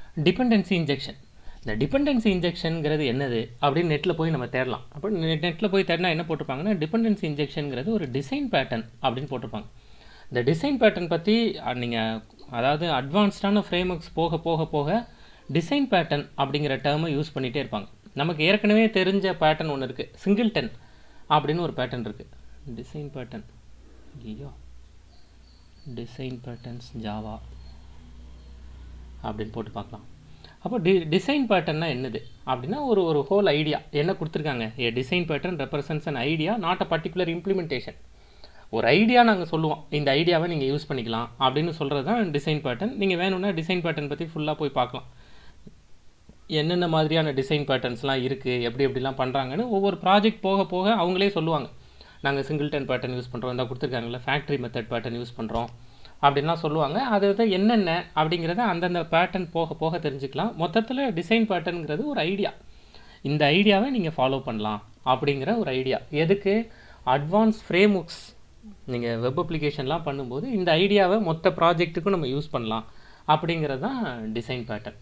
dependency injection இந்த dependency இன்ஜெக்ஷனுங்கிறது என்னது அப்படின்னு நெட்டில் போய் நம்ம தேடலாம் அப்போ நெட் நெட்டில் போய் தேடினா என்ன போட்டிருப்பாங்கன்னா டிபெண்டன்சி இன்ஜெக்ஷனுங்கிறது ஒரு டிசைன் பேட்டர்ன் அப்படின்னு போட்டிருப்பாங்க இந்த டிசைன் பேட்டர்ன் பற்றி நீங்கள் அதாவது அட்வான்ஸ்டான ஃப்ரேம் ஒர்க்ஸ் போக போக போக டிசைன் பேட்டர்ன் அப்படிங்கிற டேர்மை யூஸ் பண்ணிகிட்டே இருப்பாங்க நமக்கு ஏற்கனவே தெரிஞ்ச பேட்டர்ன் ஒன்று இருக்குது சிங்கிள்டன் அப்படின்னு ஒரு பேட்டர்ன் இருக்குது டிசைன் பேட்டர்ன் ஐயோ டிசைன் பேட்டர்ன்ஸ் ஜாவா அப்படின்னு போட்டு பார்க்கலாம் அப்போ டி டிசைன் பேட்டர்னா என்னது அப்படின்னா ஒரு ஒரு ஹோல் ஐடியா என்ன கொடுத்துருக்காங்க a design pattern represents an idea not a particular implementation ஒரு ஐடியா நாங்கள் சொல்லுவோம் இந்த ஐடியாவை நீங்கள் யூஸ் பண்ணிக்கலாம் அப்படின்னு சொல்கிறது தான் டிசைன் பேட்டர்ன் நீங்கள் வேணும்னா டிசைன் பேட்டர்ன் பற்றி ஃபுல்லாக போய் பார்க்கலாம் என்னென்ன மாதிரியான டிசைன் பேட்டர்ன்ஸ்லாம் இருக்குது எப்படி எப்படிலாம் பண்ணுறாங்கன்னு ஒவ்வொரு ப்ராஜெக்ட் போக போக அவங்களே சொல்லுவாங்க நாங்கள் சிங்கிள்டன் பேட்டர்ன் யூஸ் பண்ணுறோம் இந்த கொடுத்துருக்காங்கல்ல ஃபேக்ட்ரி மெத்தட் பேட்டர்ன் யூஸ் பண்ணுறோம் அப்படின்லாம் சொல்லுவாங்க அது வந்து என்னென்ன அப்படிங்கிறத அந்தந்த பேட்டர்ன் போக போக தெரிஞ்சுக்கலாம் மொத்தத்தில் டிசைன் பேட்டர்னுங்கிறது ஒரு ஐடியா இந்த ஐடியாவை நீங்கள் ஃபாலோ பண்ணலாம் அப்படிங்கிற ஒரு ஐடியா எதுக்கு அட்வான்ஸ் ஃப்ரேம் ஒர்க்ஸ் நீங்கள் வெப் அப்ளிகேஷன்லாம் பண்ணும்போது இந்த ஐடியாவை மொத்த ப்ராஜெக்ட்டுக்கும் நம்ம யூஸ் பண்ணலாம் அப்படிங்கிறது தான் டிசைன் பேட்டர்ன்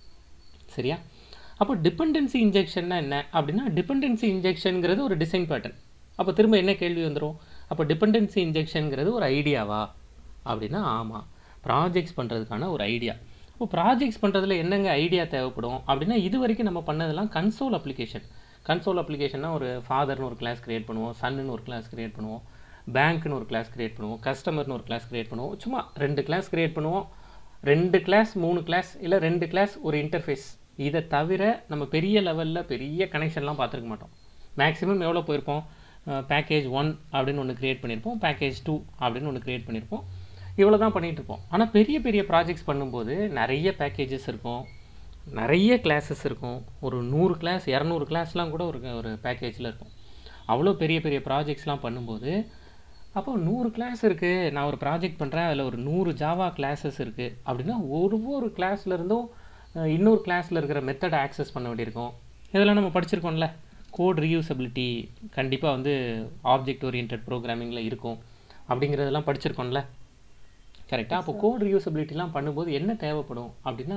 சரியா அப்போ டிபெண்டன்சி இன்ஜெக்ஷன்னா என்ன அப்படின்னா டிபெண்டன்சி இன்ஜெக்ஷனுங்கிறது ஒரு டிசைன் பேட்டர்ன் அப்போ திரும்ப என்ன கேள்வி வந்துடும் அப்போ டிபெண்டன்சி இன்ஜெக்ஷனுங்கிறது ஒரு ஐடியாவா அப்படின்னா ஆமாம் ப்ராஜெக்ட்ஸ் பண்ணுறதுக்கான ஒரு ஐடியா இப்போ ப்ராஜெக்ட்ஸ் பண்ணுறதுல என்னங்க ஐடியா தேவைப்படும் அப்படின்னா இது வரைக்கும் நம்ம பண்ணதெல்லாம் கன்சோல் அப்ளிகேஷன் கன்சோல் அப்ளிகேஷன்னா ஒரு ஃபாதர்னு ஒரு கிளாஸ் க்ரியேட் பண்ணுவோம் சன்னுன்னு ஒரு கிளாஸ் க்ரியேட் பண்ணுவோம் பேங்க்னு ஒரு கிளாஸ் க்ரியேட் பண்ணுவோம் கஸ்டமர்னு ஒரு கிளாஸ் க்ரியேட் பண்ணுவோம் சும்மா ரெண்டு கிளாஸ் க்ரியேட் பண்ணுவோம் ரெண்டு கிளாஸ் மூணு கிளாஸ் இல்லை ரெண்டு கிளாஸ் ஒரு இன்டர்ஃபேஸ் இதை தவிர நம்ம பெரிய லெவலில் பெரிய கனெக்ஷன்லாம் பார்த்துருக்க மாட்டோம் மேக்ஸிமம் எவ்வளோ போயிருப்போம் பேக்கேஜ் ஒன் அப்படின்னு ஒன்று க்ரியேட் பண்ணியிருப்போம் பேக்கேஜ் டூ அப்படின்னு ஒன்று க்ரியேட் பண்ணியிருப்போம் இவ்வளோ தான் பண்ணிகிட்டு இருப்போம் ஆனால் பெரிய பெரிய ப்ராஜெக்ட்ஸ் பண்ணும்போது நிறைய பேக்கேஜஸ் இருக்கும் நிறைய கிளாஸஸ் இருக்கும் ஒரு நூறு கிளாஸ் இரநூறு கிளாஸ்லாம் கூட ஒரு ஒரு பேக்கேஜில் இருக்கும் அவ்வளோ பெரிய பெரிய ப்ராஜெக்ட்ஸ்லாம் பண்ணும்போது அப்போ நூறு கிளாஸ் இருக்குது நான் ஒரு ப்ராஜெக்ட் பண்ணுறேன் அதில் ஒரு நூறு ஜாவா கிளாஸஸ் இருக்குது அப்படின்னா ஒவ்வொரு கிளாஸில் இருந்தும் இன்னொரு கிளாஸில் இருக்கிற மெத்தடை ஆக்சஸ் பண்ண வேண்டியிருக்கும் இதெல்லாம் நம்ம படிச்சிருக்கோம்ல கோட் ரீயூசபிலிட்டி கண்டிப்பாக வந்து ஆப்ஜெக்ட் ஓரியன்ட் ப்ரோக்ராமிங்கில் இருக்கும் அப்படிங்கிறதெல்லாம் படிச்சிருக்கோம்ல கரெக்டாக அப்போ கோட் ரீயூசபிலிட்டிலாம் பண்ணும்போது என்ன தேவைப்படும் அப்படின்னா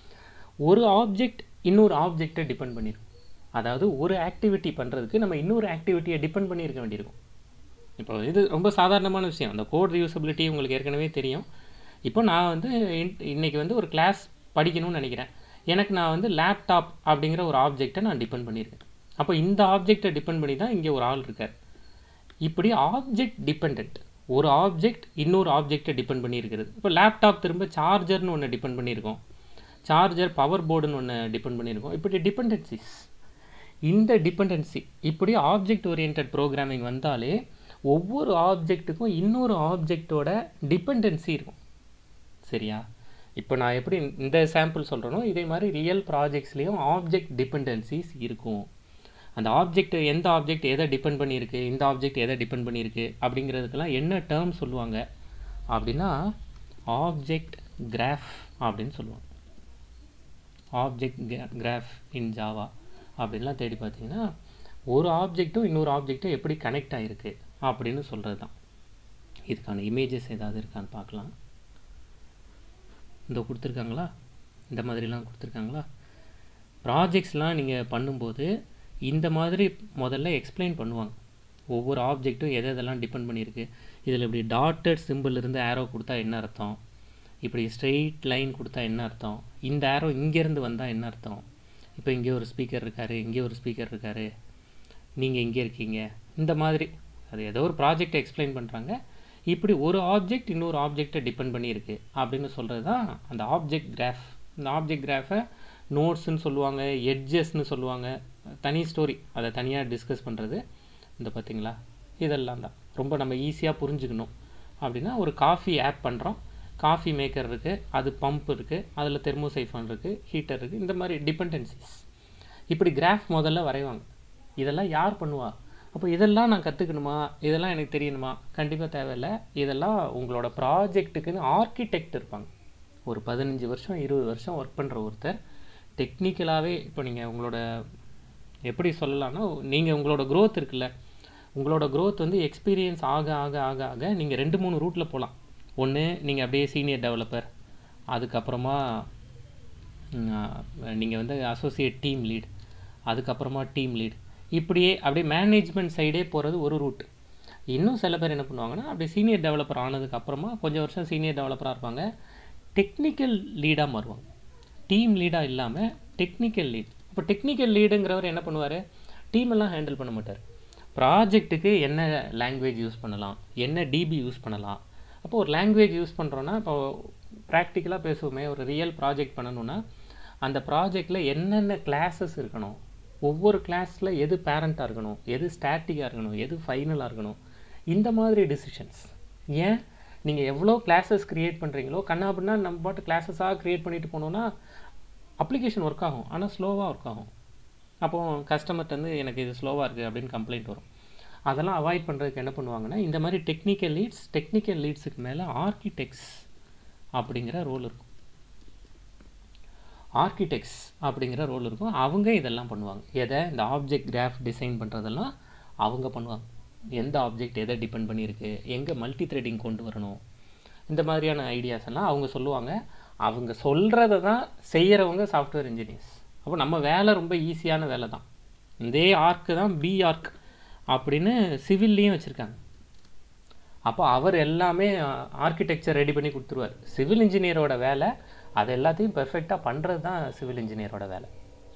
ஒரு ஆப்ஜெக்ட் இன்னொரு ஆப்ஜெக்டை டிபெண்ட் பண்ணியிருக்கும் அதாவது ஒரு ஆக்டிவிட்டி பண்ணுறதுக்கு நம்ம இன்னொரு ஆக்டிவிட்டியை டிபெண்ட் பண்ணியிருக்க வேண்டியிருக்கும் இப்போ இது ரொம்ப சாதாரணமான விஷயம் அந்த கோட் ரியூசபிலிட்டி உங்களுக்கு ஏற்கனவே தெரியும் இப்போ நான் வந்து இன்றைக்கி வந்து ஒரு கிளாஸ் படிக்கணும்னு நினைக்கிறேன் எனக்கு நான் வந்து லேப்டாப் அப்படிங்கிற ஒரு ஆப்ஜெக்டை நான் டிபெண்ட் பண்ணியிருக்கேன் அப்போ இந்த ஆப்ஜெக்டை டிபெண்ட் பண்ணி தான் இங்கே ஒரு ஆள் இருக்கார் இப்படி ஆப்ஜெக்ட் டிபெண்ட் ஒரு ஆப்ஜெக்ட் இன்னொரு ஆப்ஜெக்டை டிபெண்ட் பண்ணியிருக்கிறது இப்போ லேப்டாப் திரும்ப சார்ஜர்னு ஒன்று டிபெண்ட் பண்ணியிருக்கோம் சார்ஜர் பவர் போர்டுன்னு ஒன்று டிபெண்ட் பண்ணியிருக்கோம் இப்படி டிபெண்டன்சிஸ் இந்த டிபெண்டன்சி இப்படி ஆப்ஜெக்ட் ஓரியன்ட் ப்ரோக்ராமிங் வந்தாலே ஒவ்வொரு ஆப்ஜெக்ட்டுக்கும் இன்னொரு ஆப்ஜெக்டோட டிபெண்டன்சி இருக்கும் சரியா இப்போ நான் எப்படி இந்த சாம்பிள் சொல்கிறேனோ இதே மாதிரி ரியல் ப்ராஜெக்ட்ஸ்லேயும் ஆப்ஜெக்ட் டிபெண்டன்சிஸ் இருக்கும் அந்த ஆப்ஜெக்ட் எந்த ஆப்ஜெக்ட் எதை டிபெண்ட் பண்ணியிருக்கு இந்த ஆப்ஜெக்ட் எதை டிபெண்ட் பண்ணியிருக்கு அப்படிங்கிறதுக்கெல்லாம் என்ன டேர்ம் சொல்லுவாங்க அப்படின்னா ஆப்ஜெக்ட் கிராஃப் அப்படின்னு சொல்லுவாங்க ஆப்ஜெக்ட் கிராஃப் இன் ஜாவா அப்படின்லாம் தேடி பார்த்தீங்கன்னா ஒரு ஆப்ஜெக்ட்டும் இன்னொரு ஆப்ஜெக்ட்டும் எப்படி கனெக்ட் ஆகிருக்கு அப்படின்னு சொல்கிறது தான் இதுக்கான இமேஜஸ் ஏதாவது இருக்கான்னு பார்க்கலாம் இந்த கொடுத்துருக்காங்களா இந்த மாதிரிலாம் கொடுத்துருக்காங்களா ப்ராஜெக்ட்ஸ்லாம் நீங்கள் பண்ணும்போது இந்த மாதிரி முதல்ல எக்ஸ்பிளைன் பண்ணுவாங்க ஒவ்வொரு ஆப்ஜெக்ட்டும் எதை எதெல்லாம் டிபெண்ட் பண்ணியிருக்கு இதில் இப்படி டாட்டட் சிம்பிள் இருந்து ஆரோ கொடுத்தா என்ன அர்த்தம் இப்படி ஸ்ட்ரெயிட் லைன் கொடுத்தா என்ன அர்த்தம் இந்த ஆரோ இங்கேருந்து வந்தால் என்ன அர்த்தம் இப்போ இங்கே ஒரு ஸ்பீக்கர் இருக்கார் இங்கே ஒரு ஸ்பீக்கர் இருக்கார் நீங்கள் இங்கே இருக்கீங்க இந்த மாதிரி அது ஏதோ ஒரு ப்ராஜெக்டை எக்ஸ்பிளைன் பண்ணுறாங்க இப்படி ஒரு ஆப்ஜெக்ட் இன்னொரு ஆப்ஜெக்டை டிபெண்ட் பண்ணியிருக்கு அப்படின்னு சொல்கிறது தான் அந்த ஆப்ஜெக்ட் கிராஃப் இந்த ஆப்ஜெக்ட் கிராஃபை நோட்ஸ்ன்னு சொல்லுவாங்க எட்ஜஸ்ன்னு சொல்லுவாங்க தனி ஸ்டோரி அதை தனியாக டிஸ்கஸ் பண்ணுறது இந்த பார்த்தீங்களா இதெல்லாம் தான் ரொம்ப நம்ம ஈஸியாக புரிஞ்சுக்கணும் அப்படின்னா ஒரு காஃபி ஆப் பண்ணுறோம் காஃபி மேக்கர் இருக்குது அது பம்ப் இருக்குது அதில் தெர்மோசைஃபான் இருக்குது ஹீட்டர் இருக்குது இந்த மாதிரி டிபெண்டன்சிஸ் இப்படி கிராஃப் முதல்ல வரைவாங்க இதெல்லாம் யார் பண்ணுவா அப்போ இதெல்லாம் நான் கற்றுக்கணுமா இதெல்லாம் எனக்கு தெரியணுமா கண்டிப்பாக தேவையில்லை இதெல்லாம் உங்களோட ப்ராஜெக்ட்டுக்குன்னு ஆர்கிடெக்ட் இருப்பாங்க ஒரு பதினஞ்சு வருஷம் இருபது வருஷம் ஒர்க் பண்ணுற ஒருத்தர் டெக்னிக்கலாகவே இப்போ நீங்கள் உங்களோட எப்படி சொல்லலாம்னா நீங்கள் உங்களோட க்ரோத் இருக்குல்ல உங்களோட க்ரோத் வந்து எக்ஸ்பீரியன்ஸ் ஆக ஆக ஆக ஆக நீங்கள் ரெண்டு மூணு ரூட்டில் போகலாம் ஒன்று நீங்கள் அப்படியே சீனியர் டெவலப்பர் அதுக்கப்புறமா நீங்கள் வந்து அசோசியேட் டீம் லீட் அதுக்கப்புறமா டீம் லீட் இப்படியே அப்படியே மேனேஜ்மெண்ட் சைடே போகிறது ஒரு ரூட் இன்னும் சில பேர் என்ன பண்ணுவாங்கன்னா அப்படி சீனியர் டெவலப்பர் ஆனதுக்கு அப்புறமா கொஞ்சம் வருஷம் சீனியர் டெவலப்பராக இருப்பாங்க டெக்னிக்கல் லீடாக மாறுவாங்க டீம் லீடாக இல்லாமல் டெக்னிக்கல் லீட் இப்போ டெக்னிக்கல் லீடுங்கிறவர் என்ன பண்ணுவார் டீம் எல்லாம் ஹேண்டில் பண்ண மாட்டார் ப்ராஜெக்ட்டுக்கு என்ன லாங்குவேஜ் யூஸ் பண்ணலாம் என்ன டிபி யூஸ் பண்ணலாம் அப்போ ஒரு லாங்குவேஜ் யூஸ் பண்ணுறோன்னா இப்போ ப்ராக்டிக்கலாக பேசுவோமே ஒரு ரியல் ப்ராஜெக்ட் பண்ணணும்னா அந்த ப்ராஜெக்டில் என்னென்ன கிளாஸஸ் இருக்கணும் ஒவ்வொரு கிளாஸில் எது பேரண்ட்டாக இருக்கணும் எது ஸ்டாட்டிக்காக இருக்கணும் எது ஃபைனலாக இருக்கணும் இந்த மாதிரி டிசிஷன்ஸ் ஏன் நீங்கள் எவ்வளோ கிளாஸஸ் க்ரியேட் பண்ணுறீங்களோ கண்ணா அப்படின்னா நம்ம பாட்டு கிளாஸஸாக க்ரியேட் பண்ணிட்டு போனோம்னா அப்ளிகேஷன் ஒர்க் ஆகும் ஆனால் ஸ்லோவாக ஒர்க் ஆகும் அப்போது கஸ்டமர்கிட்ட வந்து எனக்கு இது ஸ்லோவாக இருக்குது அப்படின்னு கம்ப்ளைண்ட் வரும் அதெல்லாம் அவாய்ட் பண்ணுறதுக்கு என்ன பண்ணுவாங்கன்னா இந்த மாதிரி டெக்னிக்கல் லீட்ஸ் டெக்னிக்கல் லீட்ஸுக்கு மேலே ஆர்கிடெக்ட்ஸ் அப்படிங்கிற ரோல் இருக்கும் ஆர்கிடெக்ட்ஸ் அப்படிங்கிற ரோல் இருக்கும் அவங்க இதெல்லாம் பண்ணுவாங்க எதை இந்த ஆப்ஜெக்ட் கிராஃப் டிசைன் பண்ணுறதெல்லாம் அவங்க பண்ணுவாங்க எந்த ஆப்ஜெக்ட் எதை டிபெண்ட் பண்ணியிருக்கு எங்கே மல்டி த்ரெட்டிங் கொண்டு வரணும் இந்த மாதிரியான ஐடியாஸ் எல்லாம் அவங்க சொல்லுவாங்க அவங்க சொல்கிறத தான் செய்கிறவங்க சாஃப்ட்வேர் இன்ஜினியர்ஸ் அப்போ நம்ம வேலை ரொம்ப ஈஸியான வேலை தான் இதே ஆர்க்கு தான் பி ஆர்க் அப்படின்னு சிவில்லையும் வச்சுருக்காங்க அப்போ அவர் எல்லாமே ஆர்கிடெக்சர் ரெடி பண்ணி கொடுத்துருவார் சிவில் இன்ஜினியரோட வேலை அது எல்லாத்தையும் பெர்ஃபெக்டாக பண்ணுறது தான் சிவில் இன்ஜினியரோட வேலை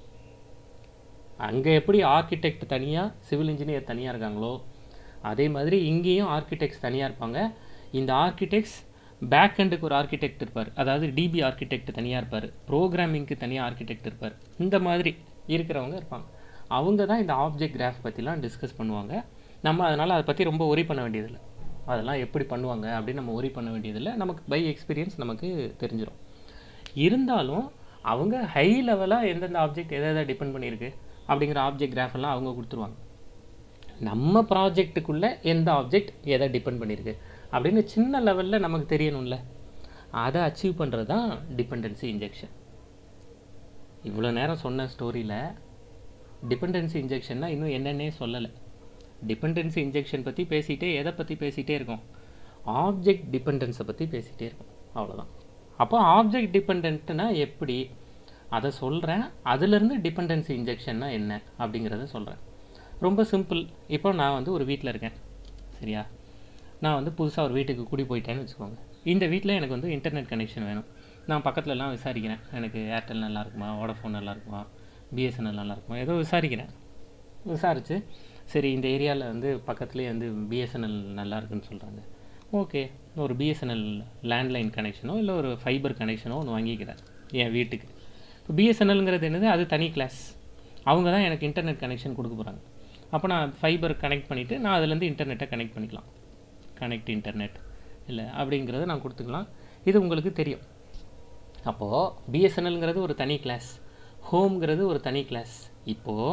அங்கே எப்படி ஆர்கிடெக்ட் தனியாக சிவில் இன்ஜினியர் தனியாக இருக்காங்களோ அதே மாதிரி இங்கேயும் ஆர்கிடெக்ட்ஸ் தனியாக இருப்பாங்க இந்த ஆர்கிடெக்ட்ஸ் பேக் எண்டுக்கு ஒரு ஆர்கிடெக்ட் இருப்பார் அதாவது டிபி ஆர்கிடெக்ட் தனியாக இருப்பார் ப்ரோக்ராமிங்க்கு தனியாக ஆர்கிடெக்ட் இருப்பார் இந்த மாதிரி இருக்கிறவங்க இருப்பாங்க அவங்க தான் இந்த ஆப்ஜெக்ட் கிராஃப் பற்றிலாம் டிஸ்கஸ் பண்ணுவாங்க நம்ம அதனால் அதை பற்றி ரொம்ப ஒரி பண்ண வேண்டியதில்லை அதெல்லாம் எப்படி பண்ணுவாங்க அப்படின்னு நம்ம ஒரி பண்ண வேண்டியதில்லை நமக்கு பை எக்ஸ்பீரியன்ஸ் நமக்கு தெரிஞ்சிடும் இருந்தாலும் அவங்க ஹை லெவலாக எந்தெந்த ஆப்ஜெக்ட் எதை எதை டிபெண்ட் பண்ணியிருக்கு அப்படிங்கிற ஆப்ஜெக்ட் கிராஃப் எல்லாம் அவங்க கொடுத்துருவாங்க நம்ம ப்ராஜெக்ட்டுக்குள்ளே எந்த ஆப்ஜெக்ட் எதை டிபெண்ட் பண்ணியிருக்கு அப்படின்னு சின்ன லெவலில் நமக்கு தெரியணும்ல அதை அச்சீவ் பண்ணுறது தான் டிபெண்டன்சி இன்ஜெக்ஷன் இவ்வளோ நேரம் சொன்ன ஸ்டோரியில் டிபெண்டன்சி இன்ஜெக்ஷன்னா இன்னும் என்னன்னே சொல்லலை டிபெண்டன்சி இன்ஜெக்ஷன் பற்றி பேசிகிட்டே எதை பற்றி பேசிகிட்டே இருக்கோம் ஆப்ஜெக்ட் டிபெண்டன்ஸை பற்றி பேசிகிட்டே இருக்கோம் அவ்வளோதான் அப்போ ஆப்ஜெக்ட் டிபெண்ட்னா எப்படி அதை சொல்கிறேன் அதுலேருந்து டிபெண்டன்சி இன்ஜெக்ஷன்னா என்ன அப்படிங்கிறத சொல்கிறேன் ரொம்ப சிம்பிள் இப்போ நான் வந்து ஒரு வீட்டில் இருக்கேன் சரியா நான் வந்து புதுசாக ஒரு வீட்டுக்கு குடி போயிட்டேன்னு வச்சுக்கோங்க இந்த வீட்டில் எனக்கு வந்து இன்டர்நெட் கனெக்ஷன் வேணும் நான் பக்கத்துலலாம் விசாரிக்கிறேன் எனக்கு ஏர்டெல் நல்லா இருக்குமா வோடஃபோன் நல்லா இருக்குமா பிஎஸ்என்எல் நல்லா இருக்குமா ஏதோ விசாரிக்கிறேன் விசாரித்து சரி இந்த ஏரியாவில் வந்து பக்கத்துலேயே வந்து பிஎஸ்என்எல் நல்லா இருக்குன்னு சொல்கிறாங்க ஓகே ஒரு பிஎஸ்என்எல் லேண்ட்லைன் கனெக்ஷனோ இல்லை ஒரு ஃபைபர் கனெக்ஷனோ ஒன்று வாங்கிக்கிறேன் என் வீட்டுக்கு இப்போ பிஎஸ்என்எல்ங்கிறது என்னது அது தனி கிளாஸ் அவங்க தான் எனக்கு இன்டர்நெட் கனெக்ஷன் கொடுக்க போகிறாங்க அப்போ நான் ஃபைபர் கனெக்ட் பண்ணிவிட்டு நான் அதுலேருந்து இன்டர்நெட்டை கனெக்ட் பண்ணிக்கலாம் கனெக்ட் இன்டர்நெட் இல்லை அப்படிங்கிறத நான் கொடுத்துக்கலாம் இது உங்களுக்கு தெரியும் அப்போது பிஎஸ்என்எல்ங்கிறது ஒரு தனி கிளாஸ் ஹோம்ங்கிறது ஒரு தனி கிளாஸ் இப்போது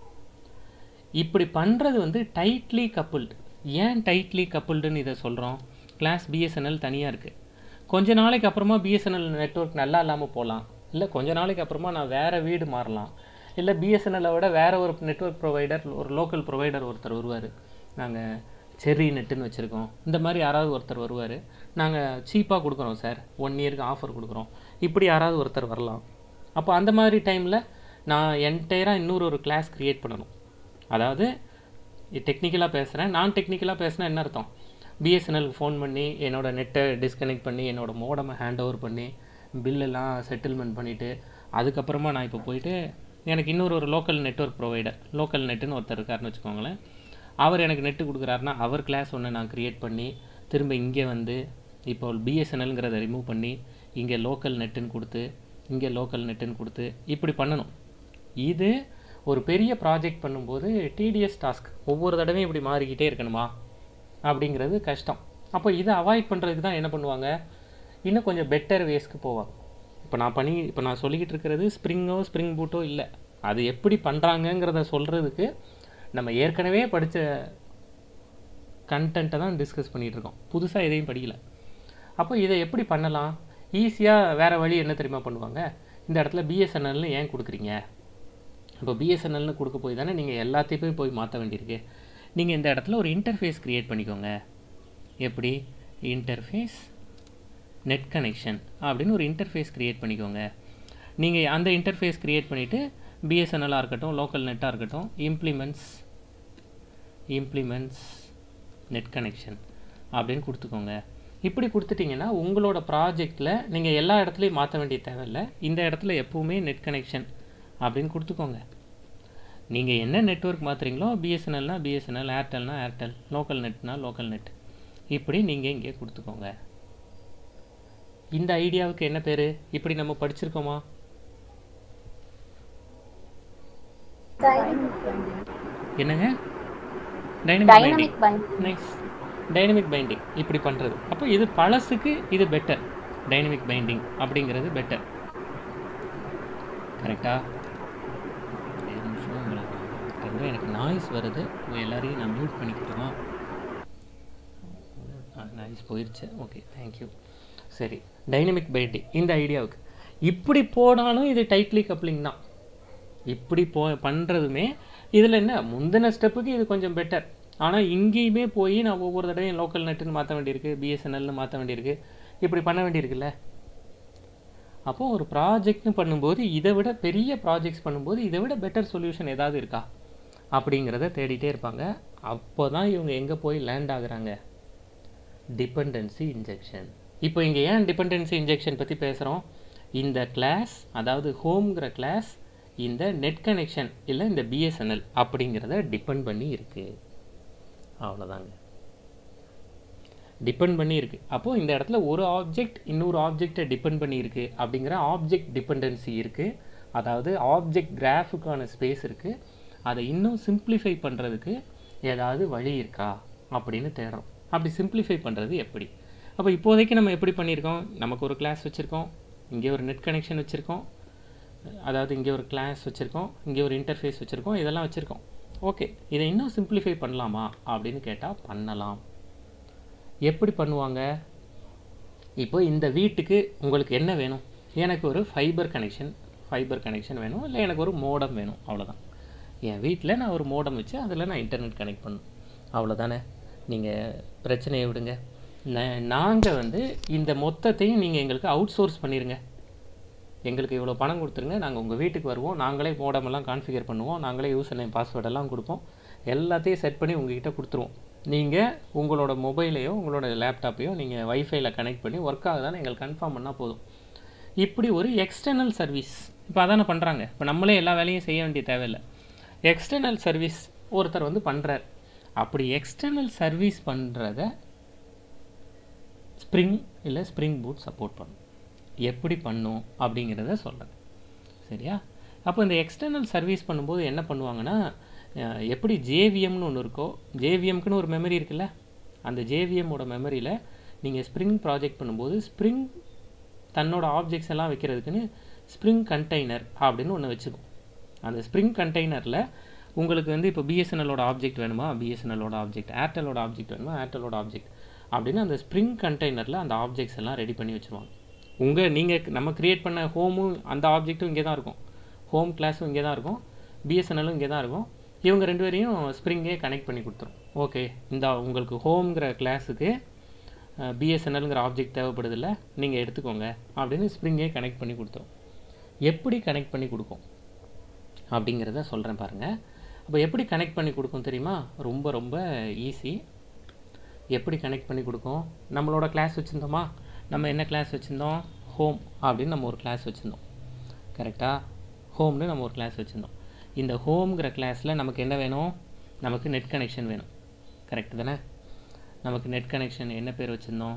இப்படி பண்ணுறது வந்து டைட்லி கப்புல்டு ஏன் டைட்லி கப்புல்டுன்னு இதை சொல்கிறோம் கிளாஸ் பிஎஸ்என்எல் தனியாக இருக்குது கொஞ்ச நாளைக்கு அப்புறமா பிஎஸ்என்எல் நெட்ஒர்க் நல்லா இல்லாமல் போகலாம் இல்லை கொஞ்ச நாளைக்கு அப்புறமா நான் வேறு வீடு மாறலாம் இல்லை பிஎஸ்என்எல்லை விட வேறு ஒரு நெட்ஒர்க் ப்ரொவைடர் ஒரு லோக்கல் ப்ரொவைடர் ஒருத்தர் வருவார் நாங்கள் செர்ரி நெட்டுன்னு வச்சுருக்கோம் இந்த மாதிரி யாராவது ஒருத்தர் வருவார் நாங்கள் சீப்பாக கொடுக்குறோம் சார் ஒன் இயருக்கு ஆஃபர் கொடுக்குறோம் இப்படி யாராவது ஒருத்தர் வரலாம் அப்போ அந்த மாதிரி டைமில் நான் என்டையராக இன்னொரு ஒரு கிளாஸ் க்ரியேட் பண்ணணும் அதாவது டெக்னிக்கலாக பேசுகிறேன் நான் டெக்னிக்கலாக பேசினா என்ன அர்த்தம் பிஎஸ்என்எலுக்கு ஃபோன் பண்ணி என்னோடய நெட்டை டிஸ்கனெக்ட் பண்ணி என்னோடய மோடமை ஹேண்ட் ஓவர் பண்ணி பில்லெல்லாம் செட்டில்மெண்ட் பண்ணிவிட்டு அதுக்கப்புறமா நான் இப்போ போயிட்டு எனக்கு இன்னொரு ஒரு லோக்கல் நெட்ஒர்க் ப்ரொவைடர் லோக்கல் நெட்டுன்னு ஒருத்தர் இருக்காருன்னு வச்சுக்கோங்களேன் அவர் எனக்கு நெட்டு கொடுக்குறாருன்னா அவர் கிளாஸ் ஒன்று நான் க்ரியேட் பண்ணி திரும்ப இங்கே வந்து இப்போ பிஎஸ்என்எல்ங்கிறத ரிமூவ் பண்ணி இங்கே லோக்கல் நெட்டுன்னு கொடுத்து இங்கே லோக்கல் நெட்டுன்னு கொடுத்து இப்படி பண்ணணும் இது ஒரு பெரிய ப்ராஜெக்ட் பண்ணும்போது டிடிஎஸ் டாஸ்க் ஒவ்வொரு தடவையும் இப்படி மாறிக்கிட்டே இருக்கணுமா அப்படிங்கிறது கஷ்டம் அப்போ இதை அவாய்ட் பண்ணுறதுக்கு தான் என்ன பண்ணுவாங்க இன்னும் கொஞ்சம் பெட்டர் வேஸ்க்கு போவாங்க இப்போ நான் பண்ணி இப்போ நான் சொல்லிக்கிட்டு இருக்கிறது ஸ்ப்ரிங்கோ ஸ்ப்ரிங் பூட்டோ இல்லை அது எப்படி பண்ணுறாங்கங்கிறத சொல்கிறதுக்கு நம்ம ஏற்கனவே படித்த கண்டென்ட்டை தான் டிஸ்கஸ் பண்ணிகிட்டு இருக்கோம் புதுசாக எதையும் படிக்கல அப்போ இதை எப்படி பண்ணலாம் ஈஸியாக வேறு வழி என்ன தெரியுமா பண்ணுவாங்க இந்த இடத்துல பிஎஸ்என்எல்னு ஏன் கொடுக்குறீங்க இப்போ பிஎஸ்என்எல்னு கொடுக்க போய் தானே நீங்கள் எல்லாத்தையுமே போய் மாற்ற வேண்டியிருக்கு நீங்கள் இந்த இடத்துல ஒரு இன்டர்ஃபேஸ் க்ரியேட் பண்ணிக்கோங்க எப்படி இன்டர்ஃபேஸ் நெட் கனெக்ஷன் அப்படின்னு ஒரு இன்டர்ஃபேஸ் க்ரியேட் பண்ணிக்கோங்க நீங்கள் அந்த இன்டர்ஃபேஸ் க்ரியேட் பண்ணிவிட்டு பிஎஸ்என்எல்லாக இருக்கட்டும் லோக்கல் நெட்டாக இருக்கட்டும் இம்ப்ளிமெண்ட்ஸ் இம்ப்ளிமெண்ட்ஸ் நெட் கனெக்ஷன் அப்படின்னு கொடுத்துக்கோங்க இப்படி கொடுத்துட்டிங்கன்னா உங்களோட ப்ராஜெக்டில் நீங்கள் எல்லா இடத்துலையும் மாற்ற வேண்டிய தேவையில்லை இந்த இடத்துல எப்போவுமே நெட் கனெக்ஷன் அப்படின்னு கொடுத்துக்கோங்க நீங்கள் என்ன நெட்ஒர்க் மாற்றுறீங்களோ பிஎஸ்என்எல்னா பிஎஸ்என்எல் ஏர்டெல்னா ஏர்டெல் லோக்கல் நெட்னா லோக்கல் நெட் இப்படி நீங்கள் இங்கே கொடுத்துக்கோங்க இந்த ஐடியாவுக்கு என்ன பேர் இப்படி நம்ம படிச்சிருக்கோமா என்னங்க dynamic binding dynamic bind nice dynamic binding இப்படி பண்ணுறது அப்போ இது பழசுக்கு இது பெட்டர் டைனமிக் பைண்டிங் அப்படிங்கிறது பெட்டர் கரெக்டா ஒரு நிமிஷம் உங்களுக்கு ரொம்ப எனக்கு நாய்ஸ் வருது உங்க எல்லாரையும் நான் மியூட் பண்ணிக்கிட்டுமா நாய்ஸ் போயிடுச்சு ஓகே தேங்க்யூ சரி டைனமிக் பைண்டிங் இந்த ஐடியாவுக்கு இப்படி போனாலும் இது டைட்லி கப்ளிங் தான் இப்படி போ பண்ணுறதுமே இதில் என்ன முந்தின ஸ்டெப்புக்கு இது கொஞ்சம் பெட்டர் ஆனால் இங்கேயுமே போய் நான் ஒவ்வொரு தடவையும் லோக்கல் நெட்டுன்னு மாற்ற வேண்டியிருக்கு பிஎஸ்என்எல்னு மாற்ற வேண்டியிருக்கு இப்படி பண்ண வேண்டியிருக்குல்ல அப்போது ஒரு ப்ராஜெக்ட்னு பண்ணும்போது இதை விட பெரிய ப்ராஜெக்ட்ஸ் பண்ணும்போது இதை விட பெட்டர் சொல்யூஷன் ஏதாவது இருக்கா அப்படிங்கிறத தேடிட்டே இருப்பாங்க அப்போ தான் இவங்க எங்கே போய் லேண்ட் ஆகுறாங்க டிபெண்டன்சி இன்ஜெக்ஷன் இப்போ இங்கே ஏன் டிபெண்டன்சி இன்ஜெக்ஷன் பற்றி பேசுகிறோம் இந்த கிளாஸ் அதாவது ஹோம்ங்கிற கிளாஸ் இந்த நெட் கனெக்ஷன் இல்லை இந்த பிஎஸ்என்எல் அப்படிங்கிறத டிபெண்ட் பண்ணி இருக்குது அவ்வளோதாங்க டிபெண்ட் பண்ணி இருக்குது அப்போது இந்த இடத்துல ஒரு ஆப்ஜெக்ட் இன்னொரு ஆப்ஜெக்டை டிபெண்ட் பண்ணி இருக்கு அப்படிங்கிற ஆப்ஜெக்ட் டிபெண்டன்சி இருக்குது அதாவது ஆப்ஜெக்ட் கிராஃபுக்கான ஸ்பேஸ் இருக்குது அதை இன்னும் சிம்பிளிஃபை பண்ணுறதுக்கு ஏதாவது வழி இருக்கா அப்படின்னு தேடுறோம் அப்படி சிம்பிளிஃபை பண்ணுறது எப்படி அப்போ இப்போதைக்கு நம்ம எப்படி பண்ணியிருக்கோம் நமக்கு ஒரு கிளாஸ் வச்சுருக்கோம் இங்கே ஒரு நெட் கனெக்ஷன் வச்சுருக்கோம் அதாவது இங்கே ஒரு கிளாஸ் வச்சுருக்கோம் இங்கே ஒரு இன்டர்ஃபேஸ் வச்சுருக்கோம் இதெல்லாம் வச்சுருக்கோம் ஓகே இதை இன்னும் சிம்பிளிஃபை பண்ணலாமா அப்படின்னு கேட்டால் பண்ணலாம் எப்படி பண்ணுவாங்க இப்போ இந்த வீட்டுக்கு உங்களுக்கு என்ன வேணும் எனக்கு ஒரு ஃபைபர் கனெக்ஷன் ஃபைபர் கனெக்ஷன் வேணும் இல்லை எனக்கு ஒரு மோடம் வேணும் அவ்வளோதான் என் வீட்டில் நான் ஒரு மோடம் வச்சு அதில் நான் இன்டர்நெட் கனெக்ட் பண்ணணும் அவ்வளோதானே நீங்கள் பிரச்சனையை விடுங்க நாங்கள் வந்து இந்த மொத்தத்தையும் நீங்கள் எங்களுக்கு அவுட் சோர்ஸ் பண்ணிடுங்க எங்களுக்கு இவ்வளோ பணம் கொடுத்துருங்க நாங்கள் உங்கள் வீட்டுக்கு வருவோம் நாங்களே மோடமெல்லாம் கான்ஃபிகர் பண்ணுவோம் நாங்களே யூசர் நேம் பாஸ்வேர்டெல்லாம் கொடுப்போம் எல்லாத்தையும் செட் பண்ணி உங்ககிட்ட கொடுத்துருவோம் நீங்கள் உங்களோட மொபைலையோ உங்களோட லேப்டாப்பையோ நீங்கள் வைஃபைல கனெக்ட் பண்ணி ஒர்க் ஆகுதான்னு எங்களுக்கு கன்ஃபார்ம் பண்ணால் போதும் இப்படி ஒரு எக்ஸ்டர்னல் சர்வீஸ் இப்போ அதானே பண்ணுறாங்க இப்போ நம்மளே எல்லா வேலையும் செய்ய வேண்டிய தேவையில்லை எக்ஸ்டர்னல் சர்வீஸ் ஒருத்தர் வந்து பண்ணுறார் அப்படி எக்ஸ்டர்னல் சர்வீஸ் பண்ணுறத ஸ்ப்ரிங் இல்லை ஸ்ப்ரிங் பூட் சப்போர்ட் பண்ணும் எப்படி பண்ணும் அப்படிங்கிறத சொல்கிறேன் சரியா அப்போ இந்த எக்ஸ்டர்னல் சர்வீஸ் பண்ணும்போது என்ன பண்ணுவாங்கன்னா அஹ், எப்படி ஜேவிஎம்னு ஒன்று இருக்கோ ஜேவிஎம்க்குன்னு ஒரு மெமரி இருக்குல்ல அந்த ஜேவிஎம்மோட மெமரியில் நீங்கள் ஸ்ப்ரிங் ப்ராஜெக்ட் பண்ணும்போது ஸ்ப்ரிங் தன்னோட ஆப்ஜெக்ட்ஸ் எல்லாம் வைக்கிறதுக்குன்னு ஸ்ப்ரிங் கண்டெய்னர் அப்படின்னு ஒன்று வச்சுக்கும் அந்த ஸ்ப்ரிங் கண்டெய்னரில் உங்களுக்கு வந்து இப்போ பிஎஸ்என்எலோட ஆப்ஜெக்ட் வேணுமா பிஎஸ்என்எலோட ஆப்ஜெக்ட் ஏர்டெலோட ஆப்ஜெக்ட் வேணுமா ஏர்டெலோட ஆப்ஜெக்ட் அப்படின்னு அந்த ஸ்ப்ரிங் கண்டெய்னரில் அந்த ஆப்ஜெக்ட்ஸ் எல்லாம் ரெடி பண்ணி வச்சுருவாங்க உங்கள் நீங்கள் நம்ம க்ரியேட் பண்ண ஹோமும் அந்த ஆப்ஜெக்ட்டும் இங்கே தான் இருக்கும் ஹோம் கிளாஸும் இங்கே தான் இருக்கும் பிஎஸ்என்எல்லும் இங்கே தான் இருக்கும் இவங்க ரெண்டு பேரையும் ஸ்ப்ரிங்கே கனெக்ட் பண்ணி கொடுத்துரும் ஓகே இந்த உங்களுக்கு ஹோம்ங்கிற கிளாஸுக்கு பிஎஸ்என்எல்ங்கிற ஆப்ஜெக்ட் தேவைப்படுதில்ல நீங்கள் எடுத்துக்கோங்க அப்படின்னு ஸ்ப்ரிங்கே கனெக்ட் பண்ணி கொடுத்துரும் எப்படி கனெக்ட் பண்ணி கொடுக்கும் அப்படிங்கிறத சொல்கிறேன் பாருங்கள் அப்போ எப்படி கனெக்ட் பண்ணி கொடுக்கும் தெரியுமா ரொம்ப ரொம்ப ஈஸி எப்படி கனெக்ட் பண்ணி கொடுக்கும் நம்மளோட கிளாஸ் வச்சுருந்தோமா நம்ம என்ன கிளாஸ் வச்சுருந்தோம் ஹோம் அப்படின்னு நம்ம ஒரு கிளாஸ் வச்சுருந்தோம் கரெக்டாக ஹோம்னு நம்ம ஒரு கிளாஸ் வச்சுருந்தோம் இந்த ஹோம்ங்கிற கிளாஸில் நமக்கு என்ன வேணும் நமக்கு நெட் கனெக்ஷன் வேணும் கரெக்ட் தானே நமக்கு நெட் கனெக்ஷன் என்ன பேர் வச்சுருந்தோம்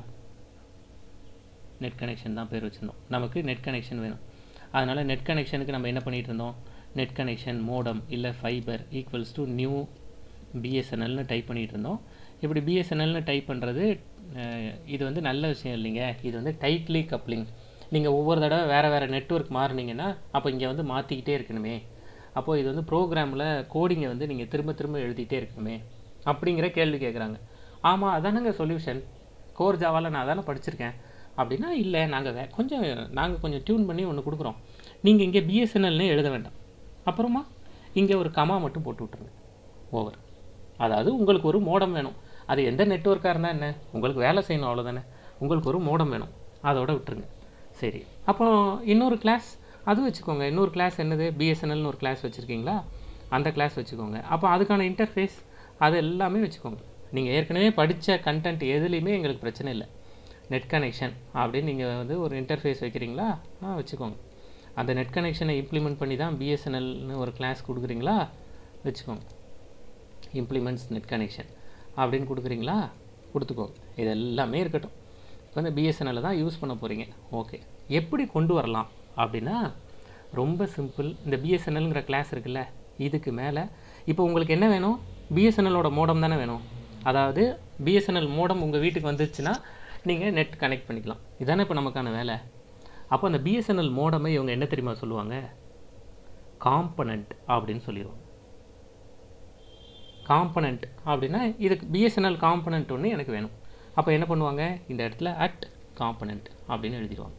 நெட் கனெக்ஷன் தான் பேர் வச்சுருந்தோம் நமக்கு நெட் கனெக்ஷன் வேணும் அதனால் நெட் கனெக்ஷனுக்கு நம்ம என்ன பண்ணிகிட்டு இருந்தோம் நெட் கனெக்ஷன் மோடம் இல்லை ஃபைபர் ஈக்குவல்ஸ் டு நியூ பிஎஸ்என்எல்னு டைப் பண்ணிகிட்டு இருந்தோம் இப்படி பிஎஸ்என்எல்னு டைப் பண்ணுறது இது வந்து நல்ல விஷயம் இல்லைங்க இது வந்து டைட்லி கப்ளிங் நீங்கள் ஒவ்வொரு தடவை வேறு வேறு நெட்வொர்க் மாறுனீங்கன்னா அப்போ இங்கே வந்து மாற்றிக்கிட்டே இருக்கணுமே அப்போது இது வந்து ப்ரோக்ராமில் கோடிங்கை வந்து நீங்கள் திரும்ப திரும்ப எழுதிட்டே இருக்கணுமே அப்படிங்கிற கேள்வி கேட்குறாங்க ஆமாம் அதானங்க சொல்யூஷன் கோர் ஜாவாவில் நான் அதானே படிச்சிருக்கேன் அப்படின்னா இல்லை நாங்கள் வே கொஞ்சம் நாங்கள் கொஞ்சம் டியூன் பண்ணி ஒன்று கொடுக்குறோம் நீங்கள் இங்கே பிஎஸ்என்எல்னு எழுத வேண்டாம் அப்புறமா இங்கே ஒரு கமா மட்டும் போட்டு விட்ருங்க ஓவர் அதாவது உங்களுக்கு ஒரு மோடம் வேணும் அது எந்த நெட்ஒர்க்காக இருந்தால் என்ன உங்களுக்கு வேலை செய்யணும் அவ்வளோதானே உங்களுக்கு ஒரு மோடம் வேணும் அதோட விட்டுருங்க சரி அப்போ இன்னொரு கிளாஸ் அது வச்சுக்கோங்க இன்னொரு கிளாஸ் என்னது பிஎஸ்என்எல்னு ஒரு கிளாஸ் வச்சுருக்கீங்களா அந்த கிளாஸ் வச்சுக்கோங்க அப்போ அதுக்கான இன்டர்ஃபேஸ் அது எல்லாமே வச்சுக்கோங்க நீங்கள் ஏற்கனவே படித்த கண்டென்ட் எதுலேயுமே எங்களுக்கு பிரச்சனை இல்லை நெட் கனெக்ஷன் அப்படின்னு நீங்கள் வந்து ஒரு இன்டர்ஃபேஸ் வைக்கிறீங்களா ஆ வச்சுக்கோங்க அந்த நெட் கனெக்ஷனை இம்ப்ளிமெண்ட் பண்ணி தான் பிஎஸ்என்எல்னு ஒரு கிளாஸ் கொடுக்குறீங்களா வச்சுக்கோங்க இம்ப்ளிமெண்ட்ஸ் நெட் கனெக்ஷன் அப்படின்னு கொடுக்குறீங்களா கொடுத்துக்கோங்க இது எல்லாமே இருக்கட்டும் இப்போ இந்த பிஎஸ்என்எல்லை தான் யூஸ் பண்ண போகிறீங்க ஓகே எப்படி கொண்டு வரலாம் அப்படின்னா ரொம்ப சிம்பிள் இந்த பிஎஸ்என்எல்ங்கிற கிளாஸ் இருக்குல்ல இதுக்கு மேலே இப்போ உங்களுக்கு என்ன வேணும் பிஎஸ்என்எலோட மோடம் தானே வேணும் அதாவது பிஎஸ்என்எல் மோடம் உங்கள் வீட்டுக்கு வந்துச்சுன்னா நீங்கள் நெட் கனெக்ட் பண்ணிக்கலாம் இதானே இப்போ நமக்கான வேலை அப்போ அந்த பிஎஸ்என்எல் மோடமை இவங்க என்ன தெரியுமா சொல்லுவாங்க காம்பனண்ட் அப்படின்னு சொல்லிடுவாங்க காம்பனண்ட் அப்படின்னா இதுக்கு பிஎஸ்என்எல் காம்பனண்ட் ஒன்று எனக்கு வேணும் அப்போ என்ன பண்ணுவாங்க இந்த இடத்துல அட் காம்பனண்ட் அப்படின்னு எழுதிடுவாங்க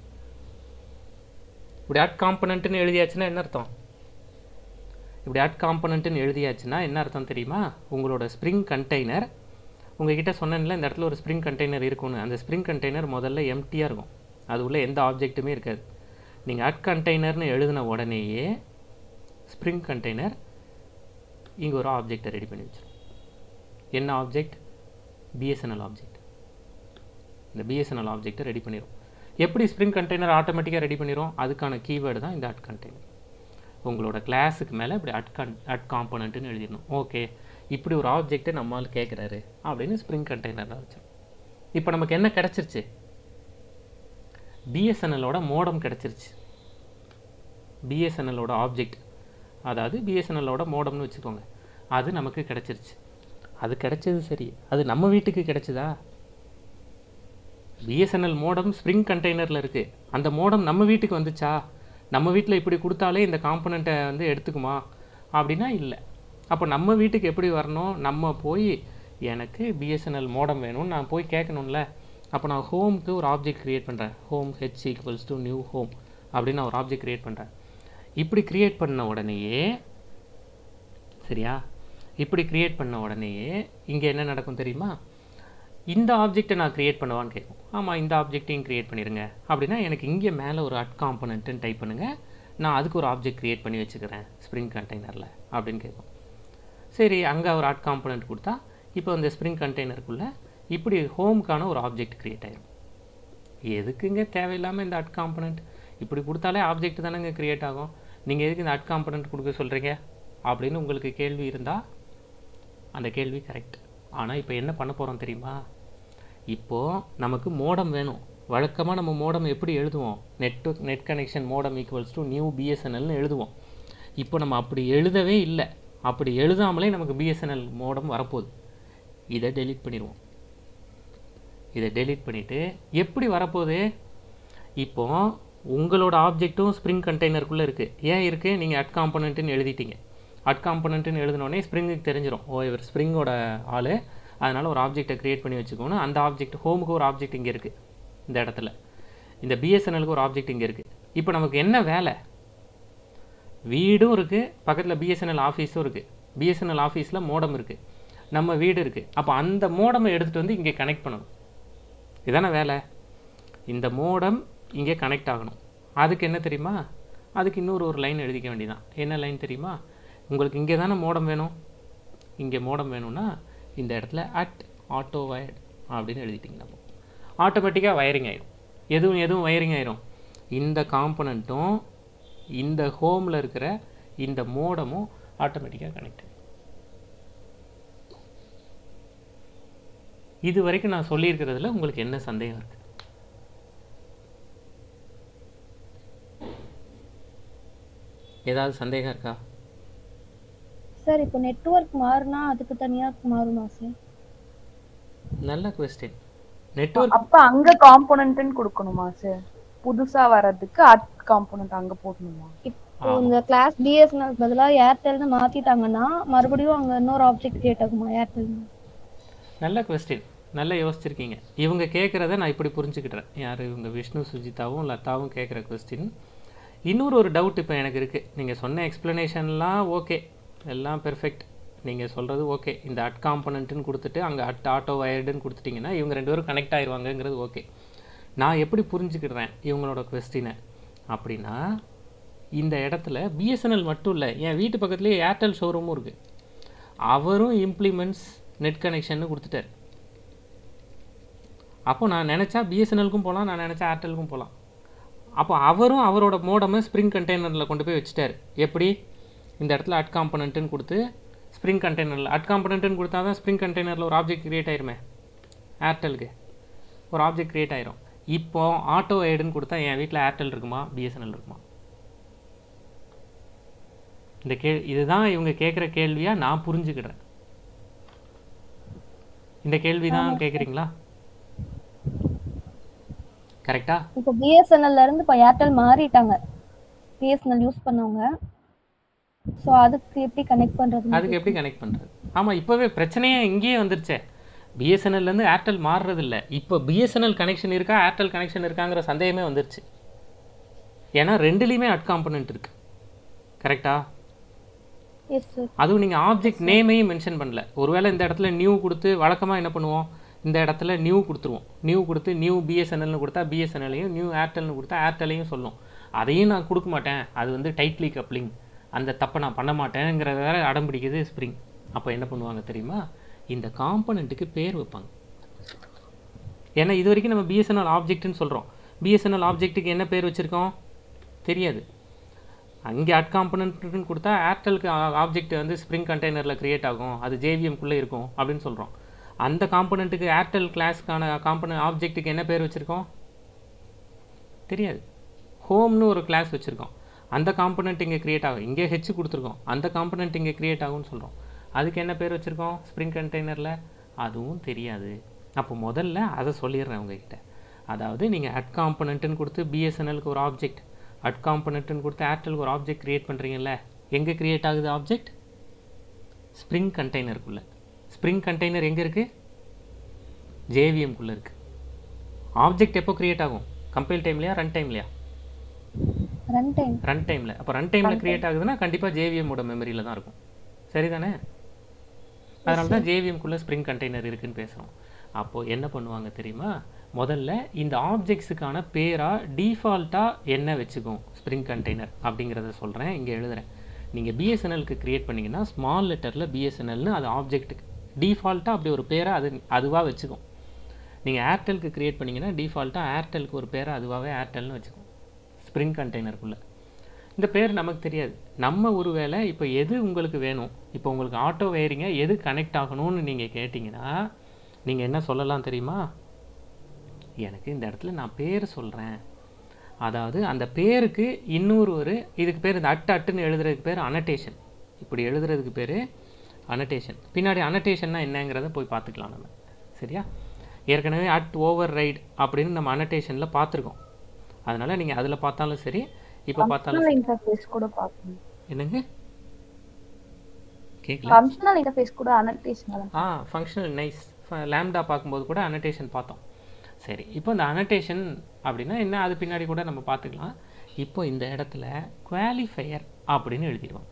இப்படி அட் காம்பனண்ட்னு எழுதியாச்சுன்னா என்ன அர்த்தம் இப்படி அட் காம்பனண்ட்னு எழுதியாச்சுன்னா என்ன அர்த்தம் தெரியுமா உங்களோட ஸ்ப்ரிங் கண்டெய்னர் உங்ககிட்ட சொன்னேன்ல இந்த இடத்துல ஒரு ஸ்ப்ரிங் கண்டெய்னர் இருக்கும்னு அந்த ஸ்ப்ரிங் கண்டெய்னர் முதல்ல எம்டியாக இருக்கும் அது உள்ள எந்த ஆப்ஜெக்ட்டுமே இருக்காது நீங்கள் அட் கண்டெய்னர்னு எழுதின உடனேயே ஸ்ப்ரிங் கண்டெய்னர் இங்கே ஒரு ஆப்ஜெக்டை ரெடி பண்ணி வச்சிடும் என்ன ஆப்ஜெக்ட் பிஎஸ்என்எல் ஆப்ஜெக்ட் இந்த பிஎஸ்என்எல் ஆப்ஜெக்டை ரெடி பண்ணிடும் எப்படி ஸ்ப்ரிங் கண்டெய்னர் ஆட்டோமேட்டிக்காக ரெடி பண்ணிடும் அதுக்கான கீவேர்டு தான் இந்த அட் கண்டெய்னர் உங்களோட கிளாஸுக்கு மேலே இப்படி அட் கன் அட் காம்பனண்ட்டுன்னு எழுதிடணும் ஓகே இப்படி ஒரு ஆப்ஜெக்ட்டை நம்மால் கேட்குறாரு அப்படின்னு ஸ்ப்ரிங் கண்டெய்னரில் வச்சோம் இப்போ நமக்கு என்ன கிடச்சிருச்சு பிஎஸ்என்எலோட மோடம் கிடச்சிருச்சு பிஎஸ்என்எலோட ஆப்ஜெக்ட் அதாவது பிஎஸ்என்எலோட மோடம்னு வச்சுக்கோங்க அது நமக்கு கிடச்சிருச்சு அது கிடைச்சது சரி அது நம்ம வீட்டுக்கு கிடைச்சதா பிஎஸ்என்எல் மோடம் ஸ்ப்ரிங் கண்டெய்னரில் இருக்குது அந்த மோடம் நம்ம வீட்டுக்கு வந்துச்சா நம்ம வீட்டில் இப்படி கொடுத்தாலே இந்த காம்பனண்ட்டை வந்து எடுத்துக்குமா அப்படின்னா இல்லை அப்போ நம்ம வீட்டுக்கு எப்படி வரணும் நம்ம போய் எனக்கு பிஎஸ்என்எல் மோடம் வேணும்னு நான் போய் கேட்கணும்ல அப்போ நான் ஹோம்க்கு ஒரு ஆப்ஜெக்ட் க்ரியேட் பண்ணுறேன் home H equals to new home அப்படின்னு நான் ஒரு ஆப்ஜெக்ட் க்ரியேட் பண்ணுறேன் இப்படி க்ரியேட் பண்ண உடனேயே சரியா இப்படி க்ரியேட் பண்ண உடனேயே இங்கே என்ன நடக்கும் தெரியுமா இந்த ஆப்ஜெக்ட்டை நான் க்ரியேட் பண்ணவான்னு கேட்கும் ஆமாம் இந்த ஆப்ஜெக்ட்டையும் க்ரியேட் பண்ணிடுங்க அப்படின்னா எனக்கு இங்கே மேலே ஒரு அட் காம்பனண்ட்டுன்னு டைப் பண்ணுங்கள் நான் அதுக்கு ஒரு ஆப்ஜெக்ட் க்ரியேட் பண்ணி வச்சுக்கிறேன் ஸ்ப்ரிங் கண்டெய்னரில் அப்படின்னு கேட்கும் சரி அங்கே ஒரு அட் காம்பனண்ட் கொடுத்தா இப்போ இந்த ஸ்ப்ரிங் கண்டெய்னருக்குள்ளே இப்படி ஹோம்க்கான ஒரு ஆப்ஜெக்ட் க்ரியேட் ஆயிடும் எதுக்குங்க தேவையில்லாமல் இந்த அட் காம்பனண்ட் இப்படி கொடுத்தாலே ஆப்ஜெக்ட் தானேங்க க்ரியேட் ஆகும் நீங்கள் எதுக்கு இந்த அட் காம்பனண்ட் கொடுக்க சொல்கிறீங்க அப்படின்னு உங்களுக்கு கேள்வி இருந்தால் அந்த கேள்வி கரெக்ட் ஆனால் இப்போ என்ன பண்ண போகிறோம் தெரியுமா இப்போது நமக்கு மோடம் வேணும் வழக்கமாக நம்ம மோடம் எப்படி எழுதுவோம் network net connection modem equals to new பிஎஸ்என்எல்னு எழுதுவோம் இப்போ நம்ம அப்படி எழுதவே இல்லை அப்படி எழுதாமலே நமக்கு பிஎஸ்என்எல் மோடம் வரப்போகுது இதை டெலீட் பண்ணிடுவோம் இதை டெலீட் பண்ணிவிட்டு எப்படி வரப்போகுது இப்போ உங்களோட ஆப்ஜெக்ட்டும் ஸ்ப்ரிங் கண்டெய்னருக்குள்ளே இருக்குது ஏன் இருக்குது நீங்கள் அட் காம்பனண்ட்டுன்னு எழுதிட்டீங்க அட் காம்பனண்ட்டுன்னு எழுதினோடனே ஸ்ப்ரிங்குக்கு தெரிஞ்சிடும் ஓ இவர் ஸ்ப்ரிங்கோட ஆள் அதனால் ஒரு ஆப்ஜெக்டை க்ரியேட் பண்ணி வச்சுக்கோணும் அந்த ஆப்ஜெக்ட் ஹோமுக்கு ஒரு ஆப்ஜெக்ட் இங்கே இருக்குது இந்த இடத்துல இந்த பிஎஸ்என்எலுக்கு ஒரு ஆப்ஜெக்ட் இங்கே இருக்குது இப்போ நமக்கு என்ன வேலை வீடும் இருக்குது பக்கத்தில் பிஎஸ்என்எல் ஆஃபீஸும் இருக்குது பிஎஸ்என்எல் ஆஃபீஸில் மோடம் இருக்குது நம்ம வீடு இருக்குது அப்போ அந்த மோடமை எடுத்துகிட்டு வந்து இங்கே கனெக்ட் பண்ணணும் இதானே வேலை இந்த மோடம் இங்கே கனெக்ட் ஆகணும் அதுக்கு என்ன தெரியுமா அதுக்கு இன்னொரு ஒரு லைன் எழுதிக்க வேண்டியதான் என்ன லைன் தெரியுமா உங்களுக்கு இங்கே தானே மோடம் வேணும் இங்கே மோடம் வேணும்னா இந்த இடத்துல அட் ஆட்டோ வயர்ட் அப்படின்னு எழுதிட்டிங்கன்னா ஆட்டோமேட்டிக்காக வயரிங் ஆயிடும் எதுவும் எதுவும் வயரிங் ஆயிரும் இந்த காம்பனண்ட்டும் இந்த ஹோமில் இருக்கிற இந்த மோடமும் ஆட்டோமேட்டிக்காக கனெக்ட் இது வரைக்கும் நான் சொல்லியிருக்கிறதுல உங்களுக்கு என்ன சந்தேகம் இருக்குது ஏதாவது சந்தேகம் இருக்கா சார் இப்போ நெட்வொர்க் மாறினா அதுக்கு தனியாக மாறுமா சார் நல்ல கொஸ்டின் நெட்வொர்க் அப்ப அங்க காம்போனன்ட்னு கொடுக்கணுமா சார் புதுசா வர்றதுக்கு அட் காம்போனன்ட் அங்க போடணுமா இப்போ இந்த கிளாஸ் பிஎஸ்என்எல் பதிலாக ஏர்டெல்னு மாற்றிட்டாங்கன்னா மறுபடியும் அங்கே இன்னொரு ஆப்ஜெக்ட் கிரியேட் ஆகுமா ஏர்டெல் நல்ல கொஸ்டின் நல்லா யோசிச்சிருக்கீங்க இவங்க கேட்குறத நான் இப்படி புரிஞ்சுக்கிட்டேன் யார் இவங்க விஷ்ணு சுஜிதாவும் லதாவும் கேட்குற கொஸ்டின் இன்னொரு ஒரு டவுட் இப்போ எனக்கு இருக்குது நீங்கள் சொன்ன எக்ஸ்ப்ளனேஷன்லாம் ஓகே எல்லாம் பெர்ஃபெக்ட் நீங்கள் சொல்கிறது ஓகே இந்த அட் காம்பனண்ட்டுன்னு கொடுத்துட்டு அங்கே அட் ஆட்டோ வயர்டுன்னு கொடுத்துட்டிங்கன்னா இவங்க ரெண்டு பேரும் கனெக்ட் ஆயிடுவாங்கங்கிறது ஓகே நான் எப்படி புரிஞ்சுக்கிடுறேன் இவங்களோட கொஸ்டினை அப்படின்னா இந்த இடத்துல பிஎஸ்என்எல் மட்டும் இல்லை என் வீட்டு பக்கத்துலேயே ஏர்டெல் ஷோரூமும் இருக்குது அவரும் இம்ப்ளிமெண்ட்ஸ் நெட் கனெக்ஷன்னு கொடுத்துட்டார் அப்போ நான் நினச்சா பிஎஸ்என்எல்க்கும் போகலாம் நான் நினச்சா ஏர்டெலுக்கும் போகலாம் அப்போ அவரும் அவரோட மோடமை ஸ்ப்ரிங் கண்டெய்னரில் கொண்டு போய் வச்சுட்டார் எப்படி இந்த இடத்துல அட் காம்பனண்ட்டுன்னு கொடுத்து ஸ்ப்ரிங் கண்டெய்னரில் அட் காம்பனண்ட்டுன்னு கொடுத்தா தான் ஸ்ப்ரிங் கண்டெய்னரில் ஒரு ஆப்ஜெக்ட் கிரியேட் ஆயிருமே ஏர்டெலுக்கு ஒரு ஆப்ஜெக்ட் கிரியேட் ஆயிரும் இப்போ ஆட்டோ ஏடுன்னு கொடுத்தா என் வீட்டில் ஏர்டெல் இருக்குமா பிஎஸ்என்எல் இருக்குமா இந்த கே இதுதான் இவங்க கேட்குற கேள்வியாக நான் புரிஞ்சுக்கிடுறேன் இந்த கேள்வி தான் கேட்குறீங்களா கரெக்டா இப்போ பிஎஸ்என்எல்ல இருந்து இப்போ ஏர்டெல் மாறிட்டாங்க பிஎஸ்என்எல் யூஸ் பண்ணவங்க ஸோ அதுக்கு எப்படி கனெக்ட் பண்றது அதுக்கு எப்படி கனெக்ட் பண்ணுறது ஆமாம் இப்போவே பிரச்சனையே இங்கேயே வந்துருச்சே பிஎஸ்என்எல்லேருந்து ஏர்டெல் மாறுறது இல்லை இப்போ பிஎஸ்என்எல் கனெக்ஷன் இருக்கா ஏர்டெல் கனெக்ஷன் இருக்காங்கிற சந்தேகமே வந்துருச்சு ஏன்னா ரெண்டுலேயுமே அட் காம்பனண்ட் இருக்கு கரெக்டா எஸ் சார் அதுவும் நீங்கள் ஆப்ஜெக்ட் நேமையும் மென்ஷன் பண்ணல ஒருவேளை இந்த இடத்துல நியூ கொடுத்து வழக்கமாக என்ன பண்ணுவோம் இந்த இடத்துல நியூ கொடுத்துருவோம் நியூ கொடுத்து நியூ பிஎஸ்என்எல்னு கொடுத்தா பிஎஸ்என்எல்லையும் நியூ ஏர்டெல்னு கொடுத்தா ஏர்டெல்லையும் சொல்லும் அதையும் நான் கொடுக்க மாட்டேன் அது வந்து டைட்லி கப்ளிங் அந்த தப்பை நான் பண்ண மாட்டேங்கிறத வேற அடம் பிடிக்குது ஸ்ப்ரிங் அப்போ என்ன பண்ணுவாங்க தெரியுமா இந்த காம்பனண்ட்டுக்கு பேர் வைப்பாங்க ஏன்னா இது வரைக்கும் நம்ம பிஎஸ்என்எல் ஆப்ஜெக்ட்னு சொல்கிறோம் பிஎஸ்என்எல் ஆப்ஜெக்ட்டுக்கு என்ன பேர் வச்சுருக்கோம் தெரியாது அங்கே அட் காம்பனண்ட்னு கொடுத்தா ஏர்டெலுக்கு ஆப்ஜெக்ட் வந்து ஸ்ப்ரிங் கண்டெய்னரில் க்ரியேட் ஆகும் அது ஜேவிஎம்குள்ளே இருக்கும் அப்படின்னு சொல்கிறோம் அந்த காம்பனண்ட்டுக்கு ஏர்டெல் கிளாஸ்க்கான காம்பனண்ட் ஆப்ஜெக்ட்டுக்கு என்ன பேர் வச்சுருக்கோம் தெரியாது ஹோம்னு ஒரு கிளாஸ் வச்சுருக்கோம் அந்த காம்பனண்ட் இங்கே க்ரியேட் ஆகும் இங்கே ஹெச் கொடுத்துருக்கோம் அந்த காம்பனண்ட் இங்கே க்ரியேட் ஆகும்னு சொல்கிறோம் அதுக்கு என்ன பேர் வச்சுருக்கோம் ஸ்ப்ரிங் கண்டெய்னரில் அதுவும் தெரியாது அப்போ முதல்ல அதை சொல்லிடுறேன் உங்ககிட்ட அதாவது நீங்கள் அட் காம்பனண்ட்டுன்னு கொடுத்து பிஎஸ்என்எலுக்கு ஒரு ஆப்ஜெக்ட் அட் காம்பனண்ட்டுன்னு கொடுத்து ஏர்டெலுக்கு ஒரு ஆப்ஜெக்ட் க்ரியேட் பண்ணுறீங்கல்ல எங்கே க்ரியேட் ஆகுது ஆப்ஜெக்ட் ஸ்ப்ரிங் கண்டெய்னருக்குள்ளே ஸ்ப்ரிங் கண்டெய்னர் எங்கே இருக்குது ஜேவிஎம்குள்ளே இருக்குது ஆப்ஜெக்ட் எப்போ க்ரியேட் ஆகும் கம்பைல் டைம்லையா ரன் டைம்லையா ரன் டைம் ரன் டைமில் அப்போ ரன் டைமில் க்ரியேட் ஆகுதுன்னா கண்டிப்பாக ஜேவிஎம்மோட மெமரியில் தான் இருக்கும் சரிதானே அதனால தான் ஜேவிஎம்குள்ளே ஸ்ப்ரிங் கண்டெய்னர் இருக்குன்னு பேசுகிறோம் அப்போது என்ன பண்ணுவாங்க தெரியுமா முதல்ல இந்த ஆப்ஜெக்ட்ஸுக்கான பேராக டிஃபால்ட்டாக என்ன வச்சுக்கும் ஸ்ப்ரிங் கண்டெய்னர் அப்படிங்கிறத சொல்கிறேன் இங்கே எழுதுறேன் நீங்கள் பிஎஸ்என்எல்க்கு க்ரியேட் பண்ணீங்கன்னா ஸ்மால் லெட்டரில் பிஎஸ்என்எல்னு அது ஆப்ஜெக்ட்டுக்கு டிஃபால்ட்டாக அப்படி ஒரு பேரை அது அதுவாக வச்சுக்கும் நீங்கள் ஏர்டெலுக்கு க்ரியேட் பண்ணீங்கன்னா டிஃபால்ட்டாக ஏர்டெலுக்கு ஒரு பேரை அதுவாகவே ஏர்டெல்னு வச்சுக்கும் ஸ்ப்ரிங் கண்டெய்னருக்குள்ளே இந்த பேர் நமக்கு தெரியாது நம்ம ஒருவேளை இப்போ எது உங்களுக்கு வேணும் இப்போ உங்களுக்கு ஆட்டோ வேரிங்க எது கனெக்ட் ஆகணும்னு நீங்கள் கேட்டிங்கன்னா நீங்கள் என்ன சொல்லலாம் தெரியுமா எனக்கு இந்த இடத்துல நான் பேர் சொல்கிறேன் அதாவது அந்த பேருக்கு இன்னொரு ஒரு இதுக்கு பேர் இந்த அட்டு அட்டுன்னு எழுதுறதுக்கு பேர் அனடேஷன் இப்படி எழுதுறதுக்கு பேர் அனடேஷன் பின்னாடி அனடேஷன்னா என்னங்கிறத போய் பார்த்துக்கலாம் நம்ம சரியா ஏற்கனவே அட் ஓவர் ரைட் அப்படின்னு நம்ம அனடேஷனில் பார்த்துருக்கோம் அதனால் நீங்கள் அதில் பார்த்தாலும் சரி இப்போ பார்த்தாலும் ஃபங்க்ஷனல் இன்டர்ஃபேஸ் கூட பார்க்கணும் என்னங்க கேட்கல ஃபங்க்ஷனல் இன்டர்ஃபேஸ் கூட annotation ah functional nice lambda பார்க்கும்போது கூட அனடேஷன் பார்த்தோம் சரி இப்போ இந்த அனடேஷன் அப்படின்னா என்ன அது பின்னாடி கூட நம்ம பார்த்துக்கலாம் இப்போ இந்த இடத்துல குவாலிஃபையர் அப்படின்னு எழுதிடுவோம்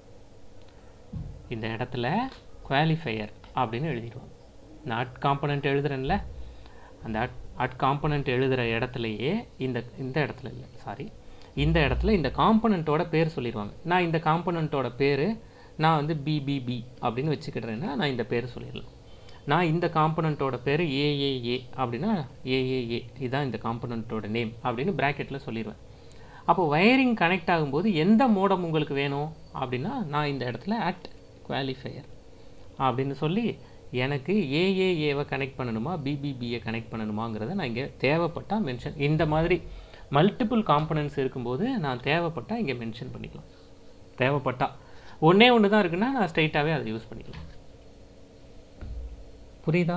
இந்த இடத்துல குவாலிஃபையர் அப்படின்னு எழுதிடுவோம் நான் அட் காம்பனண்ட் எழுதுறேன்ல அந்த அட் அட் காம்பனண்ட் எழுதுகிற இடத்துலையே இந்த இந்த இடத்துல இல்லை சாரி இந்த இடத்துல இந்த காம்பனண்ட்டோட பேர் சொல்லிடுவாங்க நான் இந்த காம்பனண்ட்டோட பேர் நான் வந்து பிபிபி அப்படின்னு வச்சுக்கிடுறேன்னா நான் இந்த பேர் சொல்லிடலாம் நான் இந்த காம்பனண்ட்டோட பேர் ஏஏஏ அப்படின்னா ஏஏஏ இதுதான் இந்த காம்பனண்ட்டோட நேம் அப்படின்னு ப்ராக்கெட்டில் சொல்லிடுவேன் அப்போ வயரிங் கனெக்ட் ஆகும்போது எந்த மோடம் உங்களுக்கு வேணும் அப்படின்னா நான் இந்த இடத்துல அட் குவாலிஃபையர் அப்படின்னு சொல்லி எனக்கு ஏஏஏவை கனெக்ட் பண்ணணுமா பிபிபியை கனெக்ட் பண்ணணுமாங்கிறத நான் இங்கே தேவைப்பட்டால் மென்ஷன் இந்த மாதிரி மல்டிபிள் காம்பனன்ட்ஸ் இருக்கும்போது நான் தேவைப்பட்டால் இங்கே மென்ஷன் பண்ணிக்கலாம் தேவைப்பட்டா ஒன்றே ஒன்று தான் இருக்குன்னா நான் ஸ்ட்ரைட்டாகவே அதை யூஸ் பண்ணிக்கலாம் புரியுதா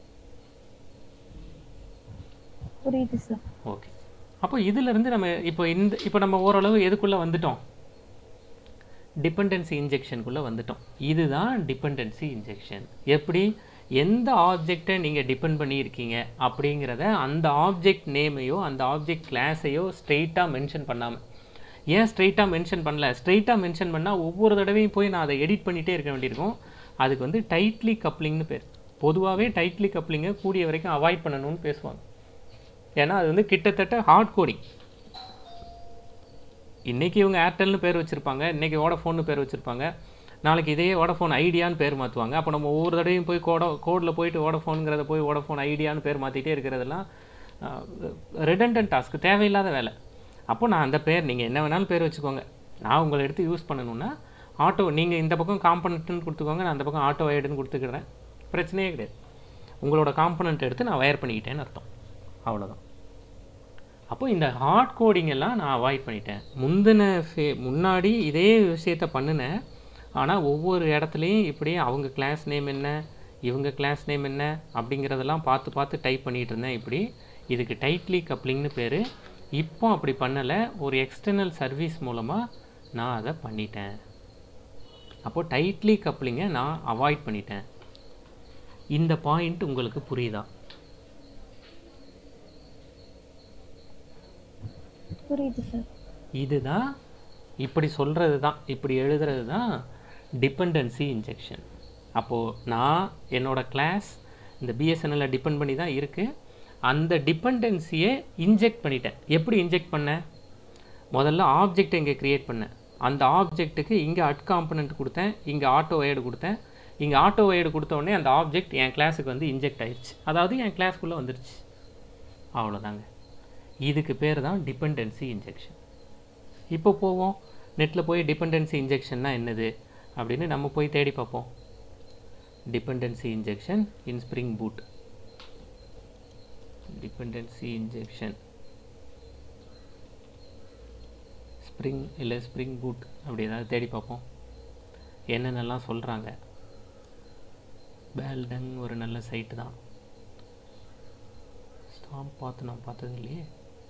புரியுது சார் ஓகே அப்போ இதிலிருந்து நம்ம இப்போ இந்த இப்போ நம்ம ஓரளவு எதுக்குள்ளே வந்துட்டோம் டிபெண்டன்சி இன்ஜெக்ஷனுக்குள்ளே வந்துட்டோம் இதுதான் டிபெண்டன்சி இன்ஜெக்ஷன் எப்படி எந்த ஆப்ஜெக்டை நீங்கள் டிபெண்ட் பண்ணியிருக்கீங்க அப்படிங்கிறத அந்த ஆப்ஜெக்ட் நேமையோ அந்த ஆப்ஜெக்ட் கிளாஸையோ ஸ்ட்ரெயிட்டாக மென்ஷன் பண்ணாமல் ஏன் ஸ்ட்ரெயிட்டாக மென்ஷன் பண்ணல ஸ்ட்ரெயிட்டாக மென்ஷன் பண்ணால் ஒவ்வொரு தடவையும் போய் நான் அதை எடிட் பண்ணிகிட்டே இருக்க வேண்டியிருக்கும் அதுக்கு வந்து டைட்லி கப்ளிங்னு பேர் பொதுவாகவே டைட்லி கப்ளிங்கை கூடிய வரைக்கும் அவாய்ட் பண்ணணும்னு பேசுவாங்க ஏன்னா அது வந்து கிட்டத்தட்ட ஹார்ட் கோடிங் இன்றைக்கி இவங்க ஏர்டெல்னு பேர் வச்சுருப்பாங்க இன்றைக்கி வோடஃபோன்னு பேர் வச்சுருப்பாங்க நாளைக்கு இதே வோடஃபோன் ஐடியான்னு பேர் மாற்றுவாங்க அப்போ நம்ம ஒவ்வொரு தடவையும் போய் கோட கோடில் போயிட்டு வோடஃபோனுங்கிறத போய் வோடஃபோன் ஐடியான்னு பேர் மாற்றிட்டே இருக்கிறதெல்லாம் ரிடண்டன்ட் டாஸ்க் தேவையில்லாத வேலை அப்போ நான் அந்த பேர் நீங்கள் என்ன வேணாலும் பேர் வச்சுக்கோங்க நான் உங்களை எடுத்து யூஸ் பண்ணணும்னா ஆட்டோ நீங்கள் இந்த பக்கம் காம்பனண்ட்டுன்னு கொடுத்துக்கோங்க நான் அந்த பக்கம் ஆட்டோ வயர்டுன்னு கொடுத்துக்கிறேன் பிரச்சனையே கிடையாது உங்களோட காம்பனண்ட் எடுத்து நான் வயர் பண்ணிக்கிட்டேன்னு அர்த்தம் அவ்வளோதான் அப்போ இந்த ஹார்ட் கோடிங் எல்லாம் நான் அவாய்ட் பண்ணிட்டேன் முந்தின ஃபே முன்னாடி இதே விஷயத்த பண்ணினேன் ஆனால் ஒவ்வொரு இடத்துலையும் இப்படியே அவங்க கிளாஸ் நேம் என்ன இவங்க கிளாஸ் நேம் என்ன அப்படிங்கிறதெல்லாம் பார்த்து பார்த்து டைப் பண்ணிகிட்டு இருந்தேன் இப்படி இதுக்கு டைட்லி கப்ளிங்னு பேர் இப்போ அப்படி பண்ணலை ஒரு எக்ஸ்டர்னல் சர்வீஸ் மூலமாக நான் அதை பண்ணிட்டேன் அப்போ டைட்லி கப்ளிங்கை நான் அவாய்ட் பண்ணிட்டேன் இந்த பாயிண்ட் உங்களுக்கு புரியுதா புரியுது சார் இதுதான் இப்படி சொல்கிறது தான் இப்படி எழுதுறது தான் டிபெண்டன்சி இன்ஜெக்ஷன் அப்போது நான் என்னோட கிளாஸ் இந்த பிஎஸ்என்எல்ல டிபெண்ட் பண்ணி தான் இருக்குது அந்த டிபெண்டன்சியை இன்ஜெக்ட் பண்ணிட்டேன் எப்படி இன்ஜெக்ட் பண்ணேன் முதல்ல ஆப்ஜெக்ட் இங்கே க்ரியேட் பண்ணேன் அந்த ஆப்ஜெக்ட்டுக்கு இங்கே அட் காம்பனண்ட் கொடுத்தேன் இங்கே ஆட்டோ வயர்டு கொடுத்தேன் இங்கே ஆட்டோ வயர்டு கொடுத்த உடனே அந்த ஆப்ஜெக்ட் என் கிளாஸுக்கு வந்து இன்ஜெக்ட் ஆயிடுச்சு அதாவது என் கிளாஸ்க்குள்ளே வந்துருச்சு அவ்வளோதாங்க இதுக்கு பேர் தான் டிபெண்டன்சி இன்ஜெக்ஷன் இப்போ போவோம் நெட்டில் போய் டிபெண்டன்சி இன்ஜெக்ஷன்னா என்னது அப்படின்னு நம்ம போய் தேடி பார்ப்போம் dependency injection in Spring Boot dependency injection Spring இல்லை ஸ்ப்ரிங் பூட் அப்படி ஏதாவது தேடி பார்ப்போம் என்னென்னலாம் சொல்கிறாங்க பேல்டன் ஒரு நல்ல சைட்டு தான் ஸ்டாம்ப் பார்த்து நான் பார்த்தது இல்லையே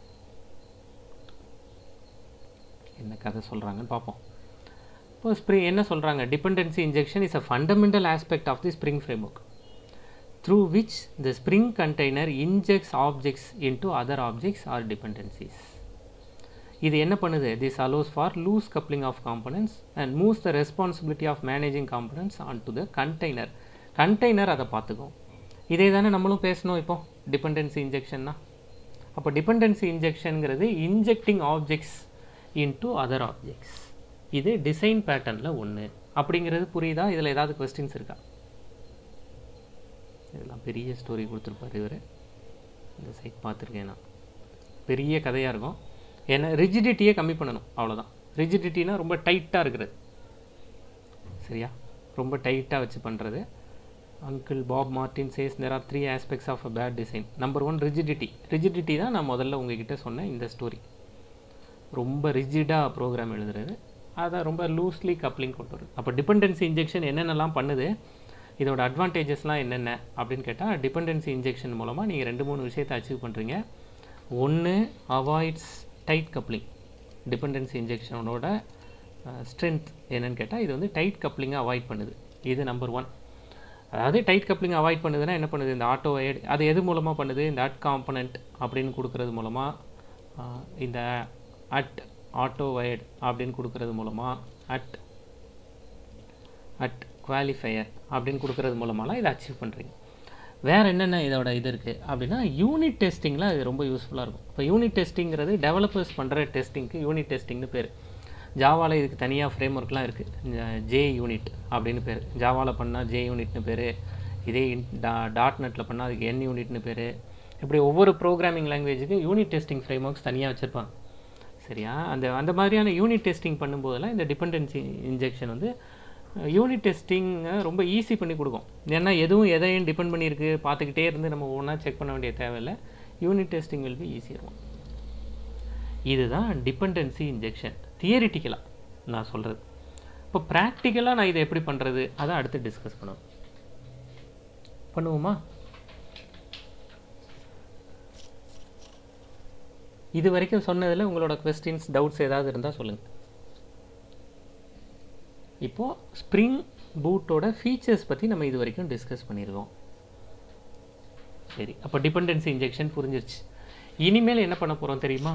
என்ன கதை சொல்கிறாங்கன்னு பார்ப்போம் இப்போ ஸ்ப்ரிங் என்ன சொல்கிறாங்க dependency injection is a fundamental aspect of the Spring framework through which the Spring container injects objects into other objects or dependencies இது என்ன பண்ணுது this allows for loose coupling of components and moves the responsibility of managing components on to the container container அதை பார்த்துக்கும் இதே தானே நம்மளும் பேசணும் இப்போ டிபெண்டன்சி இன்ஜெக்ஷன்னா அப்போ டிபெண்டன்சி இன்ஜெக்ஷனுங்கிறது injecting objects into other objects இது டிசைன் பேட்டர்னில் ஒன்று அப்படிங்கிறது புரியுதா இதில் ஏதாவது கொஸ்டின்ஸ் இருக்கா இதெல்லாம் பெரிய ஸ்டோரி கொடுத்துருப்பாரு இவர் இந்த சைட் பார்த்துருக்கேன் நான் பெரிய கதையாக இருக்கும் ஏன்னா ரிஜிடிட்டியே கம்மி பண்ணணும் அவ்வளோதான் ரிஜிடிட்டினா ரொம்ப டைட்டாக இருக்கிறது சரியா ரொம்ப டைட்டாக வச்சு பண்ணுறது uncle Bob Martin says there are three aspects of a bad design number one rigidity rigidity தான் நான் முதல்ல உங்ககிட்ட சொன்ன இந்த ஸ்டோரி ரொம்ப ரிஜிடாக ப்ரோக்ராம் எழுதுறது அதை ரொம்ப லூஸ்லி கப்ளிங் கொண்டு வருது அப்போ டிபெண்டன்சி இன்ஜெக்ஷன் என்னென்னலாம் பண்ணுது இதோட அட்வான்டேஜஸ்லாம் என்னென்ன அப்படின்னு கேட்டால் டிபெண்டன்சி இன்ஜெக்ஷன் மூலமாக நீங்கள் ரெண்டு மூணு விஷயத்தை அச்சீவ் பண்ணுறீங்க ஒன்று அவாய்ட்ஸ் டைட் கப்ளிங் டிபெண்டன்சி இன்ஜெக்ஷனோட ஸ்ட்ரென்த் என்னன்னு கேட்டால் இது வந்து டைட் கப்ளிங்கை அவாய்ட் பண்ணுது இது நம்பர் ஒன் அதாவது டைட் கப்ளிங் அவாய்ட் பண்ணுதுன்னா என்ன பண்ணுது இந்த ஆட்டோ வயர்டு அது எது மூலமாக பண்ணுது இந்த அட் காம்பனண்ட் அப்படின்னு கொடுக்கறது மூலமாக இந்த அட் ஆட்டோ வயர்டு அப்படின்னு கொடுக்கறது மூலமாக அட் அட் குவாலிஃபையர் அப்படின்னு கொடுக்கறது மூலமாலாம் இதை அச்சீவ் பண்ணுறீங்க வேறு என்னென்ன இதோட இது இருக்குது அப்படின்னா யூனிட் டெஸ்டிங்கில் அது ரொம்ப யூஸ்ஃபுல்லாக இருக்கும் இப்போ யூனிட் டெஸ்டிங்கிறது டெவலப்பர்ஸ் பண்ணுற டெஸ்டிங்க்கு யூனிட் டெஸ்டிங்னு பேர் ஜாவாவில் இதுக்கு தனியாக ஃப்ரேம் ஒர்க்லாம் இருக்குது ஜே யூனிட் அப்படின்னு பேர் ஜாவாவில் பண்ணால் ஜே யூனிட்னு பேர் இதே டா டாட் நெட்டில் பண்ணால் அதுக்கு என் யூனிட்னு பேர் இப்படி ஒவ்வொரு ப்ரோக்ராமிங் லாங்குவேஜுக்கு யூனிட் டெஸ்டிங் ஃப்ரேம் ஒர்க்ஸ் தனியாக வச்சுருப்பாங்க சரியா அந்த அந்த மாதிரியான யூனிட் டெஸ்டிங் பண்ணும்போதெல்லாம் இந்த டிபெண்டன்சி இன்ஜெக்ஷன் வந்து யூனிட் டெஸ்டிங்கை ரொம்ப ஈஸி பண்ணி கொடுக்கும் ஏன்னா எதுவும் எதையும் டிபெண்ட் பண்ணியிருக்கு பார்த்துக்கிட்டே இருந்து நம்ம ஒவ்வொன்றா செக் பண்ண வேண்டிய தேவையில்லை யூனிட் டெஸ்டிங் வில் பி ஈஸியாக இதுதான் டிபெண்டன்சி இன்ஜெக்ஷன் தியரிட்டிக்கலாக நான் சொல்கிறது இப்போ ப்ராக்டிக்கலாக நான் இதை எப்படி பண்ணுறது அதை அடுத்து டிஸ்கஸ் பண்ணுவோம் பண்ணுவோமா இது வரைக்கும் சொன்னதில் உங்களோட கொஸ்டின்ஸ் டவுட்ஸ் ஏதாவது இருந்தால் சொல்லுங்கள் இப்போது ஸ்ப்ரிங் பூட்டோட ஃபீச்சர்ஸ் பற்றி நம்ம இது வரைக்கும் டிஸ்கஸ் பண்ணியிருக்கோம் சரி அப்போ டிபெண்டன்சி இன்ஜெக்ஷன் புரிஞ்சிருச்சு இனிமேல் என்ன பண்ண போகிறோம் தெரியுமா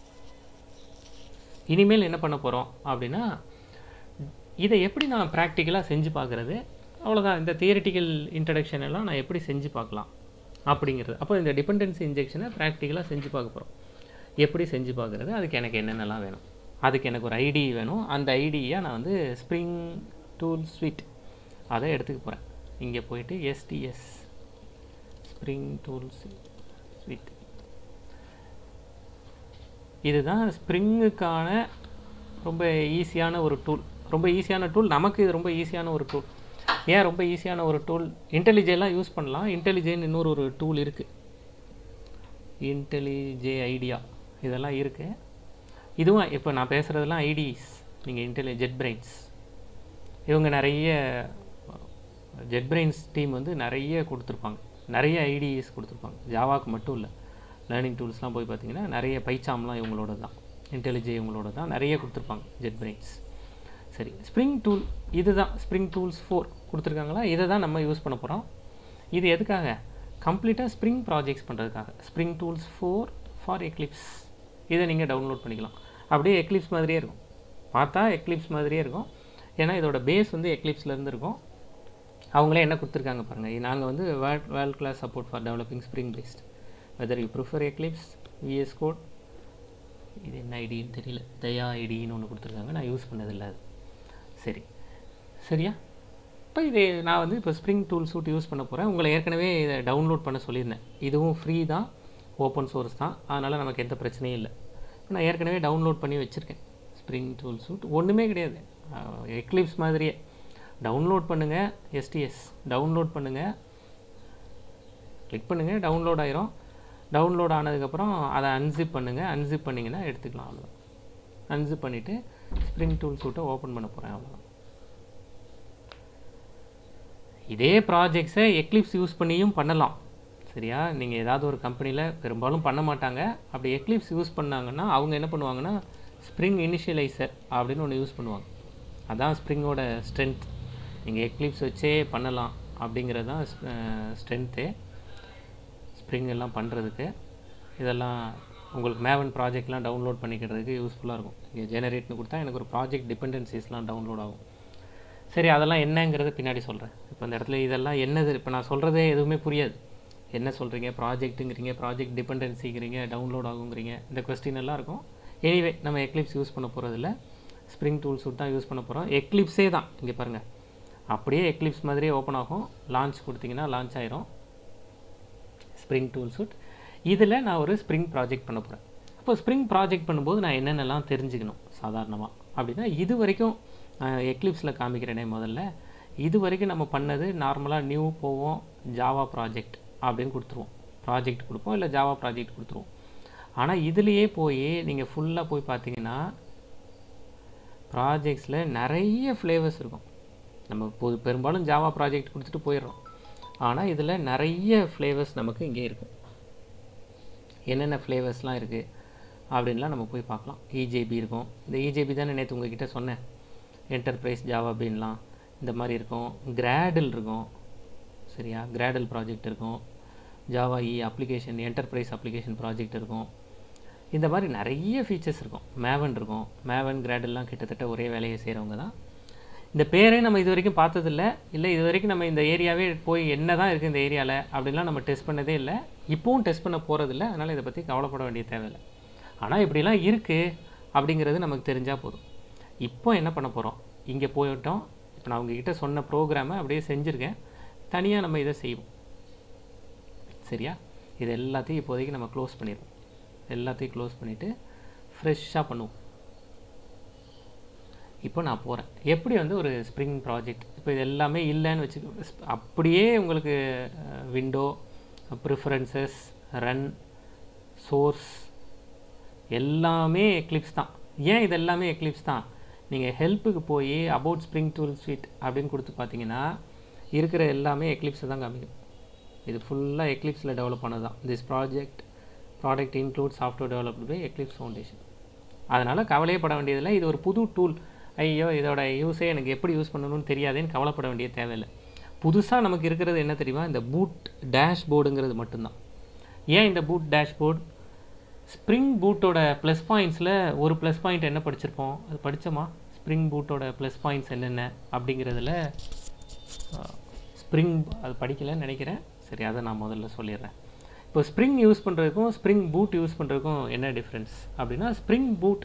இனிமேல் என்ன பண்ண போகிறோம் அப்படின்னா இதை எப்படி நான் ப்ராக்டிக்கலாக செஞ்சு பார்க்குறது அவ்வளோதான் இந்த தியரிட்டிக்கல் இன்ட்ரடக்ஷன் எல்லாம் நான் எப்படி செஞ்சு பார்க்கலாம் அப்படிங்கிறது அப்போ இந்த டிபெண்டன்சி இன்ஜெக்ஷனை ப்ராக்டிக்கலாக செஞ்சு பார்க்க போகிறோம் எப்படி செஞ்சு பார்க்குறது அதுக்கு எனக்கு என்னென்னலாம் வேணும் அதுக்கு எனக்கு ஒரு ஐடி வேணும் அந்த ஐடியை நான் வந்து ஸ்ப்ரிங் டூல் ஸ்வீட் அதை எடுத்துக்க போகிறேன் இங்கே போயிட்டு எஸ்டிஎஸ் ஸ்ப்ரிங் டூல் ஸ்வீட் இதுதான் ஸ்ப்ரிங்குக்கான ரொம்ப ஈஸியான ஒரு டூல் ரொம்ப ஈஸியான டூல் நமக்கு இது ரொம்ப ஈஸியான ஒரு டூல் ஏன் ரொம்ப ஈஸியான ஒரு டூல் இன்டெலிஜெல்லாம் யூஸ் பண்ணலாம் இன்டெலிஜென் இன்னொரு ஒரு டூல் இருக்குது இன்டெலிஜே ஐடியா இதெல்லாம் இருக்குது இதுவும் இப்போ நான் பேசுகிறதெல்லாம் ஐடிஸ் நீங்கள் இன்டெலி ஜெட் பிரெயின்ஸ் இவங்க நிறைய ஜெட் பிரெயின்ஸ் டீம் வந்து நிறைய கொடுத்துருப்பாங்க நிறைய ஐடிஸ் கொடுத்துருப்பாங்க ஜாவாக்கு மட்டும் இல்லை லேர்னிங் டூல்ஸ்லாம் போய் பார்த்தீங்கன்னா நிறைய பைச்சாம்லாம் இவங்களோட தான் இன்டெலிஜே இவங்களோட தான் நிறைய கொடுத்துருப்பாங்க ஜெட் பிரெயின்ஸ் சரி ஸ்ப்ரிங் டூல் இதுதான் ஸ்ப்ரிங் டூல்ஸ் ஃபோர் கொடுத்துருக்காங்களா இதை தான் நம்ம யூஸ் பண்ண போகிறோம் இது எதுக்காக கம்ப்ளீட்டாக ஸ்ப்ரிங் ப்ராஜெக்ட்ஸ் பண்ணுறதுக்காக Spring tools four for Eclipse இதை நீங்கள் டவுன்லோட் பண்ணிக்கலாம் அப்படியே எக்லிப்ஸ் மாதிரியே இருக்கும் பார்த்தா எக்லிப்ஸ் மாதிரியே இருக்கும் ஏன்னா இதோட பேஸ் வந்து எக்லிப்ஸ்லேருந்து இருக்கும் அவங்களே என்ன கொடுத்துருக்காங்க பாருங்கள் நாங்கள் வந்து world world class support for developing Spring based whether you prefer Eclipse VS Code இது என்ன ஐடின்னு தெரியல தயா ஐடின்னு ஒன்று கொடுத்துருக்காங்க நான் யூஸ் பண்ணதில்லை அது சரி சரியா இப்போ இது நான் வந்து இப்போ ஸ்ப்ரிங் டூல் சூட் யூஸ் பண்ண போகிறேன் உங்களை ஏற்கனவே இதை டவுன்லோட் பண்ண சொல்லியிருந்தேன் இதுவும் ஃப்ரீ தான் ஓப்பன் சோர்ஸ் தான் அதனால் நமக்கு எந்த பிரச்சனையும் இல்லை நான் ஏற்கனவே டவுன்லோட் பண்ணி வச்சுருக்கேன் ஸ்ப்ரிங் டூல் சூட் ஒன்றுமே கிடையாது எக்லிப்ஸ் மாதிரியே டவுன்லோட் பண்ணுங்கள் எஸ்டிஎஸ் டவுன்லோட் பண்ணுங்கள் கிளிக் பண்ணுங்கள் டவுன்லோட் ஆயிரும் டவுன்லோட் ஆனதுக்கப்புறம் அதை அன்சிப் பண்ணுங்கள் அன்சிப் பண்ணிங்கன்னா எடுத்துக்கலாம் அவ்வளோதான் அன்சிப் பண்ணிவிட்டு ஸ்ப்ரிங் டூல் சூட்டை ஓப்பன் பண்ண போகிறேன் அவ்வளோதான் இதே ப்ராஜெக்ட்ஸை எக்லிப்ஸ் யூஸ் பண்ணியும் பண்ணலாம் சரியா நீங்கள் ஏதாவது ஒரு கம்பெனியில் பெரும்பாலும் பண்ண மாட்டாங்க அப்படி எக்லிப்ஸ் யூஸ் பண்ணாங்கன்னா அவங்க என்ன பண்ணுவாங்கன்னா ஸ்ப்ரிங் இனிஷியலைசர் அப்படின்னு ஒன்று யூஸ் பண்ணுவாங்க அதான் ஸ்ப்ரிங்கோட ஸ்ட்ரென்த் நீங்கள் எக்லிப்ஸ் வச்சே பண்ணலாம் அப்படிங்கிறது தான் ஸ்ட்ரென்த்து ஸ்ப்ரிங் எல்லாம் பண்ணுறதுக்கு இதெல்லாம் உங்களுக்கு மேவன் ப்ராஜெக்ட்லாம் டவுன்லோட் பண்ணிக்கிறதுக்கு யூஸ்ஃபுல்லாக இருக்கும் இங்கே ஜெனரேட்னு கொடுத்தா எனக்கு ஒரு ப்ராஜெக்ட் டிபெண்டன்சிஸ்லாம் டவுன்லோட் ஆகும் சரி அதெல்லாம் என்னங்கிறத பின்னாடி சொல்கிறேன் இப்போ இந்த இடத்துல இதெல்லாம் என்னது இப்போ நான் சொல்கிறதே எதுவுமே புரியாது என்ன சொல்கிறீங்க ப்ராஜெக்ட்டுங்கிறீங்க ப்ராஜெக்ட் டிபெண்டன்சிங்கிறீங்க டவுன்லோட் ஆகுங்கிறீங்க இந்த கொஸ்டின் எல்லாம் இருக்கும் எனிவே நம்ம எக்லிப்ஸ் யூஸ் பண்ண போகிறதில்ல ஸ்ப்ரிங் டூல்ஸ் தான் யூஸ் பண்ண போகிறோம் எக்லிப்ஸே தான் இங்கே பாருங்கள் அப்படியே எக்லிப்ஸ் மாதிரியே ஓப்பன் ஆகும் லான்ச் கொடுத்தீங்கன்னா லான்ச் ஆயிரும் ஸ்ப்ரிங் டூல் சூட் இதில் நான் ஒரு ஸ்ப்ரிங் ப்ராஜெக்ட் பண்ண போகிறேன் அப்போ ஸ்ப்ரிங் ப்ராஜெக்ட் பண்ணும்போது நான் என்னென்னலாம் தெரிஞ்சுக்கணும் சாதாரணமாக அப்படின்னா இது வரைக்கும் எக்லிப்ஸில் காமிக்கிறேனே முதல்ல இது வரைக்கும் நம்ம பண்ணது நார்மலாக நியூ போவோம் ஜாவா ப்ராஜெக்ட் அப்படின்னு கொடுத்துருவோம் ப்ராஜெக்ட் கொடுப்போம் இல்லை ஜாவா ப்ராஜெக்ட் கொடுத்துருவோம் ஆனால் இதுலேயே போய் நீங்கள் ஃபுல்லாக போய் பார்த்தீங்கன்னா ப்ராஜெக்ட்ஸில் நிறைய ஃப்ளேவர்ஸ் இருக்கும் நம்ம பொது பெரும்பாலும் ஜாவா ப்ராஜெக்ட் கொடுத்துட்டு போயிடுறோம் ஆனால் இதில் நிறைய ஃப்ளேவர்ஸ் நமக்கு இங்கே இருக்கும் என்னென்ன ஃப்ளேவர்ஸ்லாம் இருக்குது அப்படின்லாம் நம்ம போய் பார்க்கலாம் இஜேபி இருக்கும் இந்த இஜேபி தானே நேற்று உங்ககிட்ட சொன்னேன் என்டர்பிரைஸ் ஜாவா அப்படின்லாம் இந்த மாதிரி இருக்கும் கிராடில் இருக்கும் சரியா கிராடல் ப்ராஜெக்ட் இருக்கும் Java E application enterprise application project இருக்கும் இந்த மாதிரி நிறைய ஃபீச்சர்ஸ் இருக்கும் மேவன் இருக்கும் மேவன் கிராடல்லாம் கிட்டத்தட்ட ஒரே வேலையை செய்கிறவங்க தான் இந்த பேரே நம்ம இது வரைக்கும் பார்த்ததில்ல இல்லை இது வரைக்கும் நம்ம இந்த ஏரியாவே போய் என்ன தான் இருக்குது இந்த ஏரியாவில் அப்படிலாம் நம்ம டெஸ்ட் பண்ணதே இல்லை இப்போவும் டெஸ்ட் பண்ண போகிறதில்ல அதனால் இதை பற்றி கவலைப்பட வேண்டிய தேவையில்லை ஆனால் இப்படிலாம் இருக்குது அப்படிங்கிறது நமக்கு தெரிஞ்சால் போதும் இப்போ என்ன பண்ண போகிறோம் இங்கே போயிட்டோம் இப்போ நான் உங்ககிட்ட சொன்ன ப்ரோக்ராமை அப்படியே செஞ்சுருக்கேன் தனியாக நம்ம இதை செய்வோம் சரியா இது எல்லாத்தையும் இப்போதைக்கு நம்ம க்ளோஸ் பண்ணிடுவோம் எல்லாத்தையும் க்ளோஸ் பண்ணிவிட்டு ஃப்ரெஷ்ஷாக பண்ணுவோம் இப்போ நான் போகிறேன் எப்படி வந்து ஒரு ஸ்ப்ரிங் ப்ராஜெக்ட் இப்போ இது எல்லாமே இல்லைன்னு வச்சு அப்படியே உங்களுக்கு விண்டோ ப்ரிஃபரன்சஸ் ரன் சோர்ஸ் எல்லாமே எக்லிப்ஸ் தான் ஏன் இது எல்லாமே எக்லிப்ஸ் தான் நீங்கள் ஹெல்ப்புக்கு போய் அபவுட் ஸ்ப்ரிங் டூல் ஸ்வீட் அப்படின்னு கொடுத்து பார்த்தீங்கன்னா இருக்கிற எல்லாமே எக்லிப்ஸை தான் காமிக்கும் இது ஃபுல்லாக எக்லிப்ஸில் டெவலப் பண்ணது தான் this project product include software developed by Eclipse Foundation அதனால் கவலையே பட வேண்டியதில்லை இது ஒரு புது டூல் ஐயோ இதோட யூஸே எனக்கு எப்படி யூஸ் பண்ணணும்னு தெரியாதேன்னு கவலைப்பட வேண்டிய தேவையில்லை புதுசாக நமக்கு இருக்கிறது என்ன தெரியுமா இந்த பூட் டேஷ்போர்டுங்கிறது மட்டும்தான் ஏன் இந்த பூட் டேஷ்போர்டு ஸ்ப்ரிங் பூட்டோட ப்ளஸ் பாயிண்ட்ஸில் ஒரு ப்ளஸ் பாயிண்ட் என்ன படிச்சிருப்போம் அது படித்தோமா ஸ்ப்ரிங் பூட்டோட ப்ளஸ் பாயிண்ட்ஸ் என்னென்ன அப்படிங்கிறதுல ஸ்ப்ரிங் அது படிக்கலைன்னு நினைக்கிறேன் சரி அதை நான் முதல்ல சொல்லிடுறேன் இப்போ ஸ்ப்ரிங் யூஸ் பண்ணுறதுக்கும் ஸ்ப்ரிங் பூட் யூஸ் பண்ணுறதுக்கும் என்ன டிஃப்ரென்ஸ் அப்படின்னா ஸ்ப்ரிங் பூட்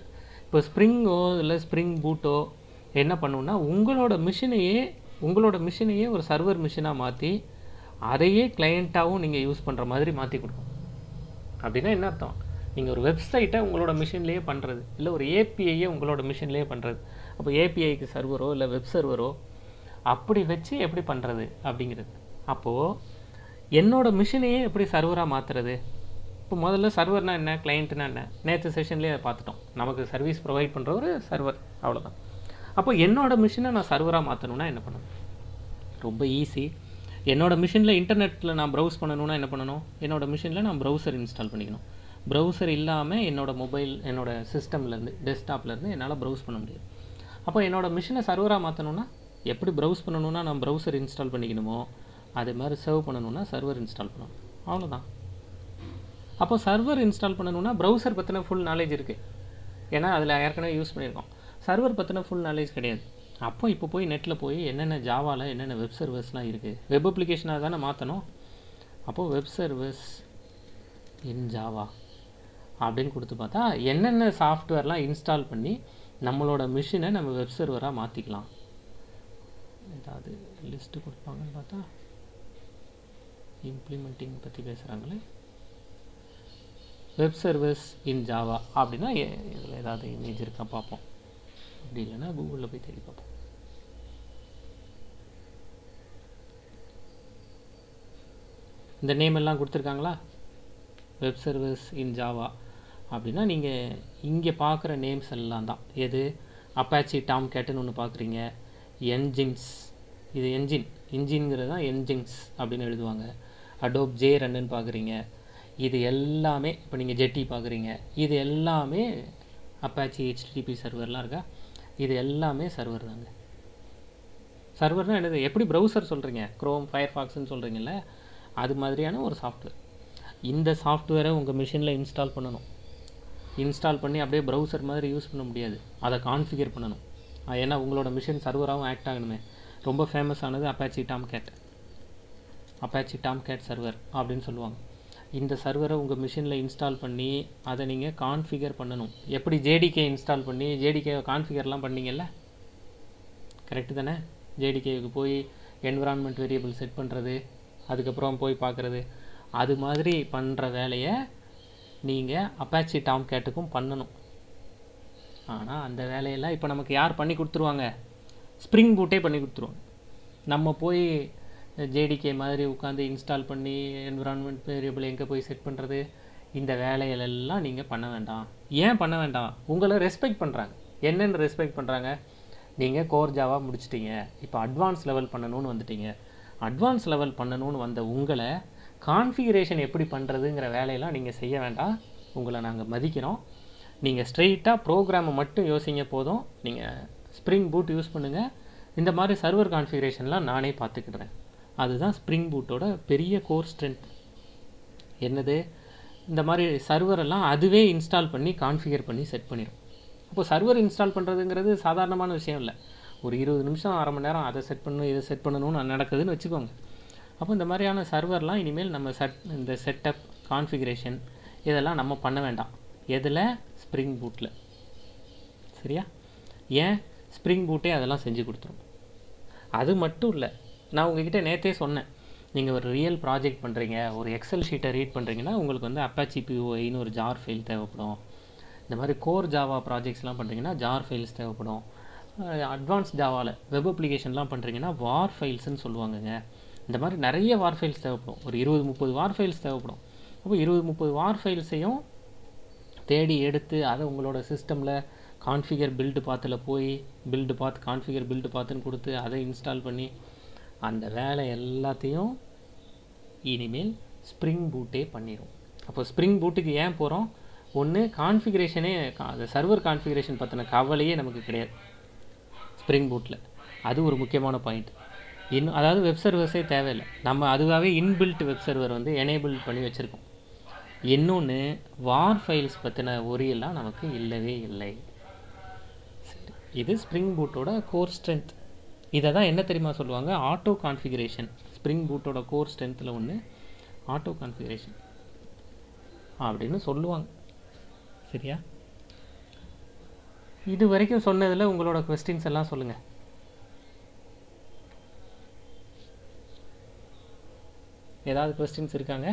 இப்போ ஸ்ப்ரிங்கோ இல்லை ஸ்ப்ரிங் பூட்டோ என்ன பண்ணுன்னா உங்களோட மிஷினையே உங்களோட மிஷினையே ஒரு சர்வர் மிஷினாக மாற்றி அதையே கிளையண்ட்டாகவும் நீங்கள் யூஸ் பண்ணுற மாதிரி மாற்றி கொடுக்கும் அப்படின்னா என்ன அர்த்தம் நீங்கள் ஒரு வெப்சைட்டை உங்களோட மிஷின்லேயே பண்ணுறது இல்லை ஒரு ஏபிஐயை உங்களோட மிஷின்லேயே பண்ணுறது அப்போ ஏபிஐக்கு சர்வரோ இல்லை வெப் சர்வரோ அப்படி வச்சு எப்படி பண்ணுறது அப்படிங்கிறது அப்போது என்னோட மிஷினையே எப்படி சர்வராக மாற்றுறது இப்போ முதல்ல சர்வர்னா என்ன கிளையண்ட்னா என்ன நேற்று செஷன்லேயே அதை பார்த்துட்டோம் நமக்கு சர்வீஸ் ப்ரொவைட் பண்ணுற ஒரு சர்வர் அவ்வளோதான் அப்போ என்னோட மிஷினை நான் சர்வராக மாற்றணும்னா என்ன பண்ணணும் ரொம்ப ஈஸி என்னோட மிஷினில் இன்டர்நெட்டில் நான் ப்ரௌஸ் பண்ணணும்னா என்ன பண்ணணும் என்னோட மிஷினில் நான் ப்ரௌசர் இன்ஸ்டால் பண்ணிக்கணும் ப்ரௌசர் இல்லாமல் என்னோட மொபைல் என்னோட சிஸ்டம்லேருந்து டெஸ்க்டாப்லேருந்து என்னால் ப்ரௌஸ் பண்ண முடியாது அப்போ என்னோட மிஷினை சர்வராக மாற்றணும்னா எப்படி ப்ரௌஸ் பண்ணணும்னா நான் ப்ரௌசர் இன்ஸ்டால் பண்ணிக்கணுமோ அதே மாதிரி சர்வ் பண்ணணும்னா சர்வர் இன்ஸ்டால் பண்ணணும் அவ்வளோதான் அப்போ சர்வர் இன்ஸ்டால் பண்ணணும்னா ப்ரௌசர் பற்றின ஃபுல் நாலேஜ் இருக்குது ஏன்னா அதில் ஏற்கனவே யூஸ் பண்ணியிருக்கோம் சர்வர் பற்றின ஃபுல் நாலேஜ் கிடையாது அப்போ இப்போ போய் நெட்டில் போய் என்னென்ன ஜாவாவில் என்னென்ன வெப் சர்வர்ஸ்லாம் இருக்குது வெப் அப்ளிகேஷனாக தானே மாற்றணும் அப்போது வெப் சர்வீஸ் இன் ஜாவா அப்படின்னு கொடுத்து பார்த்தா என்னென்ன சாஃப்ட்வேர்லாம் இன்ஸ்டால் பண்ணி நம்மளோட மிஷினை நம்ம வெப் சர்வராக மாற்றிக்கலாம் ஏதாவது லிஸ்ட்டு கொடுப்பாங்கன்னு பார்த்தா இம்ப்ளிமெண்டிங் பற்றி பேசுகிறாங்களே வெப் சர்வீஸ் இன் ஜாவா அப்படின்னா இதில் ஏதாவது இமேஜ் இருக்கா பார்ப்போம் அப்படி இல்லைன்னா கூகுளில் போய் தேடி பார்ப்போம் இந்த நேம் எல்லாம் கொடுத்துருக்காங்களா வெப் சர்வீஸ் இன் ஜாவா அப்படின்னா நீங்கள் இங்கே பார்க்குற நேம்ஸ் எல்லாம் தான் எது அப்பாச்சி டாம் கேட்டுன்னு ஒன்று பார்க்குறீங்க என்ஜின்ஸ் இது என்ஜின் இன்ஜின்ங்கிறது தான் என்ஜின்ஸ் அப்படின்னு எழுதுவாங்க அடோப் ஜே ரன்னு பார்க்குறீங்க இது எல்லாமே இப்போ நீங்கள் ஜெட்டி பார்க்குறீங்க இது எல்லாமே அப்பாச்சி ஹெச்டிடிபி சர்வர்லாம் இருக்கா இது எல்லாமே சர்வர் தாங்க சர்வர்னால் என்னது எப்படி ப்ரௌசர் சொல்கிறீங்க க்ரோம் ஃபயர்ஃபாக்ஸ்னு சொல்கிறீங்கல்ல அது மாதிரியான ஒரு சாஃப்ட்வேர் இந்த சாஃப்ட்வேரை உங்கள் மிஷினில் இன்ஸ்டால் பண்ணணும் இன்ஸ்டால் பண்ணி அப்படியே ப்ரௌசர் மாதிரி யூஸ் பண்ண முடியாது அதை கான்ஃபிகர் பண்ணணும் ஏன்னா உங்களோட மிஷின் சர்வராகவும் ஆக்ட் ஆகணுமே ரொம்ப ஃபேமஸ் ஆனது Apache Tomcat Apache Tomcat server அப்படின்னு சொல்லுவாங்க இந்த சர்வரை உங்கள் மிஷினில் இன்ஸ்டால் பண்ணி அதை நீங்கள் கான்ஃபிகர் பண்ணணும் எப்படி ஜேடிகே இன்ஸ்டால் பண்ணி ஜேடிகேவை கான்ஃபிகர்லாம் பண்ணீங்கல்ல கரெக்டு தானே ஜேடிகேவுக்கு போய் என்விரான்மெண்ட் வேரியபிள் செட் பண்ணுறது அதுக்கப்புறம் போய் பார்க்குறது அது மாதிரி பண்ணுற வேலையை நீங்கள் அப்பாச்சி டாம் கேட்டுக்கும் பண்ணணும் ஆனால் அந்த வேலையெல்லாம் இப்போ நமக்கு யார் பண்ணி கொடுத்துருவாங்க ஸ்ப்ரிங் பூட்டே பண்ணி கொடுத்துருவாங்க நம்ம போய் ஜேடிகே மாதிரி உட்காந்து இன்ஸ்டால் பண்ணி என்விரான்மெண்ட் வேரியபிள் எங்கே போய் செட் பண்ணுறது இந்த வேலைகளெல்லாம் நீங்கள் பண்ண வேண்டாம் ஏன் பண்ண வேண்டாம் உங்களை ரெஸ்பெக்ட் பண்ணுறாங்க என்னென்னு ரெஸ்பெக்ட் பண்ணுறாங்க நீங்கள் கோர் ஜாவா முடிச்சிட்டீங்க இப்போ அட்வான்ஸ் லெவல் பண்ணணும்னு வந்துட்டீங்க அட்வான்ஸ் லெவல் பண்ணணும்னு வந்த உங்களை கான்ஃபிகரேஷன் எப்படி பண்ணுறதுங்கிற வேலையெல்லாம் நீங்கள் செய்ய வேண்டாம் உங்களை நாங்கள் மதிக்கிறோம் நீங்கள் ஸ்ட்ரெயிட்டாக ப்ரோக்ராமை மட்டும் யோசிங்க போதும் நீங்கள் ஸ்ப்ரிங் பூட் யூஸ் பண்ணுங்கள் இந்த மாதிரி சர்வர் கான்ஃபிகரேஷன்லாம் நானே பார்த்துக்கிடுறேன் அதுதான் ஸ்ப்ரிங் பூட்டோட பெரிய கோர் ஸ்ட்ரென்த் என்னது இந்த மாதிரி சர்வரெல்லாம் அதுவே இன்ஸ்டால் பண்ணி கான்ஃபிகர் பண்ணி செட் பண்ணிடும் அப்போ சர்வர் இன்ஸ்டால் பண்ணுறதுங்கிறது சாதாரணமான விஷயம் இல்லை ஒரு இருபது நிமிஷம் அரை மணி நேரம் அதை செட் பண்ணணும் இதை செட் பண்ணணும்னு நடக்குதுன்னு வச்சுக்கோங்க அப்போ இந்த மாதிரியான சர்வர்லாம் இனிமேல் நம்ம செட் இந்த செட்டப் கான்ஃபிகரேஷன் இதெல்லாம் நம்ம பண்ண வேண்டாம் எதில் ஸ்ப்ரிங் பூட்டில் சரியா ஏன் ஸ்ப்ரிங் பூட்டே அதெல்லாம் செஞ்சு கொடுத்துரும் அது மட்டும் இல்லை நான் உங்ககிட்ட நேற்றே சொன்னேன் நீங்கள் ஒரு ரியல் ப்ராஜெக்ட் பண்ணுறீங்க ஒரு எக்ஸல் ஷீட்டை ரீட் பண்ணுறீங்கன்னா உங்களுக்கு வந்து அப்பாச்சி பிஓஐன்னு ஒரு ஜார் ஃபைல் தேவைப்படும் இந்த மாதிரி கோர் ஜாவா ப்ராஜெக்ட்ஸ்லாம் பண்ணுறீங்கன்னா ஜார் ஃபைல்ஸ் தேவைப்படும் அட்வான்ஸ் ஜாவாவில் வெப் அப்ளிகேஷன்லாம் பண்ணுறீங்கன்னா வார் ஃபைல்ஸ்னு சொல்லுவாங்கங்க இந்த மாதிரி நிறைய வார் ஃபைல்ஸ் தேவைப்படும் ஒரு இருபது முப்பது வார் ஃபைல்ஸ் தேவைப்படும் அப்போ இருபது முப்பது வார் ஃபைல்ஸையும் தேடி எடுத்து அதை உங்களோட சிஸ்டமில் கான்ஃபிகர் பில்டு பாத்தில் போய் பில்டு பாத் கான்ஃபிகர் பில்டு பாத்துன்னு கொடுத்து அதை இன்ஸ்டால் பண்ணி அந்த வேலை எல்லாத்தையும் இனிமேல் ஸ்ப்ரிங் பூட்டே பண்ணிடும் அப்போ ஸ்ப்ரிங் பூட்டுக்கு ஏன் போகிறோம் ஒன்று கான்ஃபிகரேஷனே அந்த சர்வர் கான்ஃபிகரேஷன் பற்றின கவலையே நமக்கு கிடையாது ஸ்ப்ரிங் பூட்டில் அது ஒரு முக்கியமான பாயிண்ட் இன்னும் அதாவது வெப் சர்வர்ஸே தேவையில்லை நம்ம அதுவாகவே இன்பில்ட் வெப் சர்வர் வந்து எனேபிள் பண்ணி வச்சுருக்கோம் இன்னொன்று வார் ஃபைல்ஸ் பற்றின ஒரியெல்லாம் நமக்கு இல்லவே இல்லை சரி இது ஸ்ப்ரிங் பூட்டோட கோர் ஸ்ட்ரென்த் இதை தான் என்ன தெரியுமா சொல்லுவாங்க ஆட்டோ கான்ஃபிகரேஷன் ஸ்ப்ரிங் பூட்டோட கோர் ஸ்ட்ரென்த்தில் ஒன்று ஆட்டோ கான்ஃபிகரேஷன் அப்படின்னு சொல்லுவாங்க சரியா இது வரைக்கும் சொன்னதில் உங்களோட கொஸ்டின்ஸ் எல்லாம் சொல்லுங்கள் ஏதாவது கொஸ்டின்ஸ் இருக்காங்க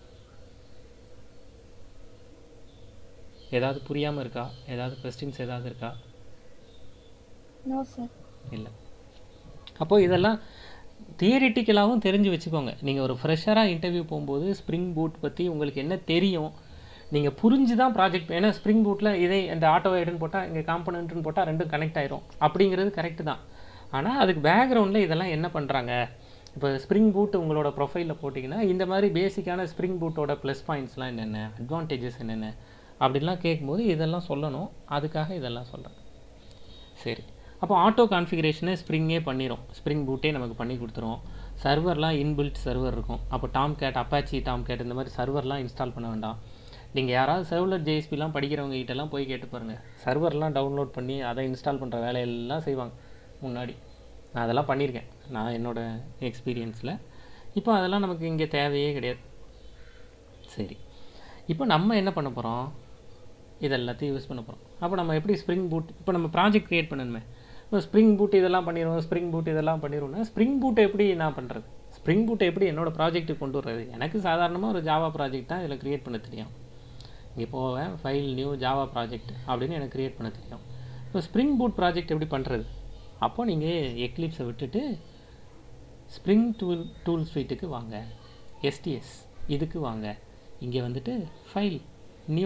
ஏதாவது புரியாமல் இருக்கா ஏதாவது கொஸ்டின்ஸ் ஏதாவது இருக்கா நோ சார் இல்லை அப்போது இதெல்லாம் தியரிட்டிக்கலாகவும் தெரிஞ்சு வச்சுக்கோங்க நீங்கள் ஒரு ஃப்ரெஷராக இன்டர்வியூ போகும்போது ஸ்ப்ரிங் பூட் பற்றி உங்களுக்கு என்ன தெரியும் நீங்கள் புரிஞ்சு தான் ப்ராஜெக்ட் ஏன்னா ஸ்ப்ரிங் பூட்டில் இதே இந்த ஆட்டோ ஐடுன்னு போட்டால் இங்கே காம்பனண்ட்னு போட்டால் ரெண்டும் கனெக்ட் ஆயிரும் அப்படிங்கிறது கரெக்டு தான் ஆனால் அதுக்கு பேக்ரவுண்டில் இதெல்லாம் என்ன பண்ணுறாங்க இப்போ ஸ்ப்ரிங் பூட் உங்களோட ப்ரொஃபைலில் போட்டிங்கன்னா இந்த மாதிரி பேசிக்கான ஸ்ப்ரிங் பூட்டோட ப்ளஸ் பாயிண்ட்ஸ்லாம் என்னென்ன அட்வான்டேஜஸ் என்னென்ன அப்படிலாம் கேட்கும்போது இதெல்லாம் சொல்லணும் அதுக்காக இதெல்லாம் சொல்கிறேன் சரி அப்போ ஆட்டோ கான்ஃபிகரேஷனை ஸ்ப்ரிங்கே பண்ணிடும் ஸ்ப்ரிங் பூட்டே நமக்கு பண்ணி கொடுத்துரும் சர்வர்லாம் இன்பில்ட் சர்வர் இருக்கும் அப்போ Tomcat Apache Tomcat இந்த மாதிரி சர்வர்லாம் இன்ஸ்டால் பண்ண வேண்டாம் நீங்கள் யாராவது சர்வலர் ஜேஎஸ்பிலாம் படிக்கிறவங்க கிட்டலாம் போய் கேட்டு பாருங்கள் சர்வர்லாம் டவுன்லோட் பண்ணி அதை இன்ஸ்டால் பண்ணுற வேலையெல்லாம் செய்வாங்க முன்னாடி நான் அதெல்லாம் பண்ணியிருக்கேன் நான் என்னோடய எக்ஸ்பீரியன்ஸில் இப்போ அதெல்லாம் நமக்கு இங்கே தேவையே கிடையாது சரி இப்போ நம்ம என்ன பண்ண போகிறோம் இது எல்லாத்தையும் யூஸ் பண்ண போகிறோம் அப்போ நம்ம எப்படி ஸ்ப்ரிங் பூட் இப்போ நம்ம ப்ராஜெக்ட் க்ரியேட் பண்ணணுமே இப்போ ஸ்ப்ரிங் பூட் இதெல்லாம் பண்ணிடுவோம் ஸ்ப்ரிங் பூட் இதெல்லாம் பண்ணிடுவோம்னா ஸ்ப்ரிங் பூட்டை எப்படி நான் பண்ணுறது ஸ்ப்ரிங் பூட்டை எப்படி என்னோடய ப்ராஜெக்ட்டுக்கு கொண்டு வர்றது எனக்கு சாதாரணமாக ஒரு ஜாவா ப்ராஜெக்ட் தான் இதில் க்ரியேட் பண்ண தெரியும் இங்கே போவேன் ஃபைல் நியூ ஜாவா ப்ராஜெக்ட் அப்படின்னு எனக்கு க்ரியேட் பண்ண தெரியும் இப்போ ஸ்ப்ரிங் பூட் ப்ராஜெக்ட் எப்படி பண்ணுறது அப்போ நீங்கள் எக்லிப்ஸை விட்டுட்டு ஸ்ப்ரிங் டூல் டூல் ஸ்வீட்டுக்கு வாங்க எஸ்டிஎஸ் இதுக்கு வாங்க இங்கே வந்துட்டு ஃபைல் நியூ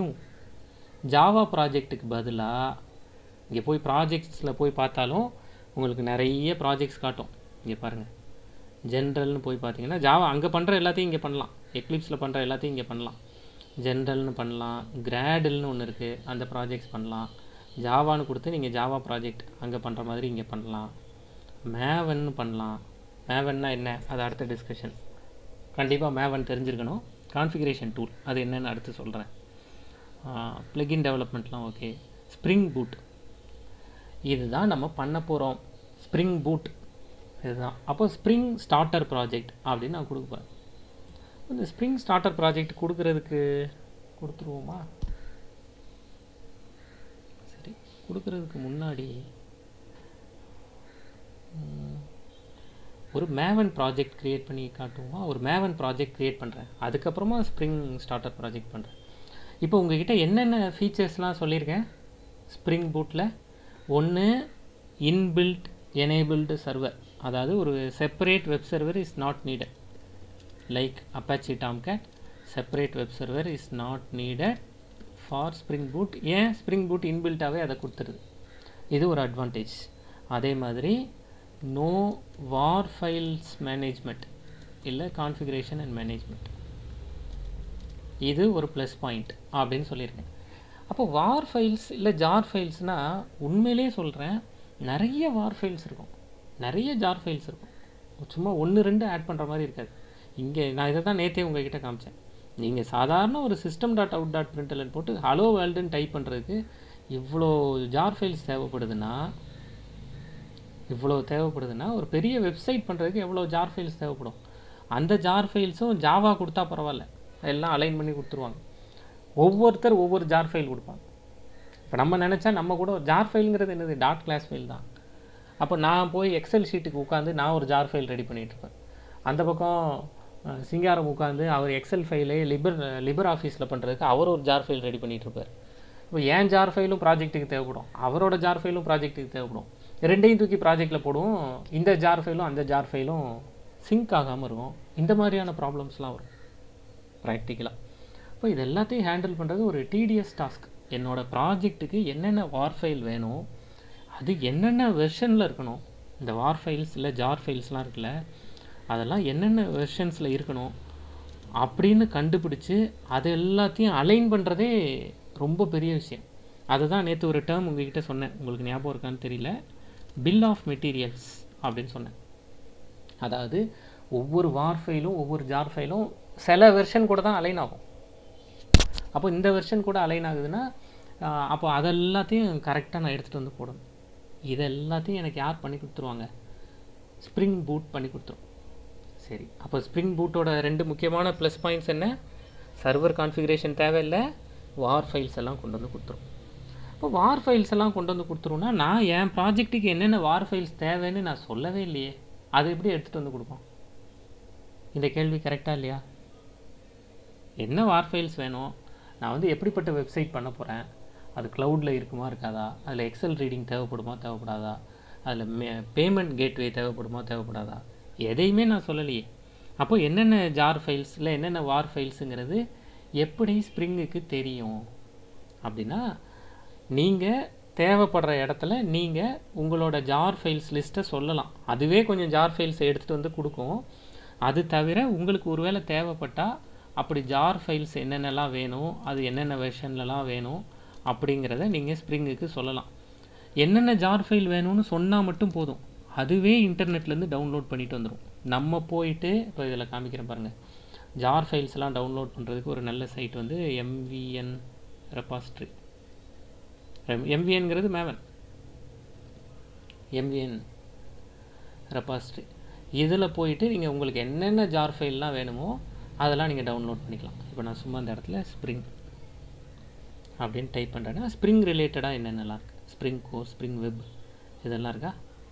ஜாவா ப்ராஜெக்ட்டுக்கு பதிலாக இங்கே போய் ப்ராஜெக்ட்ஸில் போய் பார்த்தாலும் உங்களுக்கு நிறைய ப்ராஜெக்ட்ஸ் காட்டும் இங்கே பாருங்கள் ஜென்ரல்னு போய் பார்த்தீங்கன்னா ஜாவா அங்கே பண்ணுற எல்லாத்தையும் இங்கே பண்ணலாம் எக்லிப்ஸில் பண்ணுற எல்லாத்தையும் இங்கே பண்ணலாம் ஜென்ரல்னு பண்ணலாம் கிராடல்னு ஒன்று இருக்குது அந்த ப்ராஜெக்ட்ஸ் பண்ணலாம் ஜாவான்னு கொடுத்து நீங்கள் ஜாவா ப்ராஜெக்ட் அங்கே பண்ணுற மாதிரி இங்கே பண்ணலாம் மேவன்னு பண்ணலாம் மேவன்னா என்ன அது அடுத்த டிஸ்கஷன் கண்டிப்பாக மேவன் தெரிஞ்சிருக்கணும் கான்ஃபிகரேஷன் டூல் அது என்னென்னு அடுத்து சொல்கிறேன் ப்ளகின் டெவலப்மெண்ட்லாம் ஓகே ஸ்ப்ரிங் பூட் இதுதான் நம்ம பண்ண போகிறோம் ஸ்ப்ரிங் பூட் இதுதான் அப்போ ஸ்ப்ரிங் ஸ்டார்டர் ப்ராஜெக்ட் அப்படின்னு நான் கொடுப்பேன் இந்த ஸ்ப்ரிங் ஸ்டார்டர் ப்ராஜெக்ட் கொடுக்கறதுக்கு கொடுத்துருவோமா சரி கொடுக்கறதுக்கு முன்னாடி ம், ஒரு மேவன் ப்ராஜெக்ட் க்ரியேட் பண்ணி காட்டுவோமா ஒரு மேவன் ப்ராஜெக்ட் க்ரியேட் பண்ணுறேன் அதுக்கப்புறமா ஸ்ப்ரிங் ஸ்டார்டர் ப்ராஜெக்ட் பண்ணுறேன் இப்போ உங்ககிட்ட என்னென்ன ஃபீச்சர்ஸ்லாம் சொல்லியிருக்கேன் ஸ்ப்ரிங் பூட்டில் ஒன்று இன்பில்ட் எனேபிள்டு சர்வர் அதாவது ஒரு separate web server is not needed like Apache Tomcat separate web server is not needed for Spring Boot ஏன் ஸ்ப்ரிங் பூட் இன்பில்ட்டாகவே அதை கொடுத்துருது இது ஒரு அட்வான்டேஜ் அதே மாதிரி நோ வார் ஃபைல்ஸ் மேனேஜ்மெண்ட் இல்லை கான்ஃபிகரேஷன் அண்ட் மேனேஜ்மெண்ட் இது ஒரு ப்ளஸ் பாயிண்ட் அப்படின்னு சொல்லியிருக்கேன் அப்போ வார் ஃபைல்ஸ் இல்லை ஜார் ஃபைல்ஸ்னால் உண்மையிலே சொல்கிறேன் நிறைய வார் ஃபைல்ஸ் இருக்கும் நிறைய ஜார் ஃபைல்ஸ் இருக்கும் சும்மா ஒன்று ரெண்டு ஆட் பண்ணுற மாதிரி இருக்காது இங்கே நான் இதை தான் நேற்றே உங்ககிட்ட காமிச்சேன் நீங்கள் சாதாரண ஒரு system dot out dot println போட்டு ஹலோ வேர்ல்டுன்னு டைப் பண்ணுறதுக்கு இவ்வளோ ஜார் ஃபைல்ஸ் தேவைப்படுதுன்னா இவ்வளோ தேவைப்படுதுன்னா ஒரு பெரிய வெப்சைட் பண்ணுறதுக்கு எவ்வளோ ஜார் ஃபைல்ஸ் தேவைப்படும் அந்த ஜார் ஃபைல்ஸும் ஜாவா கொடுத்தா பரவாயில்ல எல்லாம் அலைன் பண்ணி கொடுத்துருவாங்க ஒவ்வொருத்தர் ஒவ்வொரு ஜார் ஃபைல் கொடுப்பாங்க இப்போ நம்ம நினச்சா நம்ம கூட ஜார் ஃபைலுங்கிறது என்னது டாட் கிளாஸ் ஃபைல் தான் அப்போ நான் போய் எக்ஸல் ஷீட்டுக்கு உட்காந்து நான் ஒரு ஜார் ஃபைல் ரெடி பண்ணிட்டு இருப்பேன் அந்த பக்கம் அஹ், சிங்காரம் உட்காந்து அவர் எக்ஸல் ஃபைலே லிபர் லிபர் ஆஃபீஸில் பண்ணுறதுக்கு அவர் ஒரு ஜார் ஃபைல் ரெடி பண்ணிட்டு இருப்பார் இப்போ என் ஜார் ஃபைலும் ப்ராஜெக்ட்டுக்கு தேவைப்படும் அவரோட ஜார் ஃபைலும் ப்ராஜெக்ட்டுக்கு தேவைப்படும் ரெண்டையும் தூக்கி ப்ராஜெக்ட்டில் போடுவோம் இந்த ஜார் ஃபைலும் அந்த ஜார் ஃபைலும் சிங்க் ஆகாமல் இருக்கும் இந்த மாதிரியான ப்ராப்ளம்ஸ்லாம் வரும் ப்ராக்டிக்கலாக இப்போ இது எல்லாத்தையும் ஹேண்டில் பண்ணுறது ஒரு டிடிஎஸ் டாஸ்க் என்னோட ப்ராஜெக்ட்டுக்கு என்னென்ன வார் ஃபைல் வேணும் அது என்னென்ன வெர்ஷனில் இருக்கணும் இந்த வார் ஃபைல்ஸ் இல்லை ஜார் ஃபைல்ஸ்லாம் இருக்குல்ல அதெல்லாம் என்னென்ன வெர்ஷன்ஸில் இருக்கணும் அப்படின்னு கண்டுபிடிச்சு அது எல்லாத்தையும் அலைன் பண்ணுறதே ரொம்ப பெரிய விஷயம் அதை தான் நேற்று ஒரு டேர்ம் உங்ககிட்ட சொன்னேன் உங்களுக்கு ஞாபகம் இருக்கான்னு தெரியல பில் ஆஃப் மெட்டீரியல்ஸ் அப்படின்னு சொன்னேன் அதாவது ஒவ்வொரு வார் ஃபைலும் ஒவ்வொரு ஜார் ஃபைலும் சில வெர்ஷன் கூட தான் அலைன் ஆகும் அப்போ இந்த வெர்ஷன் கூட அலைன் ஆகுதுன்னா ஆஹ், அப்போ அதெல்லாத்தையும் கரெக்டாக நான் எடுத்துகிட்டு வந்து போடணும் இது எல்லாத்தையும் எனக்கு யார் பண்ணி கொடுத்துருவாங்க ஸ்ப்ரிங் பூட் பண்ணி கொடுத்துரும் சரி அப்போ ஸ்ப்ரிங் பூட்டோட ரெண்டு முக்கியமான ப்ளஸ் பாயிண்ட்ஸ் என்ன சர்வர் கான்ஃபிகரேஷன் தேவையில்லை வார் ஃபைல்ஸ் எல்லாம் கொண்டு வந்து கொடுத்துரும் இப்போ வார் ஃபைல்ஸ் எல்லாம் கொண்டு வந்து கொடுத்துருவோம்னா நான் என் ப்ராஜெக்ட்டுக்கு என்னென்ன வார் ஃபைல்ஸ் தேவைன்னு நான் சொல்லவே இல்லையே அது எப்படி எடுத்துகிட்டு வந்து கொடுப்போம் இந்த கேள்வி கரெக்டாக இல்லையா என்ன வார் ஃபைல்ஸ் வேணும் நான் வந்து எப்படிப்பட்ட வெப்சைட் பண்ண போகிறேன் அது க்ளவுடில் இருக்குமா இருக்காதா அதில் எக்ஸல் ரீடிங் தேவைப்படுமா தேவைப்படாதா அதில் மே பேமெண்ட் கேட்வே தேவைப்படுமா தேவைப்படாதா எதையுமே நான் சொல்லலையே அப்போ என்னென்ன ஜார் ஃபைல்ஸ் இல்லை என்னென்ன வார் ஃபைல்ஸுங்கிறது எப்படி ஸ்ப்ரிங்குக்கு தெரியும் அப்படின்னா நீங்கள் தேவைப்படுற இடத்துல நீங்கள் உங்களோட ஜார் ஃபைல்ஸ் லிஸ்ட்டை சொல்லலாம் அதுவே கொஞ்சம் ஜார் ஃபைல்ஸை எடுத்துகிட்டு வந்து கொடுக்கும் அது தவிர உங்களுக்கு ஒருவேளை தேவைப்பட்டால் அப்படி ஜார் ஃபைல்ஸ் என்னென்னலாம் வேணும் அது என்னென்ன வெர்ஷன்லலாம் வேணும் அப்படிங்கிறத நீங்கள் ஸ்ப்ரிங்குக்கு சொல்லலாம் என்னென்ன ஜார் ஃபைல் வேணும்னு சொன்னால் மட்டும் போதும் அதுவே இன்டர்நெட்லேருந்து டவுன்லோட் பண்ணிட்டு வந்துடும் நம்ம போயிட்டு இப்போ இதில் காமிக்கிறேன் பாருங்கள் ஜார் ஃபைல்ஸ்லாம் டவுன்லோட் பண்ணுறதுக்கு ஒரு நல்ல சைட் வந்து எம்விஎன் ரெபாஸ்ட்ரி எம்விஎன்கிறது மேவன் எம்விஎன் ரெபாஸ்ட்ரி இதில் போயிட்டு நீங்கள் உங்களுக்கு என்னென்ன ஜார் ஃபைல்லாம் வேணுமோ அதெல்லாம் நீங்கள் டவுன்லோட் பண்ணிக்கலாம் இப்போ நான் சும்மா இந்த இடத்துல ஸ்ப்ரிங் அப்படின்னு டைப் பண்ணுறேன்னா ஸ்ப்ரிங் ரிலேட்டடாக என்னென்னலாம் இருக்குது ஸ்ப்ரிங் கோர் ஸ்ப்ரிங் வெப் இதெல்லாம் இருக்கா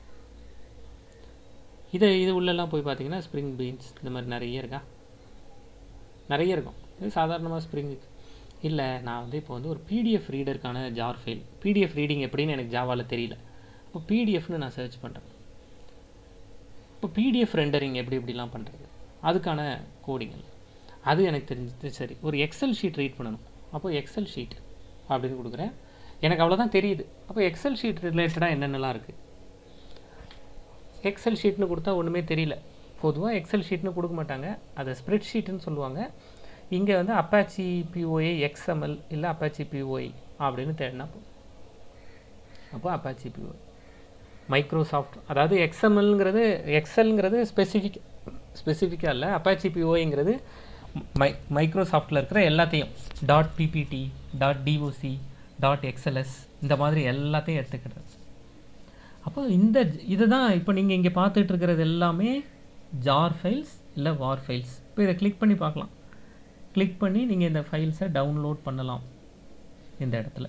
இதை இது உள்ளெல்லாம் போய் பார்த்தீங்கன்னா ஸ்ப்ரிங் பீன்ஸ் இந்த மாதிரி நிறைய இருக்கா நிறைய இருக்கும் இது சாதாரணமாக ஸ்ப்ரிங்குக்கு இல்லை நான் வந்து இப்போ வந்து ஒரு பிடிஎஃப் ரீடருக்கான ஜார் ஃபைல் பிடிஎஃப் ரீடிங் எப்படின்னு எனக்கு ஜாவாவில் தெரியல இப்போ பிடிஎஃப்னு நான் சர்ச் பண்ணுறேன் இப்போ பிடிஎஃப் ரெண்டரிங் எப்படி எப்படிலாம் பண்ணுறது அதுக்கான கோடிங்கள் அது எனக்கு தெரிஞ்சது சரி ஒரு எக்ஸல் ஷீட் ரீட் பண்ணணும் அப்போ எக்ஸல் ஷீட் அப்படின்னு கொடுக்குறேன் எனக்கு அவ்வளோதான் தெரியுது அப்போ எக்ஸல் ஷீட் ரிலேட்டடாக என்னென்னலாம் இருக்குது எக்ஸல் ஷீட்னு கொடுத்தா ஒன்றுமே தெரியல பொதுவாக எக்ஸல் ஷீட்னு கொடுக்க மாட்டாங்க அதை ஸ்ப்ரெட் ஷீட்டுன்னு சொல்லுவாங்க இங்கே வந்து அப்பாச்சி பிஓஏ எக்ஸ்எம்எல் இல்லை அப்பாச்சி பிஓஐ அப்படின்னு தேடினா போதும் அப்போ அப்பாச்சி பிஓஐ மைக்ரோசாஃப்ட் அதாவது எக்ஸ்எம்எல்ங்கிறது எக்ஸல்ங்கிறது ஸ்பெசிஃபிக் ஸ்பெசிஃபிக்காக இல்லை அப்பாச்சி பிஓஐங்கிறது மை மைக்ரோசாஃப்ட்டில் இருக்கிற எல்லாத்தையும் dot PPT dot DOC dot XLS இந்த மாதிரி எல்லாத்தையும் எடுத்துக்கிறது அப்போ இந்த இதுதான் இப்போ நீங்கள் இங்கே பார்த்துட்டு இருக்கிறது எல்லாமே ஜார் ஃபைல்ஸ் இல்லை வார் ஃபைல்ஸ் இப்போ இதை கிளிக் பண்ணி பார்க்கலாம் கிளிக் பண்ணி நீங்கள் இந்த ஃபைல்ஸை டவுன்லோட் பண்ணலாம் இந்த இடத்துல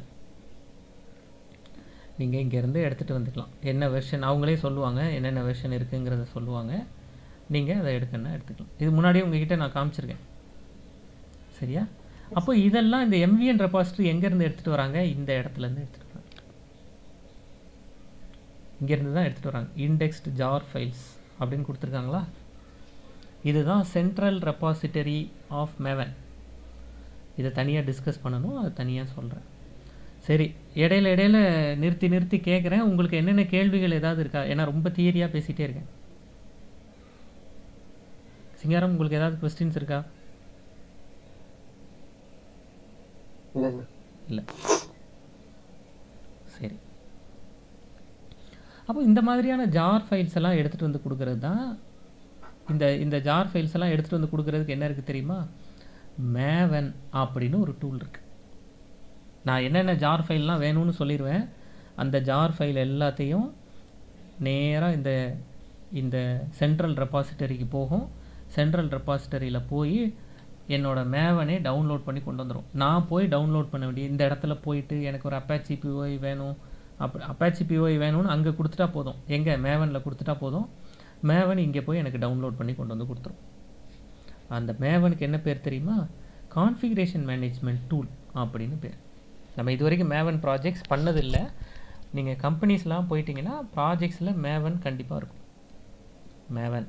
நீங்கள் இங்கேருந்து எடுத்துகிட்டு வந்துக்கலாம் என்ன வெர்ஷன் அவங்களே சொல்லுவாங்க என்னென்ன வெர்ஷன் இருக்குங்கிறத சொல்லுவாங்க நீங்கள் அதை எடுக்கணும்னா எடுத்துக்கலாம் இது முன்னாடியே உங்ககிட்ட நான் காமிச்சிருக்கேன் சரியா அப்போ இதெல்லாம் இந்த எம்விஎன் ரெபாசிட்டரி எங்கேருந்து எடுத்துகிட்டு வராங்க இந்த இடத்துலேருந்து எடுத்துகிட்டு வராங்க இங்கேருந்து தான் எடுத்துகிட்டு வராங்க இண்டெக்ஸ்டு ஜார் ஃபைல்ஸ் அப்படின்னு கொடுத்துருக்காங்களா இதுதான் சென்ட்ரல் ரெபாசிட்டரி ஆஃப் மேவன் இதை தனியாக டிஸ்கஸ் பண்ணணும் அது தனியாக சொல்கிறேன் சரி இடையில இடையில நிறுத்தி நிறுத்தி கேட்குறேன் உங்களுக்கு என்னென்ன கேள்விகள் ஏதாவது இருக்கா ஏன்னா ரொம்ப தியரியாக பேசிகிட்டே இருக்கேன் சிங்காரம் உங்களுக்கு ஏதாவது கொஸ்டின்ஸ் இருக்கா இல்லை சார் இல்லை சரி அப்போ இந்த மாதிரியான ஜார் ஃபைல்ஸ் எல்லாம் எடுத்துகிட்டு வந்து கொடுக்கறது தான் இந்த இந்த ஜார் ஃபைல்ஸ் எல்லாம் எடுத்துகிட்டு வந்து கொடுக்கறதுக்கு என்ன இருக்குது தெரியுமா மேவன் அப்படின்னு ஒரு டூல் இருக்குது நான் என்னென்ன ஜார் ஃபைல்லாம் வேணும்னு சொல்லிடுவேன் அந்த ஜார் ஃபைல் எல்லாத்தையும் நேராக இந்த இந்த சென்ட்ரல் ரெபாசிட்டரிக்கு போகும் சென்ட்ரல் ரெபாசிட்டரியில் போய் என்னோட மேவனே டவுன்லோட் பண்ணி கொண்டு வந்துடும் நான் போய் டவுன்லோட் பண்ண வேண்டிய இந்த இடத்துல போயிட்டு எனக்கு ஒரு அப்பாச்சி பிஓஐ வேணும் அப்படி அப்பாச்சி பிஓஐ வேணும்னு அங்கே கொடுத்துட்டா போதும் எங்கே மேவனில் கொடுத்துட்டா போதும் மேவன் இங்கே போய் எனக்கு டவுன்லோட் பண்ணி கொண்டு வந்து கொடுத்துரும் அந்த மேவனுக்கு என்ன பேர் தெரியுமா கான்ஃபிகரேஷன் மேனேஜ்மெண்ட் டூல் அப்படின்னு பேர் நம்ம இது வரைக்கும் மேவன் ப்ராஜெக்ட்ஸ் பண்ணதில்லை நீங்கள் கம்பெனிஸ்லாம் போயிட்டீங்கன்னா ப்ராஜெக்ட்ஸில் மேவன் கண்டிப்பாக இருக்கும் மேவன்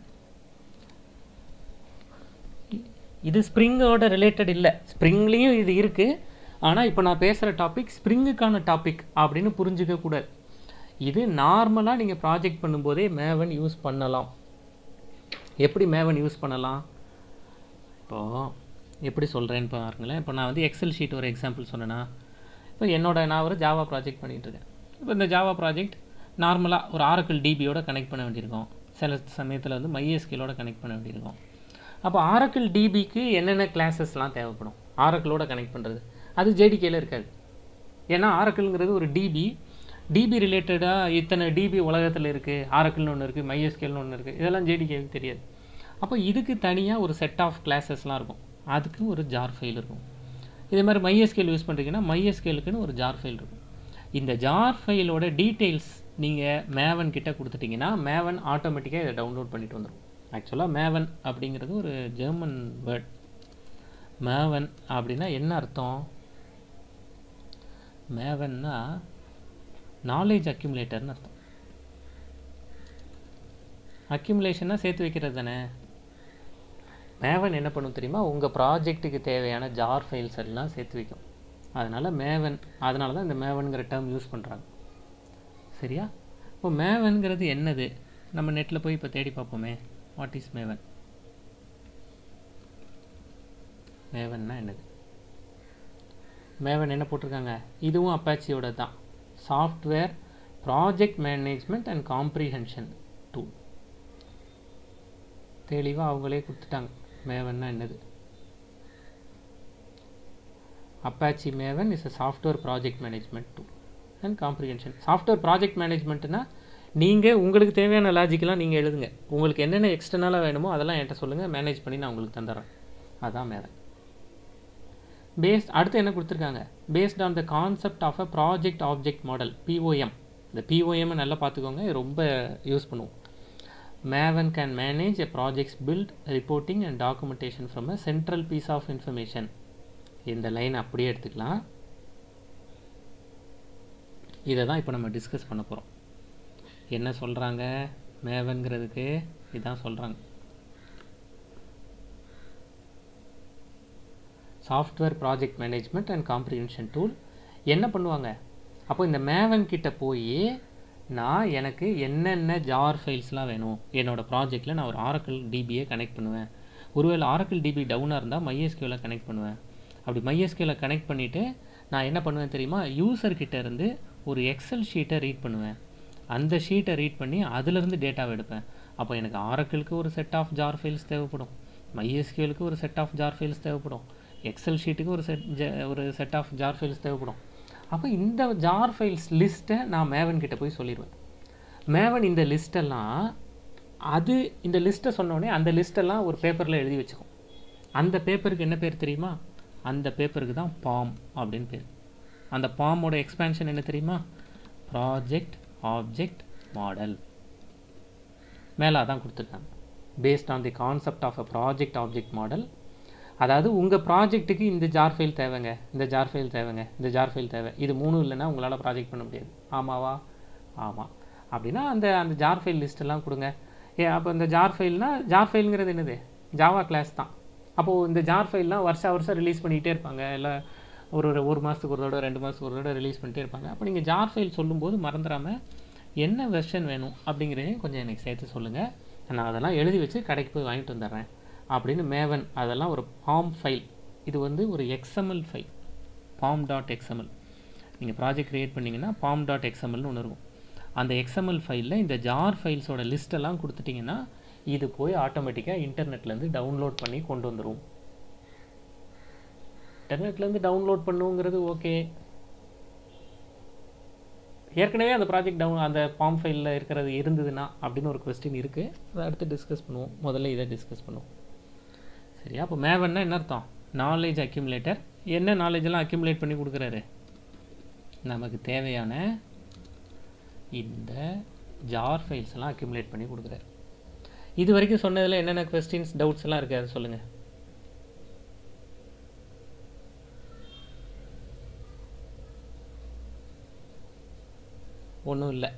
இது ஸ்ப்ரிங்கோட ரிலேட்டட் இல்லை ஸ்ப்ரிங்லேயும் இது இருக்குது ஆனால் இப்போ நான் பேசுகிற டாபிக் ஸ்ப்ரிங்குக்கான டாபிக் அப்படின்னு புரிஞ்சுக்க கூடாது இது நார்மலாக நீங்கள் ப்ராஜெக்ட் பண்ணும்போதே மேவன் யூஸ் பண்ணலாம் எப்படி மேவன் யூஸ் பண்ணலாம் இப்போது எப்படி சொல்கிறேன்னு பாருங்களேன் இப்போ நான் வந்து எக்ஸல் ஷீட் ஒரு எக்ஸாம்பிள் சொன்னேன்னா இப்போ என்னோட நான் ஒரு ஜாவா ப்ராஜெக்ட் பண்ணிகிட்டு இருக்கேன் இப்போ இந்த ஜாவா ப்ராஜெக்ட் நார்மலாக ஒரு ஆரக்கிள் டிபியோட கனெக்ட் பண்ண வேண்டியிருக்கும் சில சமயத்தில் வந்து மைஎஸ்கிலோட கனெக்ட் பண்ண வேண்டியிருக்கும் அப்போ ஆரக்கிள் டிபிக்கு என்னென்ன கிளாஸஸ்லாம் தேவைப்படும் ஆரக்கிளோட கனெக்ட் பண்ணுறது அது ஜேடிகேல இருக்காது ஏன்னா ஆரக்கிள்ங்கிறது ஒரு டிபி டிபி ரிலேட்டடாக இத்தனை டிபி உலகத்தில் இருக்குது ஆரக்கிள்னு ஒன்று இருக்குது மைஎஸ்கேல்னு ஒன்று இருக்குது இதெல்லாம் ஜேடிகேவுக்கு தெரியாது அப்போ இதுக்கு தனியாக ஒரு செட் ஆஃப் கிளாஸஸ்லாம் இருக்கும் அதுக்கு ஒரு ஜார் ஃபைல் இருக்கும் இதே மாதிரி மைஎஸ்கேல் யூஸ் பண்ணுறீங்கன்னா மைஎஸ்கேலுக்குன்னு ஒரு ஜார் ஃபைல் இருக்கும் இந்த ஜார் ஃபைலோட டீட்டெயில்ஸ் நீங்கள் மேவன் கிட்ட கொடுத்துட்டீங்கன்னா மேவன் ஆட்டோமேட்டிக்காக இதை டவுன்லோட் பண்ணிட்டு வந்துடும் ஆக்சுவலாக மேவன் அப்படிங்கிறது ஒரு ஜெர்மன் வேர்ட் மேவன் அப்படின்னா என்ன அர்த்தம் மேவன்னா நாலேஜ் அக்யூமுலேட்டர்னு அர்த்தம் அக்யூமுலேஷன்னா சேர்த்து வைக்கிறது தானே மேவன் என்ன பண்ணும் தெரியுமா உங்கள் ப்ராஜெக்ட்டுக்கு தேவையான ஜார் ஃபைல்ஸ் எல்லாம் சேர்த்து வைக்கும் அதனால் மேவன் அதனால தான் இந்த மேவன்கிற டேர்ம் யூஸ் பண்ணுறாங்க சரியா இப்போ மேவன்கிறது என்னது நம்ம நெட்டில் போய் இப்போ தேடி பார்ப்போமே வாட் இஸ் மேவன் மேவன்னா என்னது மேவன் என்ன போட்டிருக்காங்க இதுவும் அப்பாச்சியோட தான் software project management and comprehension tool தெளிவாக அவங்களே கொடுத்துட்டாங்க மேவன்னா என்னது Apache Maven is a software project management tool and comprehension software project மேனேஜ்மெண்ட்னா நீங்கள் உங்களுக்கு தேவையான லாஜிக்கெலாம் நீங்கள் எழுதுங்க உங்களுக்கு என்னென்ன எக்ஸ்டர்னலாக வேணுமோ அதெல்லாம் என்கிட்ட சொல்லுங்கள் மேனேஜ் பண்ணி நான் உங்களுக்கு தந்துடுறேன் அதான் மேவன் பேஸ்ட் அடுத்து என்ன கொடுத்துருக்காங்க based on the concept of a project object model POM இந்த பிஓஎம் நல்லா பார்த்துக்கோங்க இது ரொம்ப யூஸ் பண்ணுவோம் Maven can manage a projects build reporting and documentation from a central piece of information இந்த லைன் அப்படியே எடுத்துக்கலாம் இதை தான் இப்போ நம்ம டிஸ்கஸ் பண்ண போகிறோம் என்ன சொல்கிறாங்க மேவன்கிறதுக்கு இதான் சொல்கிறாங்க software project management and comprehension tool என்ன பண்ணுவாங்க அப்போ இந்த மேவன் கிட்ட போய் நான் எனக்கு என்னென்ன ஜார் ஃபைல்ஸ்லாம் வேணும் என்னோடய ப்ராஜெக்டில் நான் ஒரு ஆரக்கிள் டிபியை கனெக்ட் பண்ணுவேன் ஒருவேளை ஆரக்கிள் டிபி டவுனாக இருந்தால் மைஎஸ்கியூவில் கனெக்ட் பண்ணுவேன் அப்படி மைஎஸ்கியூவில் கனெக்ட் பண்ணிவிட்டு நான் என்ன பண்ணுவேன் தெரியுமா யூசர் கிட்ட இருந்து ஒரு எக்ஸல் ஷீட்டை ரீட் பண்ணுவேன் அந்த ஷீட்டை ரீட் பண்ணி அதுலேருந்து டேட்டாவை எடுப்பேன் அப்போ எனக்கு ஆரக்கிளுக்கு ஒரு செட் ஆஃப் ஜார் ஃபைல்ஸ் தேவைப்படும் மைஎஸ்கியூலுக்கு ஒரு செட் ஆஃப் ஜார் ஃபைல்ஸ் தேவைப்படும் எக்ஸல் ஷீட்டுக்கு ஒரு செட் ஒரு செட் ஆஃப் ஜார் ஃபைல்ஸ் தேவைப்படும் அப்போ இந்த ஜார் ஃபைல்ஸ் லிஸ்ட்டை நான் மேவன் கிட்ட போய் சொல்லிடுவேன் மேவன் இந்த லிஸ்ட்டெல்லாம் அது இந்த லிஸ்ட்டை சொன்னோடனே அந்த லிஸ்ட்டெல்லாம் ஒரு பேப்பரில் எழுதி வச்சுக்கும் அந்த பேப்பருக்கு என்ன பேர் தெரியுமா அந்த பேப்பருக்கு தான் பாம் அப்படின்னு பேர் அந்த பாமோட எக்ஸ்பேன்ஷன் என்ன தெரியுமா ப்ராஜெக்ட் ஆப்ஜெக்ட் மாடல் மேலே அதான் கொடுத்துருக்காங்க based on the concept of a project object model அதாவது உங்கள் ப்ராஜெக்ட்டுக்கு இந்த ஜார் ஃபைல் தேவைங்க இந்த ஜார் ஃபைல் தேவைங்க இந்த ஜார் ஃபைல் தேவை இது மூணும் இல்லைன்னா உங்களால் ப்ராஜெக்ட் பண்ண முடியாது ஆமாவா ஆமாம் அப்படின்னா அந்த அந்த ஜார் ஃபைல் லிஸ்ட்டெல்லாம் கொடுங்க ஏ அப்போ இந்த ஜார் ஃபைல்னா ஜார் ஃபைலுங்கிறது என்னது ஜாவா கிளாஸ் தான் அப்போது இந்த ஜார் ஃபைல்லாம் வருஷம் வருஷம் ரிலீஸ் பண்ணிகிட்டே இருப்பாங்க இல்லை ஒரு ஒரு ஒரு மாதத்துக்கு ஒரு தடவை ரெண்டு மாதத்துக்கு ஒரு தடவை ரிலீஸ் பண்ணிட்டே இருப்பாங்க அப்போ நீங்கள் ஜார் ஃபைல் சொல்லும்போது மறந்துடாமல் என்ன வெர்ஷன் வேணும் அப்படிங்கிறதையும் கொஞ்சம் எனக்கு சேர்த்து சொல்லுங்கள் நான் அதெல்லாம் எழுதி வச்சு கடைக்கு போய் வாங்கிட்டு வந்துடுறேன் அப்படின்னு மேவன் அதெல்லாம் ஒரு பாம் ஃபைல் இது வந்து ஒரு XML file POM dot XML நீங்கள் ப்ராஜெக்ட் க்ரியேட் பண்ணிங்கன்னா பாம் டாட் எக்ஸ்எம்எல்னு ஒன்று இருக்கும் அந்த எக்ஸ்எம்எல் ஃபைலில் இந்த ஜார் ஃபைல்ஸோட லிஸ்ட்டெல்லாம் கொடுத்துட்டிங்கன்னா இது போய் ஆட்டோமேட்டிக்காக இன்டர்நெட்லேருந்து டவுன்லோட் பண்ணி கொண்டு வந்துடும் இன்டர்நெட்லேருந்து டவுன்லோட் பண்ணுங்கிறது ஓகே ஏற்கனவே அந்த ப்ராஜெக்ட் டவுன் அந்த ஃபார்ம் ஃபைலில் இருக்கிறது இருந்ததுன்னா அப்படின்னு ஒரு கொஸ்டின் இருக்குது அதை அடுத்து டிஸ்கஸ் பண்ணுவோம் முதல்ல இதை டிஸ்கஸ் பண்ணுவோம் சரியா அப்போ மேவன்னா என்ன அர்த்தம் நாலேஜ் அக்யூமுலேட்டர் என்ன நாலேஜ் எல்லாம் அக்யூமுலேட் பண்ணி கொடுக்குறாரு நமக்கு தேவையான இந்த ஜார் ஃபைல்ஸ் எல்லாம் அக்யூமுலேட் பண்ணி கொடுக்குறாரு இது வரைக்கும் சொன்னதில் என்னென்ன கொஸ்டின்ஸ் டவுட்ஸ் எல்லாம் இருக்குது அதை சொல்லுங்கள் ஒன்றும் இல்லை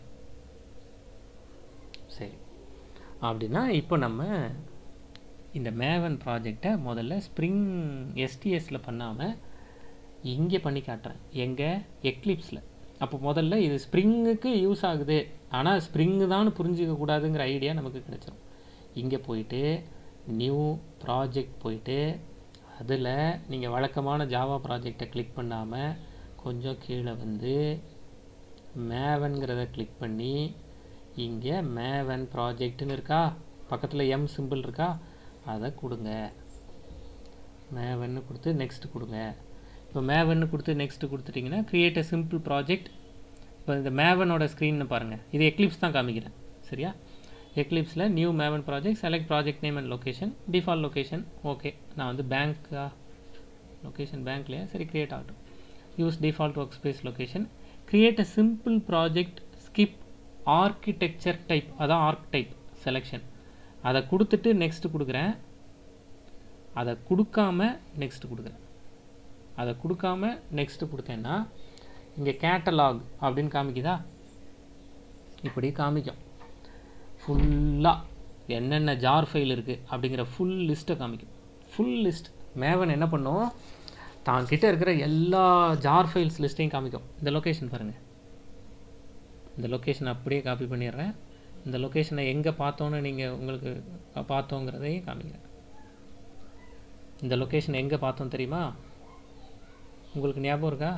சரி அப்படின்னா இப்போ நம்ம இந்த மேவன் ப்ராஜெக்டை முதல்ல ஸ்ப்ரிங் எஸ்டிஎஸில் பண்ணாமல் இங்கே பண்ணி காட்டுறேன் எங்கே எக்லிப்ஸில் அப்போ முதல்ல இது ஸ்ப்ரிங்குக்கு யூஸ் ஆகுது ஆனால் ஸ்ப்ரிங்கு தான் புரிஞ்சிக்க கூடாதுங்கிற ஐடியா நமக்கு கிடச்சிரும் இங்கே போயிட்டு நியூ ப்ராஜெக்ட் போயிட்டு அதில் நீங்கள் வழக்கமான ஜாவா ப்ராஜெக்டை கிளிக் பண்ணாமல் கொஞ்சம் கீழே வந்து மேவன்கிறத கிளிக் பண்ணி இங்கே மேவன் ப்ராஜெக்ட்னு இருக்கா பக்கத்தில் எம் சிம்பிள் இருக்கா அதை கொடுங்க மேவன்னு கொடுத்து நெக்ஸ்ட் கொடுங்க இப்போ மேவன்னு கொடுத்து நெக்ஸ்ட் கொடுத்துட்டிங்கன்னா க்ரியேட் அ சிம்பிள் ப்ராஜெக்ட் இப்போ இந்த மேவனோட ஸ்க்ரீன்னு பாருங்கள் இது எக்லிப்ஸ் தான் காமிக்கிறேன் சரியா எக்லிப்ஸில் new Maven project select project name and location default location okay நான் வந்து பேங்க்கா லொக்கேஷன் பேங்க்லையா சரி க்ரியேட் ஆகட்டும் use default workspace location create a simple project skip architecture type அதான் ஆர்க் டைப் செலெக்ஷன் அதை கொடுத்துட்டு நெக்ஸ்ட் கொடுக்குறேன் அதை கொடுக்காம நெக்ஸ்ட் கொடுக்குறேன் அதை கொடுக்காம நெக்ஸ்ட் கொடுத்தேன்னா இங்கே கேட்டலாக் அப்படின்னு காமிக்குதா இப்படி காமிக்கும் ஃபுல்லாக என்னென்ன ஜார் ஃபைல் இருக்குது அப்படிங்கிற ஃபுல் லிஸ்ட்டை காமிக்கும் ஃபுல் லிஸ்ட் மேவன் என்ன பண்ணும் தான் கிட்ட இருக்கிற எல்லா ஜார் ஃபைல்ஸ் லிஸ்ட்டையும் காமிக்கும் இந்த லொக்கேஷன் பாருங்கள் இந்த லொக்கேஷன் அப்படியே காப்பி பண்ணிடுறேன் இந்த லொக்கேஷனை எங்கே பார்த்தோன்னு நீங்கள் உங்களுக்கு பார்த்தோங்கிறதையும் காமிக்கிறேன் இந்த லொக்கேஷன் எங்கே பார்த்தோம் தெரியுமா உங்களுக்கு ஞாபகம் இருக்கா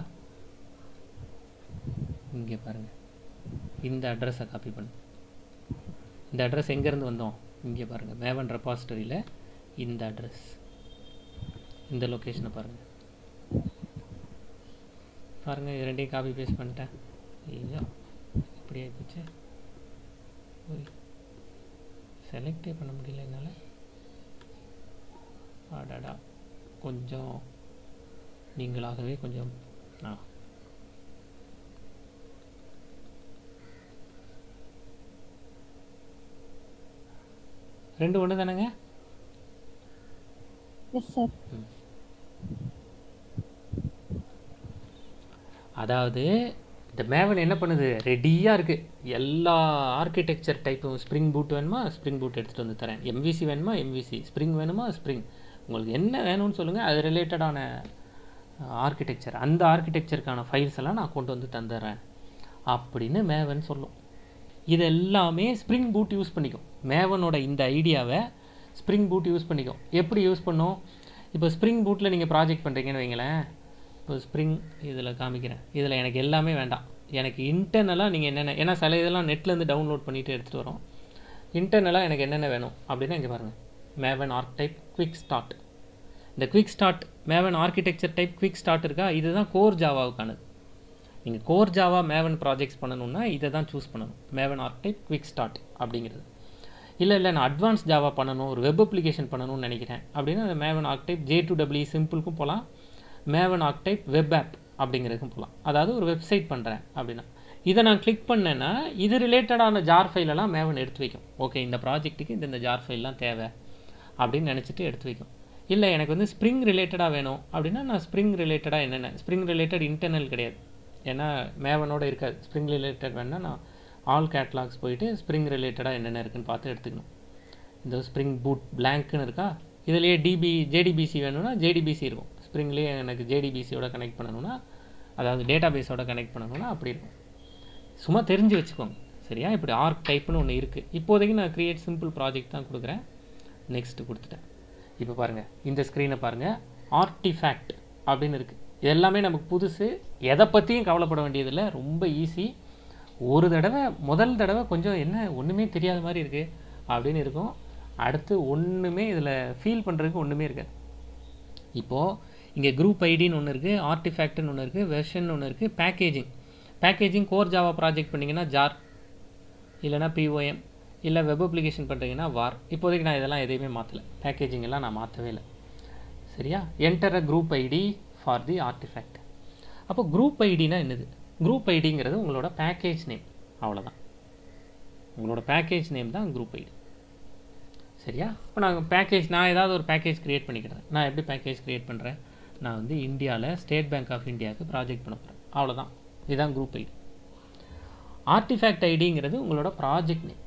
இங்கே பாருங்கள் இந்த அட்ரஸை காப்பி பண்ணு இந்த அட்ரஸ் எங்கேருந்து வந்தோம் இங்கே பாருங்கள் மேவன் ரெபாசிட்டரியில் இந்த அட்ரஸ் இந்த லொக்கேஷனை பாருங்கள் பாருங்கள் இது ரெண்டையும் காப்பி பேஸ்ட் பண்ணிட்டேன் ஐயோ இப்படி ஆகிப்போச்சு செலக்டே பண்ண முடியல என்னால் அடடா கொஞ்சம் நீங்களாகவே கொஞ்சம் ஆ ரெண்டு ஒன்று தானேங்க எஸ் சார் அதாவது இந்த மேவன் என்ன பண்ணுது ரெடியாக இருக்குது எல்லா ஆர்கிடெக்சர் டைப்பும் ஸ்ப்ரிங் பூட் வேணுமா ஸ்ப்ரிங் பூட் எடுத்துகிட்டு வந்து தரேன் எம்விசி வேணுமா எம்விசி ஸ்ப்ரிங் வேணுமா ஸ்ப்ரிங் உங்களுக்கு என்ன வேணும்னு சொல்லுங்கள் அது ரிலேட்டடான ஆர்கிடெக்சர் அந்த ஆர்கிடெக்சருக்கான ஃபைல்ஸ் எல்லாம் நான் கொண்டு வந்து தந்துடுறேன் அப்படின்னு மேவன் சொல்லும் இது எல்லாமே ஸ்ப்ரிங் பூட் யூஸ் பண்ணிக்கும் மேவனோட இந்த ஐடியாவை ஸ்ப்ரிங் பூட் யூஸ் பண்ணிக்கும் எப்படி யூஸ் பண்ணும் இப்போ ஸ்ப்ரிங் பூட்டில் நீங்கள் ப்ராஜெக்ட் பண்ணுறீங்கன்னு வைங்களேன் இப்போ ஸ்ப்ரிங் இதில் காமிக்கிறேன் இதில் எனக்கு எல்லாமே வேண்டாம் எனக்கு இன்டர்னலாக நீங்கள் என்னென்ன ஏன்னா சில இதெல்லாம் நெட்லேருந்து டவுன்லோட் பண்ணிவிட்டு எடுத்துகிட்டு வரோம் இன்டர்னலாக எனக்கு என்னென்ன வேணும் அப்படின்னா இங்கே பாருங்கள் Maven archetype quick start இந்த quick start Maven architecture type quick start இருக்கா இதுதான் கோர் ஜாவாவுக்கானது நீங்கள் கோர் ஜாவா மேவன் ப்ராஜெக்ட்ஸ் பண்ணணும்னா இதை தான் சூஸ் பண்ணணும் Maven archetype quick start அப்படிங்கிறது இல்லை இல்லை நான் அட்வான்ஸ் ஜாவா பண்ணணும் ஒரு வெப் அப்ளிகேஷன் பண்ணணும்னு நினைக்கிறேன் அப்படின்னா அந்த Maven archetype J two W சிம்பிளுக்கும் போகலாம் Maven archetype web app அப்படிங்கிறதுக்கும் போகலாம் அதாவது ஒரு வெப்சைட் பண்ணுறேன் அப்படின்னா இதை நான் கிளிக் பண்ணேன்னா இது ரிலேட்டடான ஜார் ஃபைலெல்லாம் மேவன் எடுத்து வைக்கும் ஓகே இந்த ப்ராஜெக்ட்டுக்கு இந்த இந்த ஜார் ஃபைல்லாம் தேவை அப்படின்னு நினச்சிட்டு எடுத்து வைக்கும் இல்லை எனக்கு வந்து ஸ்ப்ரிங் ரிலேட்டடாக வேணும் அப்படின்னா நான் ஸ்ப்ரிங் ரிலேட்டடாக என்னென்ன ஸ்ப்ரிங் ரிலேட்டட் இன்டர்னல் கிடையாது ஏன்னா மேவனோட இருக்காது ஸ்ப்ரிங் ரிலேட்டட் வேணால் நான் ஆல் கேட்லாக்ஸ் போயிட்டு ஸ்ப்ரிங் ரிலேட்டடாக என்னென்ன இருக்குன்னு பார்த்து எடுத்துக்கணும் இந்த ஸ்ப்ரிங் பூட் பிளாங்க்னு இருக்கா இதுலேயே டிபி ஜேடிபிசி வேணும்னா ஜேடிபிசி இருக்கும் ஸ்ப்ரிங்லேயே எனக்கு ஜேடிபிசியோட கனெக்ட் பண்ணணும்னா அதாவது டேட்டா பேஸோட கனெக்ட் பண்ணணும்னா அப்படி இருக்கும் சும்மா தெரிஞ்சு வச்சுக்கோங்க சரியா இப்படி ஆர்க் டைப்னு ஒன்று இருக்குது இப்போதைக்கு நான் க்ரியேட் சிம்பிள் ப்ராஜெக்ட் தான் கொடுக்குறேன் நெக்ஸ்ட்டு கொடுத்துட்டேன் இப்போ பாருங்கள் இந்த ஸ்க்ரீனை பாருங்கள் ஆர்டிஃபேக்ட் அப்படின்னு இருக்குது இது எல்லாமே நமக்கு புதுசு எதை பற்றியும் கவலைப்பட வேண்டியதில்லை ரொம்ப ஈஸி ஒரு தடவை முதல் தடவை கொஞ்சம் என்ன ஒன்றுமே தெரியாத மாதிரி இருக்குது அப்படின்னு இருக்கும் அடுத்து ஒன்றுமே இதில் ஃபீல் பண்ணுறதுக்கு ஒன்றுமே இருக்காது இப்போது இங்கே குரூப் ஐடின்னு ஒன்று இருக்குது ஆர்டிஃபேக்ட்னு ஒன்று இருக்குது வெர்ஷன் ஒன்று இருக்குது packaging packaging core Java project பண்ணிங்கன்னா ஜார் இல்லைனா பிஓஎம் இல்லை வெப் அப்ளிகேஷன் பண்ணுறீங்கன்னா வார் இப்போதைக்கு நான் இதெல்லாம் எதையுமே மாற்றலை பேக்கேஜிங் எல்லாம் நான் மாற்றவே இல்லை சரியா enter a group ID for the artifact அப்போ குரூப் ஐடினா என்னது குரூப் ஐடிங்கிறது உங்களோட பேக்கேஜ் நேம் அவ்வளோதான் உங்களோட பேக்கேஜ் நேம் தான் குரூப் ஐடி சரியா இப்போ நான் பேக்கேஜ் நான் ஏதாவது ஒரு பேக்கேஜ் க்ரியேட் பண்ணிக்கிறேன் நான் எப்படி பேக்கேஜ் க்ரியேட் பண்ணுறேன் நான் வந்து இந்தியாவில் ஸ்டேட் பேங்க் ஆஃப் இந்தியாவுக்கு ப்ராஜெக்ட் பண்ண போகிறேன் அவ்வளோதான் இதுதான் குரூப் ஐடி ஆர்டிஃபேக்ட் ஐடிங்கிறது உங்களோட ப்ராஜெக்ட் நேம்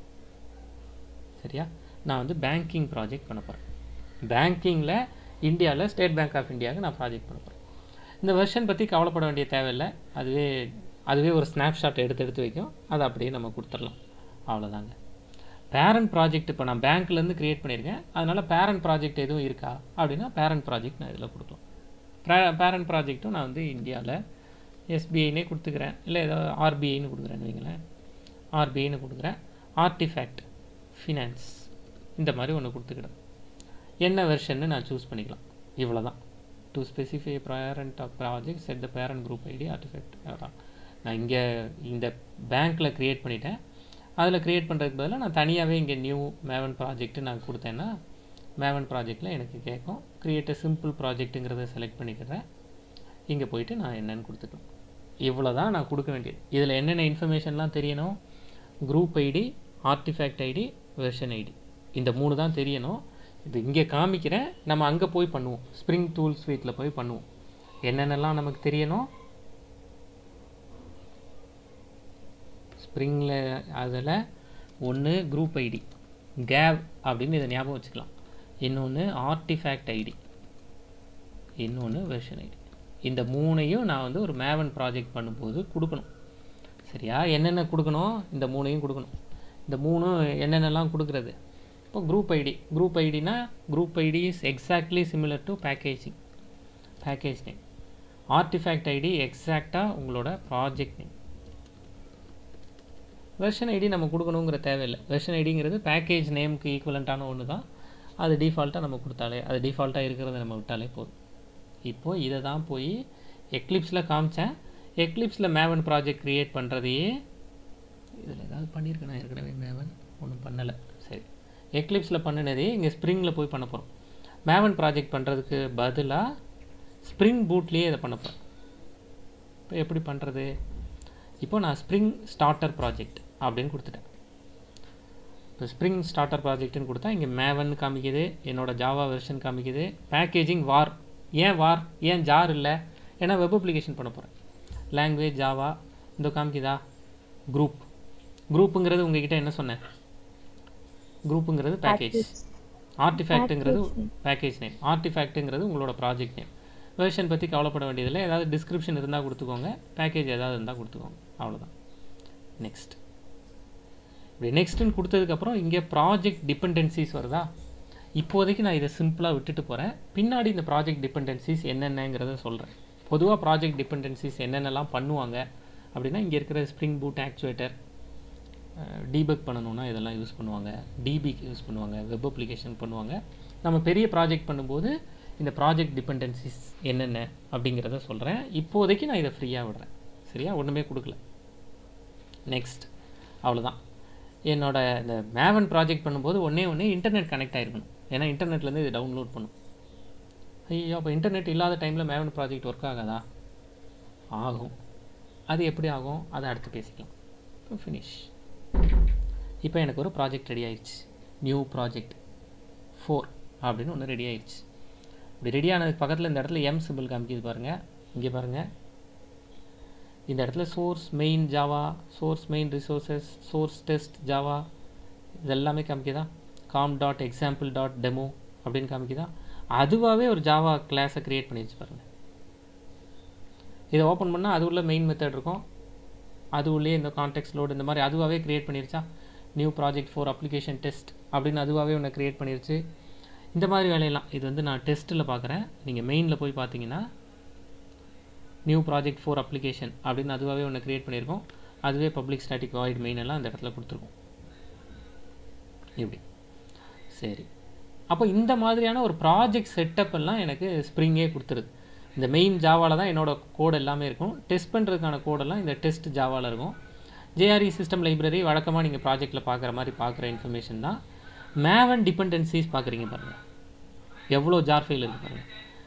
சரியா நான் வந்து பேங்கிங் ப்ராஜெக்ட் பண்ண போகிறேன் பேங்கிங்கில் இந்தியாவில் ஸ்டேட் பேங்க் ஆஃப் இந்தியாவுக்கு நான் ப்ராஜெக்ட் பண்ண போகிறேன் இந்த வெர்ஷன் பற்றி கவலைப்பட வேண்டிய தேவையில்லை அதுவே அதுவே ஒரு ஸ்னாப்ஷாட் எடுத்து எடுத்து வைக்கும் அதை அப்படியே நம்ம கொடுத்துடலாம் அவ்வளோதாங்க பேரண்ட் ப்ராஜெக்ட் இப்போ நான் பேங்க்லேருந்து க்ரியேட் பண்ணியிருக்கேன் அதனால் பேரண்ட் ப்ராஜெக்ட் எதுவும் இருக்கா அப்படின்னா பேரண்ட் ப்ராஜெக்ட் நான் இதில் கொடுக்கலாம் பேரண்ட் ப்ராஜெக்ட்டும் நான் வந்து இந்தியாவில் எஸ்பிஐனே கொடுத்துக்கிறேன் இல்லை ஏதோ ஆர்பிஐன்னு கொடுக்குறேன்னு வைங்களேன் ஆர்பிஐன்னு கொடுக்குறேன் ஆர்டிஃபேக்ட் ஃபினான்ஸ் இந்த மாதிரி ஒன்று கொடுத்துக்கிறேன் என்ன வெர்ஷன்னு நான் சூஸ் பண்ணிக்கலாம் இவ்வளோ தான் to specify parent of project set the parent group ID artifact அதான் நான் இங்கே இந்த பேங்க்கில் க்ரியேட் பண்ணிட்டேன் அதில் க்ரியேட் பண்ணுறதுக்கு பதிலாக நான் தனியாகவே இங்கே நியூ மேவன் ப்ராஜெக்ட்டு நான் கொடுத்தேன்னா மேவன் ப்ராஜெக்டில் எனக்கு கேட்கும் க்ரியேட் சிம்பிள் ப்ராஜெக்ட்டுங்கிறத செலக்ட் பண்ணிக்கிறேன் இங்கே போயிட்டு நான் என்னன்னு கொடுத்துக்கலாம் இவ்வளோ தான் நான் கொடுக்க வேண்டியது இதில் என்னென்ன இன்ஃபர்மேஷன்லாம் தெரியணும் group ID artifact ID version ID இந்த மூணு தான் தெரியணும் இது இங்கே காமிக்கிறேன் நம்ம அங்கே போய் பண்ணுவோம் ஸ்ப்ரிங் டூல் ஸ்வீட்டில் போய் பண்ணுவோம் என்னென்னலாம் நமக்கு தெரியணும் ஸ்ப்ரிங்கில் அதில் ஒன்று குரூப் ஐடி கேவ் அப்படின்னு இதை ஞாபகம் வச்சுக்கலாம் இன்னொன்று ஆர்டிஃபேக்ட் ஐடி இன்னொன்று வெர்ஷன் ஐடி இந்த மூணையும் நான் வந்து ஒரு மேவன் ப்ராஜெக்ட் பண்ணும்போது கொடுக்கணும் சரியா என்னென்ன கொடுக்கணும் இந்த மூணையும் கொடுக்கணும் இந்த மூணும் என்னென்னலாம் கொடுக்குறது இப்போ குரூப் ஐடி குரூப் ஐடினா group ID is exactly similar to packaging package name artifact ID எக்ஸாக்டாக உங்களோட ப்ராஜெக்ட் நேம் வெர்ஷன் ஐடி நம்ம கொடுக்கணுங்கிற தேவையில்லை வெர்ஷன் ஐடிங்கிறது பேக்கேஜ் நேமுக்கு ஈக்குவலண்ட்டான ஒன்று தான் அது டிஃபால்ட்டாக நம்ம கொடுத்தாலே அது டிஃபால்ட்டாக இருக்கிறத நம்ம விட்டாலே போதும் இப்போது இதை தான் போய் எக்லிப்ஸில் காமிச்சேன் எக்லிப்ஸில் மேவன் ப்ராஜெக்ட் க்ரியேட் பண்ணுறதையே இதில் ஏதாவது பண்ணியிருக்கேன் ஏற்கனவே மேவன் ஒன்றும் பண்ணலை சரி எக்லிப்ஸில் பண்ணினதே இங்கே ஸ்ப்ரிங்கில் போய் பண்ண போகிறோம் மேவன் ப்ராஜெக்ட் பண்ணுறதுக்கு பதிலாக ஸ்ப்ரிங் பூட்லேயே இதை பண்ண போகிறேன் இப்போ எப்படி பண்ணுறது இப்போ நான் ஸ்ப்ரிங் ஸ்டார்டர் ப்ராஜெக்ட் அப்படின்னு கொடுத்துட்டேன் இப்போ ஸ்ப்ரிங் ஸ்டார்டர் ப்ராஜெக்ட்னு கொடுத்தா இங்கே மேவன் காமிக்குது என்னோட ஜாவா வெர்ஷன் காமிக்குது பேக்கேஜிங் வார் ஏன் வார் ஏன் ஜார் இல்லை ஏன்னா வெப் அப்ளிகேஷன் பண்ண போகிறேன் லாங்குவேஜ் ஜாவா இந்த காமிக்குதா குரூப் குரூப்புங்கிறது உங்ககிட்ட என்ன சொன்னேன் குரூப்புங்கிறது பேக்கேஜ் ஆர்டிஃபேக்ட்டுங்கிறது பேக்கேஜ் நேம் ஆர்டிஃபேக்ட்டுங்கிறது உங்களோட ப்ராஜெக்ட் நேம் வெர்ஷன் பற்றி கவலைப்பட வேண்டியதில்லை ஏதாவது டிஸ்கிரிப்ஷன் இருந்தால் கொடுத்துக்கோங்க பேக்கேஜ் ஏதாவது இருந்தால் கொடுத்துக்கோங்க அவ்வளோதான் நெக்ஸ்ட் இப்படி நெக்ஸ்ட்டுன்னு கொடுத்ததுக்கப்புறம் இங்கே ப்ராஜெக்ட் டிபெண்டன்சிஸ் வருதா இப்போதைக்கு நான் இதை சிம்பிளாக விட்டுட்டு போகிறேன் பின்னாடி இந்த ப்ராஜெக்ட் டிபெண்டன்சிஸ் என்னென்னங்கிறத சொல்கிறேன் பொதுவாக ப்ராஜெக்ட் டிபெண்டன்சிஸ் என்னென்னலாம் பண்ணுவாங்க அப்படின்னா இங்கே இருக்கிற ஸ்ப்ரிங் பூட் ஆக்சுவேட்டர் டீபக் பண்ணணும்னா இதெல்லாம் யூஸ் பண்ணுவாங்க டிபிக்கு யூஸ் பண்ணுவாங்க வெப் அப்ளிகேஷன் பண்ணுவாங்க நம்ம பெரிய ப்ராஜெக்ட் பண்ணும்போது இந்த ப்ராஜெக்ட் டிபெண்டன்சிஸ் என்னென்ன அப்படிங்கிறத சொல்கிறேன் இப்போதைக்கு நான் இதை ஃப்ரீயாக விடுறேன் சரியா ஒன்றுமே கொடுக்கல நெக்ஸ்ட் அவ்வளோதான் என்னோட இந்த மேவன் ப்ராஜெக்ட் பண்ணும்போது ஒன்றே ஒன்று இன்டர்நெட் கனெக்ட் ஆகிருக்கணும் ஏன்னா இன்டர்நெட்லேருந்து இது டவுன்லோட் பண்ணும் ஐயோ அப்போ இன்டர்நெட் இல்லாத டைமில் மேவன் ப்ராஜெக்ட் ஒர்க் ஆகாதா ஆகும் அது எப்படி ஆகும் அதை அடுத்து பேசிக்கலாம் இப்போ ஃபினிஷ் இப்போ எனக்கு ஒரு ப்ராஜெக்ட் ரெடி ஆயிடுச்சு நியூ ப்ராஜெக்ட் ஃபோர் அப்படின்னு ஒன்று ரெடி ஆயிடுச்சு இப்படி ரெடி ஆனதுக்கு பக்கத்தில் இந்த இடத்துல எம் சிம்பிள் காமிக்குது பாருங்கள் இங்கே பாருங்கள் இந்த இடத்துல source main Java source main resources source test Java இது எல்லாமே காமிக்குதா com dot example dot demo அப்படின்னு காமிக்குதா அதுவாகவே ஒரு ஜாவா கிளாஸை க்ரியேட் பண்ணி வச்சு பாருங்கள் இதை ஓப்பன் பண்ணால் அது உள்ள மெயின் மெத்தட் இருக்கும் அது உள்ளே இந்த கான்டெக்ட் லோடு இந்த மாதிரி அதுவாகவே க்ரியேட் பண்ணிருச்சா new project for application test அப்படின்னு அதுவாகவே ஒன்று க்ரியேட் பண்ணிருச்சு இந்த மாதிரி வேலையெல்லாம் இது வந்து நான் டெஸ்ட்டில் பார்க்குறேன் நீங்கள் மெயினில் போய் பார்த்தீங்கன்னா நியூ ப்ராஜெக்ட் ஃபோர் அப்ளிகேஷன் அப்படின்னு அதுவாகவே ஒன்று க்ரியேட் பண்ணியிருக்கோம் அதுவே பப்ளிக் ஸ்டாட்டிக் வாய்ட் மெயின் எல்லாம் அந்த இடத்துல கொடுத்துருக்கோம் இப்படி சரி அப்போ இந்த மாதிரியான ஒரு ப்ராஜெக்ட் செட்டப் எல்லாம் எனக்கு ஸ்ப்ரிங்கே கொடுத்துருது இந்த மெயின் ஜாவாவில் தான் என்னோட கோட் எல்லாமே இருக்கும் டெஸ்ட் பண்ணுறதுக்கான கோடெல்லாம் இந்த டெஸ்ட் ஜாவாவில் இருக்கும் ஜேஆர்இ சிஸ்டம் லைப்ரரி வழக்கமாக நீங்கள் ப்ராஜெக்ட்டில் பார்க்குற மாதிரி பார்க்குற இன்ஃபர்மேஷன் தான் மேவன் டிபெண்டன்சிஸ் பார்க்குறீங்க பாருங்கள் எவ்வளோ ஜார் ஃபைல் இருக்குது பாருங்கள்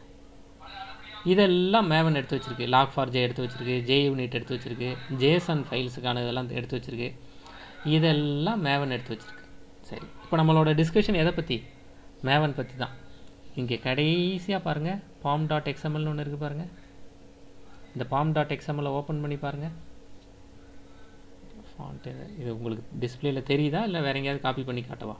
இதெல்லாம் மேவன் எடுத்து வச்சிருக்கு லாக் ஃபார் ஜே எடுத்து வச்சிருக்கு ஜே யூனிட் எடுத்து வச்சிருக்கு ஜேசன் ஃபைல்ஸுக்கான இதெல்லாம் எடுத்து வச்சிருக்கு இதெல்லாம் மேவன் எடுத்து வச்சிருக்கு சரி இப்போ நம்மளோட டிஸ்கஷன் எதை பற்றி மேவன் பற்றி தான் இங்கே கடைசியாக பாருங்கள் பாம் டாட் எக்ஸ்எம்எல்னு ஒன்று இருக்குது பாருங்கள் இந்த பாம் டாட் எக்ஸ்எம்எல்லை ஓப்பன் பண்ணி பாருங்கள் ஃபாண்ட் இது உங்களுக்கு டிஸ்பிளேல தெரியுதா இல்லை வேற எங்கேயாவது காப்பி பண்ணி காட்டவா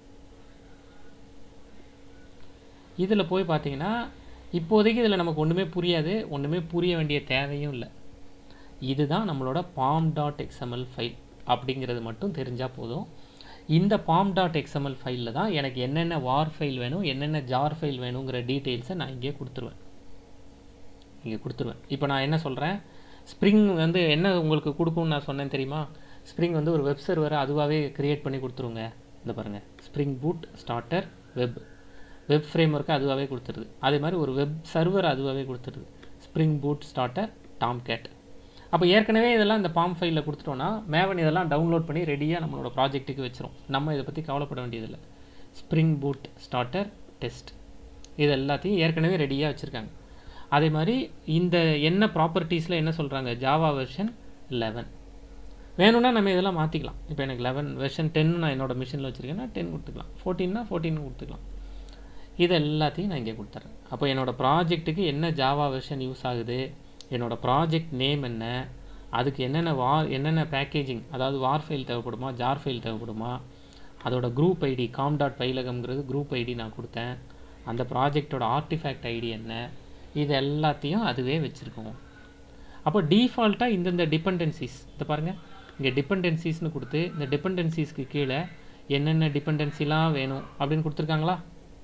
இதில் போய் பார்த்தீங்கன்னா இப்போதைக்கு இதில் நமக்கு ஒன்றுமே புரியாது ஒன்றுமே புரிய வேண்டிய தேவையும் இல்லை இதுதான் நம்மளோட பாம் டாட் எக்ஸ்எம்எல் ஃபைல் அப்படிங்கிறது மட்டும் தெரிஞ்சால் போதும் இந்த பாம் டாட் எக்ஸ்எம்எல் ஃபைலில் தான் எனக்கு என்னென்ன வார் ஃபைல் வேணும் என்னென்ன ஜார் ஃபைல் வேணுங்கிற டீட்டெயில்ஸை நான் இங்கே கொடுத்துருவேன் இங்கே கொடுத்துருவேன் இப்போ நான் என்ன சொல்கிறேன் ஸ்ப்ரிங் வந்து என்ன உங்களுக்கு கொடுக்கும்னு நான் சொன்னேன் தெரியுமா ஸ்ப்ரிங் வந்து ஒரு வெப் சர்வரை அதுவாகவே க்ரியேட் பண்ணி கொடுத்துருங்க இந்த பாருங்கள் Spring Boot starter web web framework அதுவாகவே கொடுத்துருது அதே மாதிரி ஒரு வெப் சர்வர் அதுவாகவே கொடுத்துருது Spring Boot starter Tomcat அப்போ ஏற்கனவே இதெல்லாம் இந்த பாம் ஃபைலில் கொடுத்துட்டோன்னா மேவன் இதெல்லாம் டவுன்லோட் பண்ணி ரெடியாக நம்மளோட ப்ராஜெக்ட்டுக்கு வச்சிரும் நம்ம இதை பற்றி கவலைப்பட வேண்டியதில்லை ஸ்ப்ரிங் பூட் ஸ்டார்டர் டெஸ்ட் இது எல்லாத்தையும் ஏற்கனவே ரெடியாக வச்சுருக்காங்க அதே மாதிரி இந்த என்ன ப்ராப்பர்ட்டிஸில் என்ன சொல்கிறாங்க ஜாவா வெர்ஷன் லெவன் வேணும்னா நம்ம இதெல்லாம் மாற்றிக்கலாம் இப்போ எனக்கு லெவன் வெர்ஷன் டென் நான் என்னோட மிஷினில் வச்சுருக்கேன்னா டென் கொடுத்துக்கலாம் ஃபோர்டீன்னா ஃபோர்டீன் கொடுத்துக்கலாம் இது எல்லாத்தையும் நான் இங்கே கொடுத்துட்றேன் அப்போ என்னோடய ப்ராஜெக்ட்டுக்கு என்ன ஜாவா வெர்ஷன் யூஸ் ஆகுது என்னோடய ப்ராஜெக்ட் நேம் என்ன அதுக்கு என்னென்ன வார் என்னென்ன பேக்கேஜிங் அதாவது வார் ஃபைல் தேவைப்படுமா ஜார் ஃபைல் தேவைப்படுமா அதோட குரூப் ஐடி காம் டாட் பைலகம்ங்கிறது குரூப் ஐடி நான் கொடுத்தேன் அந்த ப்ராஜெக்டோட ஆர்டிஃபேக்ட் ஐடி என்ன இது எல்லாத்தையும் அதுவே வச்சுருக்கோம் அப்போ டீஃபால்ட்டாக இந்தந்த டிபெண்டன்சிஸ் இதை பாருங்கள் இங்கே டிபெண்டன்சிஸ்னு கொடுத்து இந்த டிபெண்டன்சிஸ்க்கு கீழே என்னென்ன டிபெண்டன்சிலாம் வேணும் அப்படின்னு கொடுத்துருக்காங்களா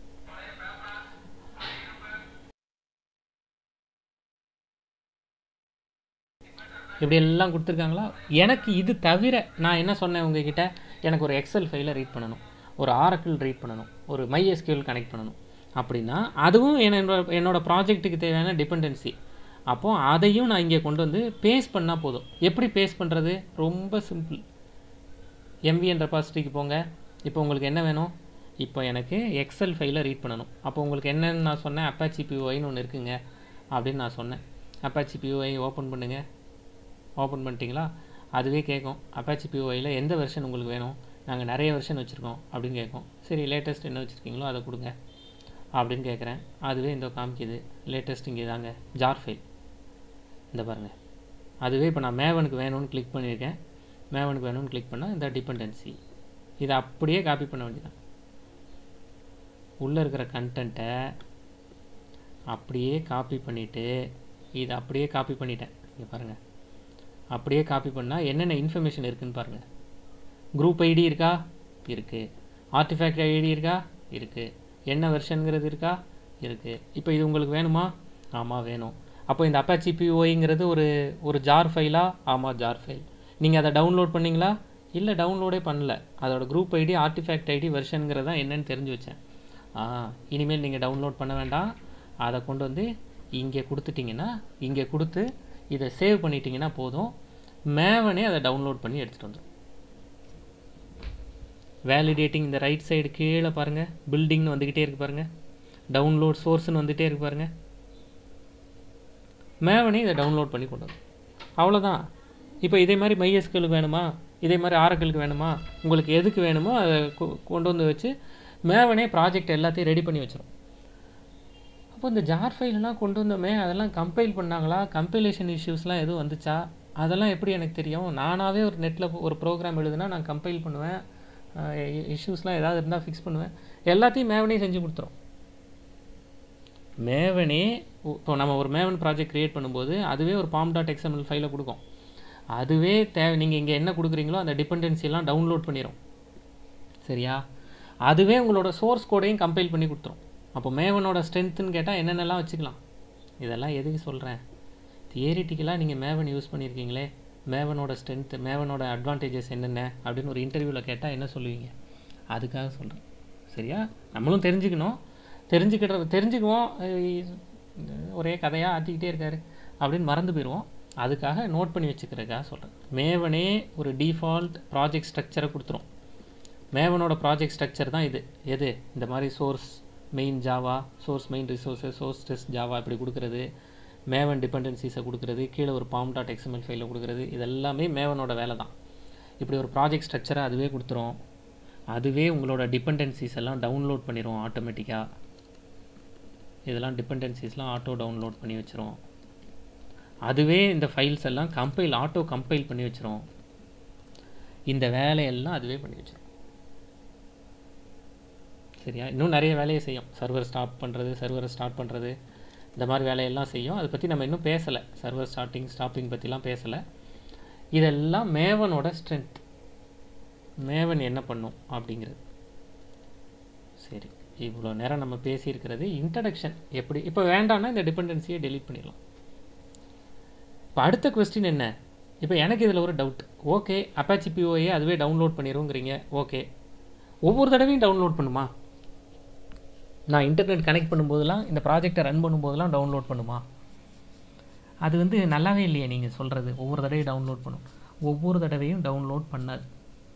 இப்படி எல்லாம் கொடுத்துருக்காங்களா எனக்கு இது தவிர நான் என்ன சொன்னேன் உங்ககிட்ட எனக்கு ஒரு எக்ஸல் ஃபைலை ரீட் பண்ணணும் ஒரு ஆரக்கிள் ரீட் பண்ணணும் ஒரு MySQL கனெக்ட் பண்ணணும் அப்படின்னா அதுவும் என்னோட என்னோட ப்ராஜெக்ட்டுக்கு தேவையான டிபெண்டன்சி அப்போ அதையும் நான் இங்கே கொண்டு வந்து பேஸ்ட் பண்ணால் போதும் எப்படி பேஸ்ட் பண்ணுறது ரொம்ப சிம்பிள் எம்விஎன் ரெபாசிட்டிக்கு போங்க இப்போ உங்களுக்கு என்ன வேணும் இப்போ எனக்கு எக்ஸல் ஃபைலை ரீட் பண்ணணும் அப்போ உங்களுக்கு என்னன்னு நான் சொன்னேன் அப்பாச்சி பிஓஐன்னு ஒன்று இருக்குங்க அப்படின்னு நான் சொன்னேன் அப்பாச்சி பிஓஐ ஓப்பன் பண்ணுங்கள் ஓப்பன் பண்ணிட்டீங்களா அதுவே கேட்கும் அப்பாச்சி பிஓஐயில் எந்த வெர்ஷன் உங்களுக்கு வேணும் நாங்கள் நிறைய வெர்ஷன் வச்சுருக்கோம் அப்படின்னு கேட்கும் சரி லேட்டஸ்ட் என்ன வச்சுருக்கீங்களோ அதை கொடுங்க அப்படின்னு கேட்குறேன் அதுவே இந்த காமிக்குது லேட்டஸ்ட் இங்கே தாங்க ஜார் ஃபைல் இந்த பாருங்கள் அதுவே இப்போ நான் மேவனுக்கு வேணும்னு கிளிக் பண்ணியிருக்கேன் மேவனுக்கு வேணும்னு கிளிக் பண்ணால் இந்த டிபெண்டன்சி இதை அப்படியே காப்பி பண்ண வேண்டியதான் உள்ளே இருக்கிற கண்டென்ட்டை அப்படியே காப்பி பண்ணிவிட்டு இதை அப்படியே காப்பி பண்ணிட்டேன் இங்கே பாருங்கள் அப்படியே காப்பி பண்ணால் என்னென்ன இன்ஃபர்மேஷன் இருக்குன்னு பாருங்கள் குரூப் ஐடி இருக்கா இருக்குது ஆர்டிஃபேக்ட் ஐடி இருக்கா இருக்குது என்ன வெர்ஷனுங்கிறது இருக்கா இருக்குது இப்போ இது உங்களுக்கு வேணுமா ஆமாம் வேணும் அப்போ இந்த அப்பாச்சி பிஓஐங்கிறது ஒரு ஒரு ஜார் ஃபைலா ஆமாம் ஜார் ஃபைல் நீங்கள் அதை டவுன்லோட் பண்ணீங்களா இல்லை டவுன்லோடே பண்ணல அதோட குரூப் ஐடி ஆர்டிஃபேக்ட் ஐடி வெர்ஷனுங்கிறதா என்னன்னு தெரிஞ்சு வச்சேன் ஆ இனிமேல் நீங்கள் டவுன்லோட் பண்ண வேண்டாம் அதை கொண்டு வந்து இங்கே கொடுத்துட்டிங்கன்னா இங்கே கொடுத்து இதை சேவ் பண்ணிட்டீங்கன்னா போதும் மேவனே அதை டவுன்லோட் பண்ணி எடுத்துகிட்டு வந்துடும் வேலிடேட்டிங் இந்த ரைட் சைடு கீழே பாருங்கள் பில்டிங்னு வந்துக்கிட்டே இருக்கு பாருங்கள் டவுன்லோட் சோர்ஸ்னு வந்துகிட்டே இருக்கு பாருங்கள் மேவனே இதை டவுன்லோட் பண்ணி கொண்டு வரும் அவ்வளோதான் இப்போ இதே மாதிரி மைஎஸ்கலுக்கு வேணுமா இதே மாதிரி ஆரக்கலுக்கு வேணுமா உங்களுக்கு எதுக்கு வேணுமோ அதை கொ- கொண்டு வந்து வச்சு மேவனே ப்ராஜெக்ட் எல்லாத்தையும் ரெடி பண்ணி வச்சிரும் அப்போ இந்த ஜார் ஃபைலெல்லாம் கொண்டு வந்தோமே அதெல்லாம் கம்பைல் பண்ணாங்களா கம்பைலேஷன் இஷ்யூஸ்லாம் எதுவும் வந்துச்சா அதெல்லாம் எப்படி எனக்கு தெரியும் நானாகவே ஒரு நெட்டில் ஒரு ப்ரோக்ராம் எழுதுனா நான் கம்பைல் பண்ணுவேன் இஷ்யூஸ்லாம் ஏதாவது இருந்தால் ஃபிக்ஸ் பண்ணுவேன் எல்லாத்தையும் மேவனே செஞ்சு கொடுத்துரும் மேவனே உ- இப்போ நம்ம ஒரு மேவன் ப்ராஜெக்ட் க்ரியேட் பண்ணும்போது அதுவே ஒரு பாம் டாட் எக்ஸ்எம்எல் ஃபைலை கொடுக்கும் அதுவே தேவை நீங்கள் இங்கே என்ன கொடுக்குறீங்களோ அந்த dependency எல்லாம் டவுன்லோட் பண்ணிடும் சரியா அதுவே உங்களோட சோர்ஸ் கோடையும் கம்பைல் பண்ணி கொடுத்துரும் அப்போ மேவனோட ஸ்ட்ரென்த்துன்னு கேட்டால் என்னென்னலாம் வச்சுக்கலாம் இதெல்லாம் எதுக்கு சொல்கிறேன் தியரிட்டிக்கலாக நீங்கள் மேவன் யூஸ் பண்ணியிருக்கீங்களே மேவனோட ஸ்ட்ரென்த்து மேவனோட அட்வான்டேஜஸ் என்னென்ன அப்படின்னு ஒரு இன்டர்வியூவில் கேட்டால் என்ன சொல்லுவீங்க அதுக்காக சொல்கிறேன் சரியா நம்மளும் தெரிஞ்சுக்கணும் தெரிஞ்சுக்கிற தெரிஞ்சுக்குவோம் அஹ் ஒரே கதையாக ஆற்றிக்கிட்டே இருக்காரு அப்படின்னு மறந்து போயிடுவோம் அதுக்காக நோட் பண்ணி வச்சுக்கிறதுக்காக சொல்கிறேன் மேவனே ஒரு டிஃபால்ட் ப்ராஜெக்ட் ஸ்ட்ரக்சரை கொடுத்துரும் மேவனோட ப்ராஜெக்ட் ஸ்ட்ரக்சர் தான் இது எது இந்த மாதிரி source main Java source main resources source test Java இப்படி கொடுக்குறது மேவன் டிபெண்டன்சிஸை கொடுக்குறது கீழே ஒரு பாம் டாட் எக்ஸ்எம்எல் ஃபைலில் கொடுக்குறது இது எல்லாமே மேவனோட வேலை தான் இப்படி ஒரு ப்ராஜெக்ட் ஸ்ட்ரக்சரை அதுவே கொடுத்துரும் அதுவே உங்களோட டிபெண்டன்சிஸ் எல்லாம் டவுன்லோட் பண்ணிடும் ஆட்டோமேட்டிக்காக இதெல்லாம் டிபெண்டன்சிஸ்லாம் ஆட்டோ டவுன்லோட் பண்ணி வச்சிரும் அதுவே இந்த ஃபைல்ஸ் எல்லாம் கம்பைல் ஆட்டோ கம்பைல் பண்ணி வச்சிரும் இந்த வேலையெல்லாம் அதுவே பண்ணி வச்சிரும் சரியா இன்னும் நிறைய வேலையை செய்யும் சர்வர் ஸ்டார்ட் பண்ணுறது சர்வரை ஸ்டார்ட் பண்ணுறது இந்த மாதிரி வேலையெல்லாம் செய்யும் அதை பற்றி நம்ம இன்னும் பேசலை சர்வர் ஸ்டார்டிங் ஸ்டாப்பிங் பற்றிலாம் பேசலை இதெல்லாம் மேவனோட ஸ்ட்ரென்த் மேவன் என்ன பண்ணும் அப்படிங்கிறது சரி இவ்வளோ நேரம் நம்ம பேசியிருக்கிறது இன்ட்ரடக்ஷன் எப்படி இப்போ வேண்டாம்னா இந்த டிபெண்டன்சியை delete பண்ணிடலாம் இப்போ அடுத்த கொஸ்டின் என்ன இப்போ எனக்கு இதில் ஒரு டவுட் ஓகே அப்பாச்சி பிஓஏ அதுவே டவுன்லோட் பண்ணிடுங்கிறீங்க ஓகே ஒவ்வொரு தடவையும் டவுன்லோட் பண்ணுமா நான் இன்டர்நெட் கனெக்ட் பண்ணும்போதெல்லாம் இந்த ப்ராஜெக்டை ரன் பண்ணும்போதெல்லாம் டவுன்லோட் பண்ணுமா அது வந்து நல்லாவே இல்லையே நீங்கள் சொல்கிறது ஒவ்வொரு தடவையும் டவுன்லோட் பண்ணும் ஒவ்வொரு தடவையும் டவுன்லோட் பண்ணாது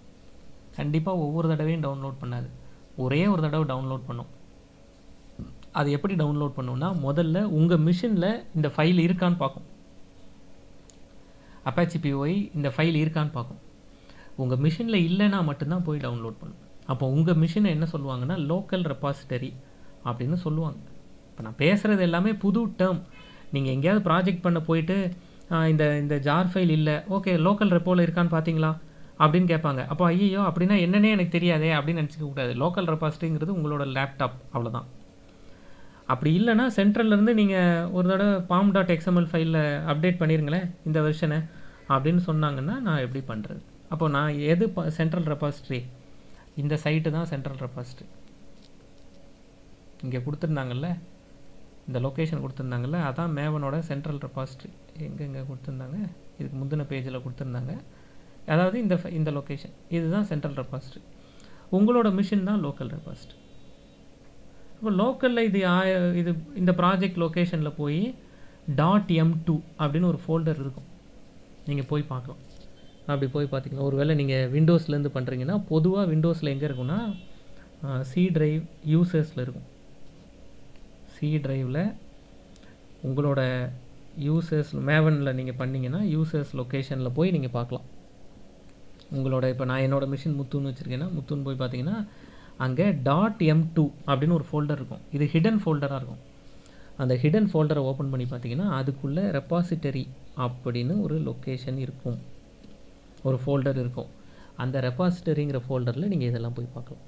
கண்டிப்பாக ஒவ்வொரு தடவையும் டவுன்லோட் பண்ணாது ஒரே ஒரு தடவை டவுன்லோட் பண்ணும் அது எப்படி டவுன்லோட் பண்ணுன்னா முதல்ல உங்கள் மிஷினில் இந்த ஃபைல் இருக்கான்னு பார்க்கும் அப்பாச்சி பிஓஐ இந்த ஃபைல் இருக்கான்னு பார்க்கும் உங்கள் மிஷினில் இல்லைன்னா மட்டும்தான் போய் டவுன்லோட் பண்ணும் அப்போ உங்கள் மிஷினை என்ன சொல்லுவாங்கன்னா லோக்கல் ரெபாசிட்டரி அப்படின்னு சொல்லுவாங்க இப்போ நான் பேசுகிறது எல்லாமே புது டேர்ம் நீங்கள் எங்கேயாவது ப்ராஜெக்ட் பண்ண போயிட்டு ஆ, இந்த இந்த ஜார் ஃபைல் இல்லை ஓகே லோக்கல் ரெப்போவில் இருக்கான்னு பார்த்தீங்களா அப்படின்னு கேட்பாங்க அப்போ ஐயோ அப்படின்னா என்னன்னே எனக்கு தெரியாதே அப்படின்னு நினச்சிக்க கூடாது லோக்கல் ரெபாசிட்டரிங்கிறது உங்களோட லேப்டாப் அவ்வளோதான் அப்படி இல்லைன்னா சென்ட்ரல்லேருந்து நீங்கள் ஒரு தடவை பாம் டாட் எக்ஸ்எம்எல் ஃபைலில் அப்டேட் பண்ணிருங்களேன் இந்த வெர்ஷனை அப்படின்னு சொன்னாங்கன்னா நான் எப்படி பண்ணுறது அப்போ நான் எது சென்ட்ரல் ரெபாசிட்ரி இந்த சைட்டு தான் சென்ட்ரல் ரெபாசிட்ரி இங்கே கொடுத்துருந்தாங்கல்ல இந்த லொக்கேஷன் கொடுத்துருந்தாங்கல்ல அதான் மேவனோட சென்ட்ரல் ரெபாசிட்ரி எங்கெங்கே கொடுத்துருந்தாங்க இதுக்கு முந்தின பேஜில் கொடுத்துருந்தாங்க அதாவது இந்த fi- இந்த லொக்கேஷன் இதுதான் சென்ட்ரல் ரெபாசிட்ரி உங்களோட மிஷின் தான் லோக்கல் ரெபாசிட்ரி இப்போ லோக்கலில் இது ஆய- இது இந்த ப்ராஜெக்ட் லொக்கேஷனில் போய் டாட் எம் டூ அப்படின்னு ஒரு ஃபோல்டர் இருக்கும் நீங்கள் போய் பார்க்கலாம் அப்படி போய் பார்த்தீங்கன்னா ஒருவேளை நீங்கள் விண்டோஸ்லேருந்து பண்ணுறீங்கன்னா பொதுவாக விண்டோஸில் எங்கே இருக்கும்னா சி டிரைவ் யூசர்ஸில் இருக்கும் சி டிரைவில் உங்களோட யூசர்ஸ் மேவனில் நீங்கள் பண்ணீங்கன்னா யூசர்ஸ் லொக்கேஷனில் போய் நீங்கள் பார்க்கலாம் உங்களோட இப்போ நான் என்னோட மிஷின் முத்துன்னு வச்சுருக்கேன்னா முத்துன்னு போய் பார்த்தீங்கன்னா அங்கே டாட் எம் டூ அப்படின்னு ஒரு ஃபோல்டர் இருக்கும் இது ஹிடன் ஃபோல்டராக இருக்கும் அந்த ஹிடன் ஃபோல்டரை ஓப்பன் பண்ணி பார்த்தீங்கன்னா அதுக்குள்ளே ரெபாசிட்டரி அப்படின்னு ஒரு லொக்கேஷன் இருக்கும் ஒரு ஃபோல்டர் இருக்கும் அந்த ரெபாசிட்டரிங்கிற ஃபோல்டரில் நீங்கள் இதெல்லாம் போய் பார்க்கலாம்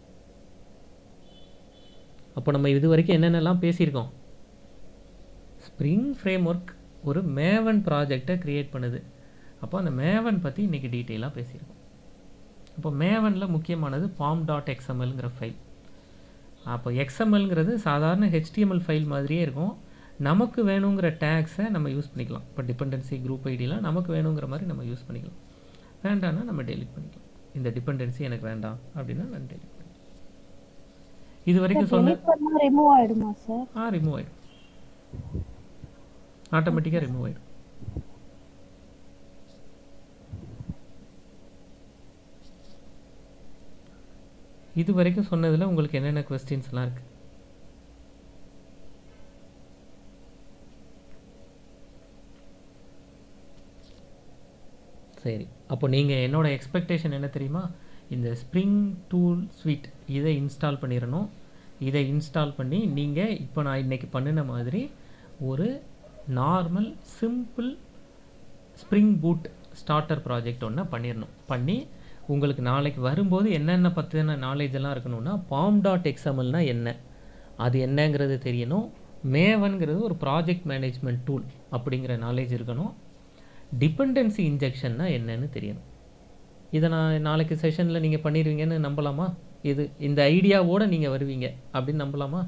அப்போ நம்ம இது வரைக்கும் என்னென்னலாம் பேசியிருக்கோம் ஸ்ப்ரிங் ஃப்ரேம் ஒர்க் ஒரு மேவன் ப்ராஜெக்டை க்ரியேட் பண்ணுது அப்போ அந்த மேவன் பற்றி இன்றைக்கி டீட்டெயிலாக பேசியிருக்கோம் அப்போ மேவனில் முக்கியமானது பாம் டாட் எக்ஸ்எம்எல்ங்கிற ஃபைல் அப்போ எக்ஸ்எம்எல்ங்கிறது சாதாரண ஹெச்டிஎம்எல் ஃபைல் மாதிரியே இருக்கும் நமக்கு வேணுங்கிற டேக்ஸை நம்ம யூஸ் பண்ணிக்கலாம் இப்போ டிபெண்டன்சி குரூப் ஐடிலாம் நமக்கு வேணுங்கிற மாதிரி நம்ம யூஸ் பண்ணிக்கலாம் வேண்டாம்னா நம்ம டெலிட் பண்ணிக்கலாம் இந்த டிபெண்டன்சி எனக்கு வேண்டாம் அப்படின்னா நான் டெலிட் பண்ணிக்கலாம் இது வரைக்கும் சொன்ன delete பண்ணா ரிமூவ் ஆயிடுமா சார் ஆ ரிமூவ் ஆயிடும் ஆட்டோமேட்டிக்காக ரிமூவ் ஆயிடும் இது வரைக்கும் சொன்னதில் உங்களுக்கு என்னென்ன கொஸ்டின்ஸ்லாம் இருக்கு சரி அப்போ நீங்கள் என்னோட எக்ஸ்பெக்டேஷன் என்ன தெரியுமா இந்த ஸ்ப்ரிங் டூல் ஸ்வீட் இதை இன்ஸ்டால் பண்ணிடணும் இதை இன்ஸ்டால் பண்ணி நீங்கள் இப்போ நான் இன்னைக்கு பண்ணின மாதிரி ஒரு normal simple Spring Boot starter project ஒன்று பண்ணிடணும் பண்ணி உங்களுக்கு நாளைக்கு வரும்போது என்னென்ன பற்றின நாலேஜ் எல்லாம் இருக்கணும்னா பாம் டாட் எக்ஸ்எம்எல்னா என்ன அது என்னங்கிறது தெரியணும் மேவன்கிறது ஒரு ப்ராஜெக்ட் மேனேஜ்மெண்ட் டூல் அப்படிங்கிற நாலேஜ் இருக்கணும் டிபெண்டன்சி இன்ஜெக்ஷன்னா என்னன்னு தெரியணும் இதை நான் நாளைக்கு செஷனில் நீங்கள் பண்ணிடுவீங்கன்னு நம்பலாமா இது இந்த ஐடியாவோட நீங்கள் வருவீங்க அப்படின்னு நம்பலாமா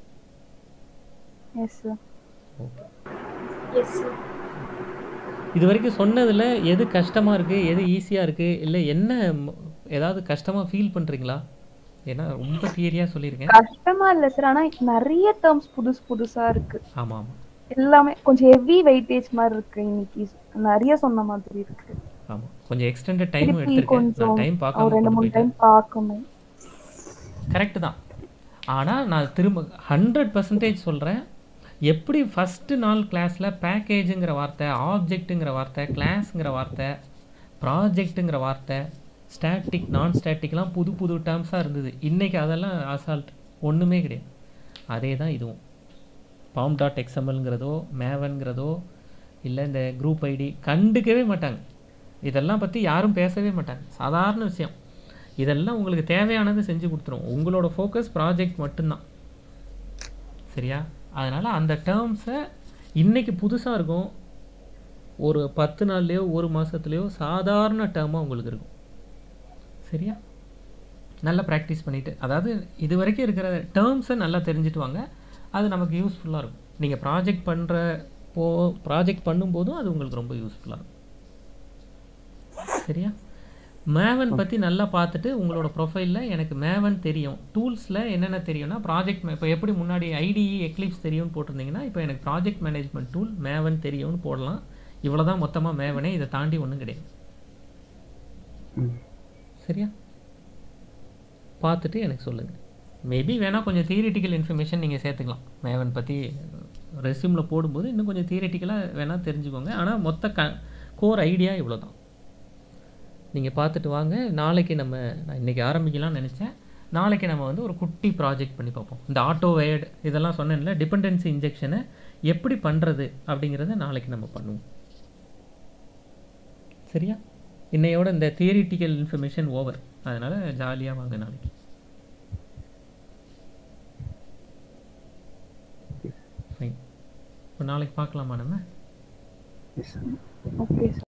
yes sir okay yes sir இது வரைக்கும் சொன்னதில் எது கஷ்டமாக இருக்குது எது ஈஸியாக இருக்குது இல்லை என்ன ம- ஏதாவது கஷ்டமாக ஃபீல் பண்ணுறீங்களா ஏன்னா ரொம்ப தியரியாக சொல்லியிருக்கேன் கஷ்டமா இல்ல சார் ஆனா நிறைய டேர்ம்ஸ் புதுசு புதுசா இருக்கு ஆமாம் ஆமாம் எல்லாமே கொஞ்சம் ஹெவி வெயிட்டேஜ் மாதிரி இருக்கு இன்னைக்கு நிறைய சொன்ன மாதிரி இருக்கு ஆமாம் கொஞ்சம் எக்ஸ்டெண்டட் டைமும் திருப்பி எடுத்திருக்கேன் நான் கொஞ்சம் டைம் ஒரு பார்க்காம ரெண்டு கொண்டு மூணு போயிட்டேன் டைம் பார்க்கணும் கரெக்டு தான் ஆனால் நான் திரும்ப ஹண்ட்ரட் பர்சன்டேஜ் சொல்கிறேன் எப்படி ஃபஸ்ட்டு நாள் கிளாஸில் பேக்கேஜுங்கிற வார்த்தை ஆப்ஜெக்ட்டுங்கிற வார்த்தை கிளாஸுங்கிற வார்த்தை ப்ராஜெக்ட்டுங்கிற வார்த்தை ஸ்டாட்டிக் நான் ஸ்டாட்டிக்லாம் புது புது டேர்ம்ஸாக இருந்தது இன்றைக்கி அதெல்லாம் அசால்ட் ஒன்றுமே கிடையாது அதே தான் இதுவும் பாம் டாட் எக்ஸ்எம்எல்ங்கிறதோ மேவன்கிறதோ இல்லை இந்த குரூப் ஐடி கண்டுக்கவே மாட்டாங்க இதெல்லாம் பற்றி யாரும் பேசவே மாட்டாங்க சாதாரண விஷயம் இதெல்லாம் உங்களுக்கு தேவையானது செஞ்சு கொடுத்துரும் உங்களோட ஃபோக்கஸ் ப்ராஜெக்ட் மட்டும்தான் சரியா அதனால் அந்த டேர்ம்ஸை இன்னைக்கு புதுசாக இருக்கும் ஒரு பத்து நாள்லேயோ ஒரு மாதத்துலேயோ சாதாரண டேர்மாக உங்களுக்கு இருக்கும் சரியா நல்லா ப்ராக்டிஸ் பண்ணிவிட்டு அதாவது இது வரைக்கும் இருக்கிற டேர்ம்ஸை நல்லா தெரிஞ்சுட்டு வாங்க அது நமக்கு யூஸ்ஃபுல்லாக இருக்கும் நீங்கள் ப்ராஜெக்ட் பண்ணுற போ ப்ராஜெக்ட் பண்ணும்போதும் அது உங்களுக்கு ரொம்ப யூஸ்ஃபுல்லாக இருக்கும் சரியா மேவன் பற்றி நல்லா பார்த்துட்டு உங்களோட ப்ரொஃபைலில் எனக்கு மேவன் தெரியும் டூல்ஸில் என்னென்ன தெரியும்னா ப்ராஜெக்ட் இப்போ எப்படி முன்னாடி ஐடிஇ எக்லிப்ஸ் தெரியும்னு போட்டிருந்தீங்கன்னா இப்போ எனக்கு ப்ராஜெக்ட் மேனேஜ்மெண்ட் டூல் மேவன் தெரியும்னு போடலாம் இவ்வளோ தான் மொத்தமாக மேவனே இதை தாண்டி ஒன்றும் கிடையாது ம் சரியா பார்த்துட்டு எனக்கு சொல்லுங்கள் மேபி வேணால் கொஞ்சம் தியரிட்டிக்கல் இன்ஃபர்மேஷன் நீங்கள் சேர்த்துக்கலாம் மேவன் பற்றி ரெஸ்யூமில் போடும்போது இன்னும் கொஞ்சம் தியரிட்டிக்கலாக வேணால் தெரிஞ்சுக்கோங்க ஆனால் மொத்த க கோர் ஐடியா இவ்வளோ தான் நீங்கள் பார்த்துட்டு வாங்க நாளைக்கு நம்ம நான் இன்றைக்கி ஆரம்பிக்கலாம்னு நினச்சேன் நாளைக்கு நம்ம வந்து ஒரு குட்டி ப்ராஜெக்ட் பண்ணி பார்ப்போம் இந்த ஆட்டோ வயர்டு இதெல்லாம் சொன்னேன்ல டிபெண்டன்சி இன்ஜெக்ஷனை எப்படி பண்ணுறது அப்படிங்கிறத நாளைக்கு நம்ம பண்ணுவோம் சரியா இன்னையோட இந்த தியரிட்டிக்கல் இன்ஃபர்மேஷன் ஓவர் அதனால் ஜாலியாக வாங்க நாளைக்கு ஃபைன் இப்போ நாளைக்கு பார்க்கலாமா நம்ம எஸ் சார் ஓகே சார்